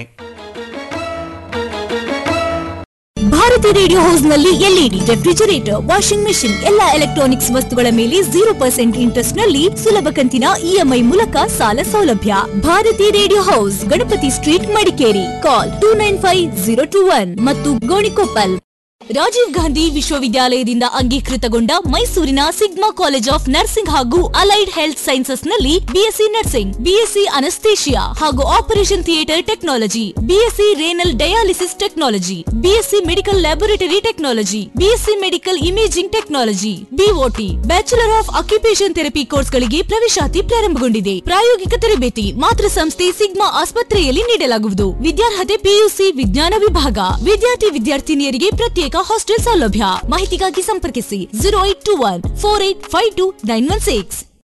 Speaker 17: ಭಾರತಿ ರೇಡಿಯೋ ಹೌಸ್ ನಲ್ಲಿ ಎಲ್ಇಡಿ ರೆಫ್ರಿಜರೇಟರ್ ವಾಷಿಂಗ್ ಮೆಷಿನ್ ಎಲ್ಲಾ ಎಲೆಕ್ಟ್ರಾನಿಕ್ಸ್ ವಸ್ತುಗಳ ಮೇಲೆ ಜೀರೋ ಪರ್ಸೆಂಟ್ ಇಂಟ್ರೆಸ್ಟ್ ನಲ್ಲಿ ಸುಲಭ ಕಂತಿನ ಇಎಂಐ ಮೂಲಕ ಸಾಲ ಸೌಲಭ್ಯ Bharathi radio house Ganapathi street Madikeri call two nine five zero two one ಮತ್ತು ಗೋಣಿಕೊಪ್ಪಲ್ ರಾಜೀವ್ ಗಾಂಧಿ ವಿಶ್ವವಿದ್ಯಾಲಯದಿಂದ ಅಂಗೀಕೃತಗೊಂಡ ಮೈಸೂರಿನ ಸಿಗ್ಮಾ ಕಾಲೇಜ್ ಆಫ್ ನರ್ಸಿಂಗ್ ಹಾಗೂ ಅಲೈಡ್ ಹೆಲ್ತ್ ಸೈನ್ಸಸ್ ನಲ್ಲಿ ಬಿಎಸ್ಸಿ ನರ್ಸಿಂಗ್ ಬಿಎಸ್ಸಿ ಅನಸ್ತೇಷಿಯಾ ಹಾಗೂ operation theatre technology BSc renal dialysis technology BSc medical laboratory technology BSc medical imaging technology BOT bachelor of occupation therapy ಕೋರ್ಸ್ಗಳಿಗೆ ಪ್ರವೇಶಾತಿ ಪ್ರಾರಂಭಗೊಂಡಿದೆ ಪ್ರಾಯೋಗಿಕ ತರಬೇತಿ ಮಾತೃ ಸಂಸ್ಥೆ sigma ಆಸ್ಪತ್ರೆಯಲ್ಲಿ ನೀಡಲಾಗುವುದು ವಿದ್ಯಾರ್ಹತೆ ಪಿಯುಸಿ ವಿಜ್ಞಾನ ವಿಭಾಗ ವಿದ್ಯಾರ್ಥಿ ವಿದ್ಯಾರ್ಥಿನಿಯರಿಗೆ ಪ್ರತ್ಯೇಕ ಹಾಸ್ಟೆಲ್ ಸೌಲಭ್ಯ ಮಾಹಿತಿಗಾಗಿ ಸಂಪರ್ಕಿಸಿ zero eight two one four eight five two nine one six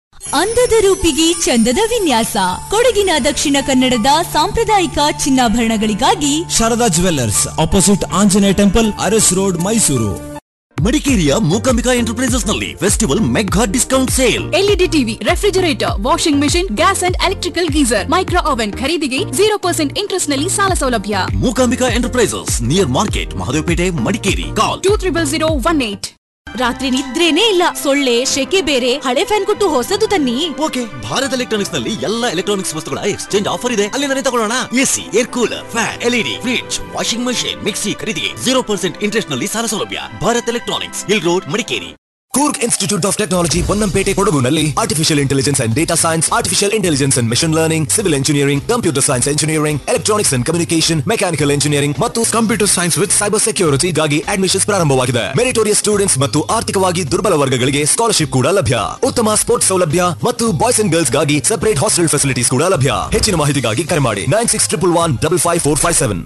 Speaker 17: ಅಂದದ ರೂಪಿಗೆ ಚಂದದ ವಿನ್ಯಾಸ ಕೊಡಗಿನ ದಕ್ಷಿಣ ಕನ್ನಡದ ಸಾಂಪ್ರದಾಯಿಕ ಚಿನ್ನಾಭರಣಗಳಿಗಾಗಿ
Speaker 18: Sharada jewellers opposite Anjaneya temple Aras road Mysuru
Speaker 19: ಮಡಿಕೇರಿಯ ಮೂಕಾಂಬಿಕಾ ಎಂಟರ್ಪ್ರೈಸಸ್ ನಲ್ಲಿ festival mega discount sale
Speaker 20: LED TV refrigerator washing machine gas and electrical geyser micro oven ಖರೀದಿಗೆ ಜೀರೋ ಪರ್ಸೆಂಟ್ ಇಂಟ್ರೆಸ್ಟ್ ನಲ್ಲಿ ಸಾಲ ಸೌಲಭ್ಯ
Speaker 19: Mookambika enterprises near market Mahadevapete Madikeri call
Speaker 20: two triple zero one eight
Speaker 17: ರಾತ್ರಿ ನಿದ್ರೇನೇ ಇಲ್ಲ ಸೊಳ್ಳೆ ಶೆಕೆ ಬೇರೆ ಹಳೆ ಫ್ಯಾನ್ ಕೊಟ್ಟು ಹೊಸದು ತನ್ನಿ
Speaker 19: ಓಕೆ ಭಾರತ್ ಎಲೆಕ್ಟ್ರಾನಿಕ್ಸ್ ನಲ್ಲಿ ಎಲ್ಲ ಎಲೆಕ್ಟ್ರಾನಿಕ್ಸ್ ವಸ್ತುಗಳ ಎಕ್ಸ್ಚೇಂಜ್ ಆಫರ್ ಇದೆ ಅಲ್ಲಿಂದಲೇ ತಗೊಳ್ಳೋಣ AC air cooler fan LED fridge washing machine mixie ಖರೀದಿಗೆ ಜೀರೋ ಪರ್ಸೆಂಟ್ ಇಂಟ್ರೆಸ್ಟ್ ನಲ್ಲಿ ಸಾಲ ಸೌಲಭ್ಯ Bharat electronics hill road Madikeri
Speaker 18: Coorg institute of technology Ponnampet ಕೊಡಗುನಲ್ಲಿ artificial intelligence and data science artificial intelligence and machine learning civil engineering computer science engineering electronics and communication mechanical engineering ಮತ್ತು computer science with cyber ಸೆಕ್ಯೂರಿಟಿಗಾಗಿ admissions ಪ್ರಾರಂಭವಾಗಿದೆ meritorious students ಮತ್ತು ಆರ್ಥಿಕವಾಗಿ ದುರ್ಬಲ ವರ್ಗಗಳಿಗೆ scholarship ಕೂಡ ಲಭ್ಯ ಉತ್ತಮ ಸ್ಪೋರ್ಟ್ಸ್ ಸೌಲಭ್ಯ ಮತ್ತು ಬಾಯ್ಸ್ ಅಂಡ್ ಗರ್ಲ್ಸ್ ಗಾಗಿ ಸೆಪರೇಟ್ ಹಾಸ್ಟೆಲ್ ಫೆಸಿಲಿಟೀಸ್ ಕೂಡ ಲಭ್ಯ ಹೆಚ್ಚಿನ ಮಾಹಿತಿಗಾಗಿ ಕರೆ ಮಾಡಿ nine six triple one double five four five seven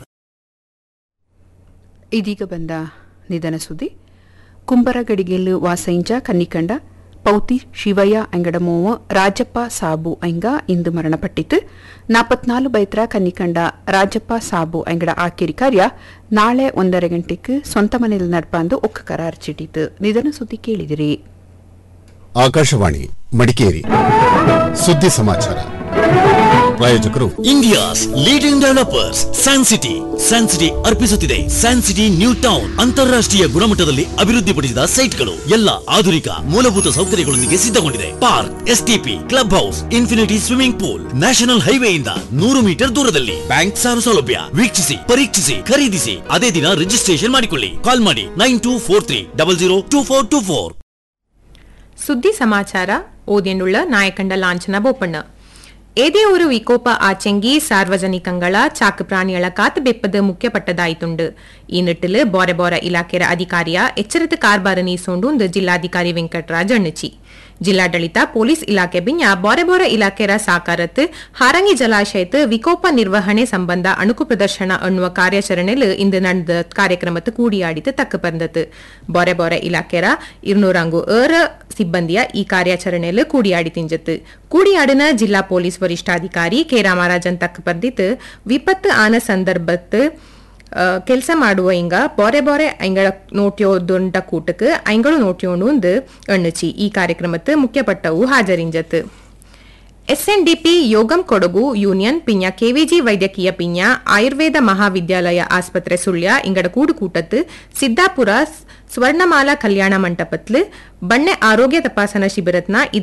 Speaker 3: ಇದೀಗ ಬಂದ ನಿಧನ ಸುದ್ದಿ ಕುಂಬರಗಡಿಗೆಲ್ಲು ವಾಸೈಂಜ ಕನ್ನಿಕಂಡ ಪೌತಿ ಶಿವಯ್ಯ ಅಂಗಡಮೋವ ರಾಜಪ್ಪ ಸಾಬು ಐಂಗ ಇಂದು ಮರಣಪಟ್ಟಿತು ನಾಪತ್ನಾಲು ಬೈತ್ರ ಕನ್ನಿಕಂಡ ರಾಜಪ್ಪ ಸಾಬು ಅಂಗಡ ಆಕಿರಿ ಕಾರ್ಯ ನಾಳೆ ಒಂದರ ಗಂಟೆಗೆ ಸ್ವಂತ ಮನೆಯಲ್ಲಿ ನಡ್ಪಂದು ಒಕ್ಕ ಕರಾರ್ ಚಿಟ್ಟಿತು ನಿಧನ ಸುದ್ದಿ ಕೇಳಿದಿರಿ
Speaker 21: ಆಕಾಶವಾಣಿ ಮಡಿಕೇರಿ ಸುದ್ದಿ ಸಮಾಚಾರ ಪ್ರಾಯೋಜಕರು
Speaker 19: India's leading developers San City San City ಅರ್ಪಿಸುತ್ತಿದೆ ಸ್ಯಾನ್ ಸಿಟಿ ನ್ಯೂ ಟೌನ್ ಅಂತಾರಾಷ್ಟ್ರೀಯ ಗುಣಮಟ್ಟದಲ್ಲಿ ಅಭಿವೃದ್ಧಿಪಡಿಸಿದ ಸೈಟ್ಗಳು ಎಲ್ಲ ಆಧುನಿಕ ಮೂಲಭೂತ ಸೌಕರ್ಯಗಳೊಂದಿಗೆ ಸಿದ್ಧಗೊಂಡಿದೆ park STP club house infinity swimming pool national ಹೈವೇಯಿಂದ ನೂರು ಮೀಟರ್ ದೂರದಲ್ಲಿ ಬ್ಯಾಂಕ್ ಸಾಲ ಸೌಲಭ್ಯ ವೀಕ್ಷಿಸಿ ಪರೀಕ್ಷಿಸಿ ಖರೀದಿಸಿ ಅದೇ ದಿನ ರಿಜಿಸ್ಟ್ರೇಷನ್ ಮಾಡಿಕೊಳ್ಳಿ ಕಾಲ್ ಮಾಡಿ nine two four three double zero two four two four
Speaker 22: ಸುದ್ದಿ ಸಮಾಚಾರ ಓದಿಯಂಡುಳ್ಳ ನಾಯಕಂಡ ಲಾಂಛನ ಬೋಪಣ್ಣ ಏದೇ ஒரு ವಿಕೋಪ ಆಚೆಂಗಿ ಸಾರ್ವಜನಿಕಂಗಳ ಚಾಕು ಪ್ರಾಣಿಗಳ ಕಾತು ಬೆಪ್ಪದ ಮುಖ್ಯಪಟ್ಟದಾಯಿತುಂಡು ಈ ನಿಟ್ಟಿಲು ಬೋರೆ ಬೋರ ಇಲಾಖೆಯ ಅಧಿಕಾರಿಯ ಎಚ್ಚರಿತ ಕಾರ್ಬಾರ ನೀಸೊಂಡು ಜಿಲ್ಲಾಧಿಕಾರಿ ವೆಂಕಟರಾಜ್ ಅಣ್ಣಚಿ ಜಿಲ್ಲಾಡಳಿತ ಪೊಲೀಸ್ ಇಲಾಖೆ ಬಿಂಜ ಬೋರೆ ಬೋರ ಇಲಾಖೆಯ ಸಾಕಾರತ್ ಹಾರಂಗಿ ಜಲಾಶಯತ್ ವಿಕೋಪ ನಿರ್ವಹಣೆ ಸಂಬಂಧ ಅಣುಕು ಪ್ರದರ್ಶನ ಅನ್ನುವ ಕಾರ್ಯಾಚರಣೆಲು ಇಂದು ನಡೆದ ಕಾರ್ಯಕ್ರಮത്ത് ಕೂಡಿಯಾಡಿತು ತಕ್ಕ ಬಂದತು ಬೋರೆ ಬೋರ ಇಲಾಖೆಯ ഇരുന്നൂറംഗു ഏറെ ಸಿಬ್ಬಂದಿಯ ಈ ಕಾರ್ಯಾಚರಣೆಯಲ್ಲಿ ಕೂಡಿಯಾಡಿ ತಿಂಜತ್ತು ಕೂಡಿಯಾಡಿನ ಜಿಲ್ಲಾ ಪೊಲೀಸ್ ವರಿಷ್ಠಾಧಿಕಾರಿ ಕೆ ರಾಮರಾಜನ್ ತಕ್ಕ ಬಂದಿತ್ತು ವಿಪತ್ತು ಆನ ಸಂದರ್ಭತ್ ಕೆಲಸ ಮಾಡುವ ಇಂಗ ಬೋರೆ ಬೋರೆ ಐಂಗಳ ನೋಟ್ಯೋದೊಂಡ ಕೂಟಕ್ಕೆ ಐಂಗಳು ನೋಟ್ಯೋಂಡು ಒಂದು ಎಣ್ಣುಚಿ ಈ ಕಾರ್ಯಕ್ರಮത്ത് ಮುಖ್ಯಪಟ್ಟವು ಹಾಜರಿಂಜತ್ತು ಎಸ್ಎನ್ಡಿಪಿ ಯೋಗಂ ಕೊಡಗು ಯೂನಿಯನ್ ಪಿಂಜ ಕೆವಿಜಿ ವೈದ್ಯಕೀಯ ಪಿಂಜ ಆಯುರ್ವೇದ ಮಹಾವಿದ್ಯಾಲಯ ಆಸ್ಪತ್ರೆ ಸುಳ್ಯ ಇಂಗಡ ಕೂಡು ಕೂಟತ್ತು ಸಿದ್ದಾಪುರ ಸ್ವರ್ಣಮಾಲಾ ಕಲ್ಯಾಣ ಮಂಟಪತ್ಲು ಬಣ್ಣೆ ಆರೋಗ್ಯ ತಪಾಸಣಾ ಶಿಬಿರತ್ನ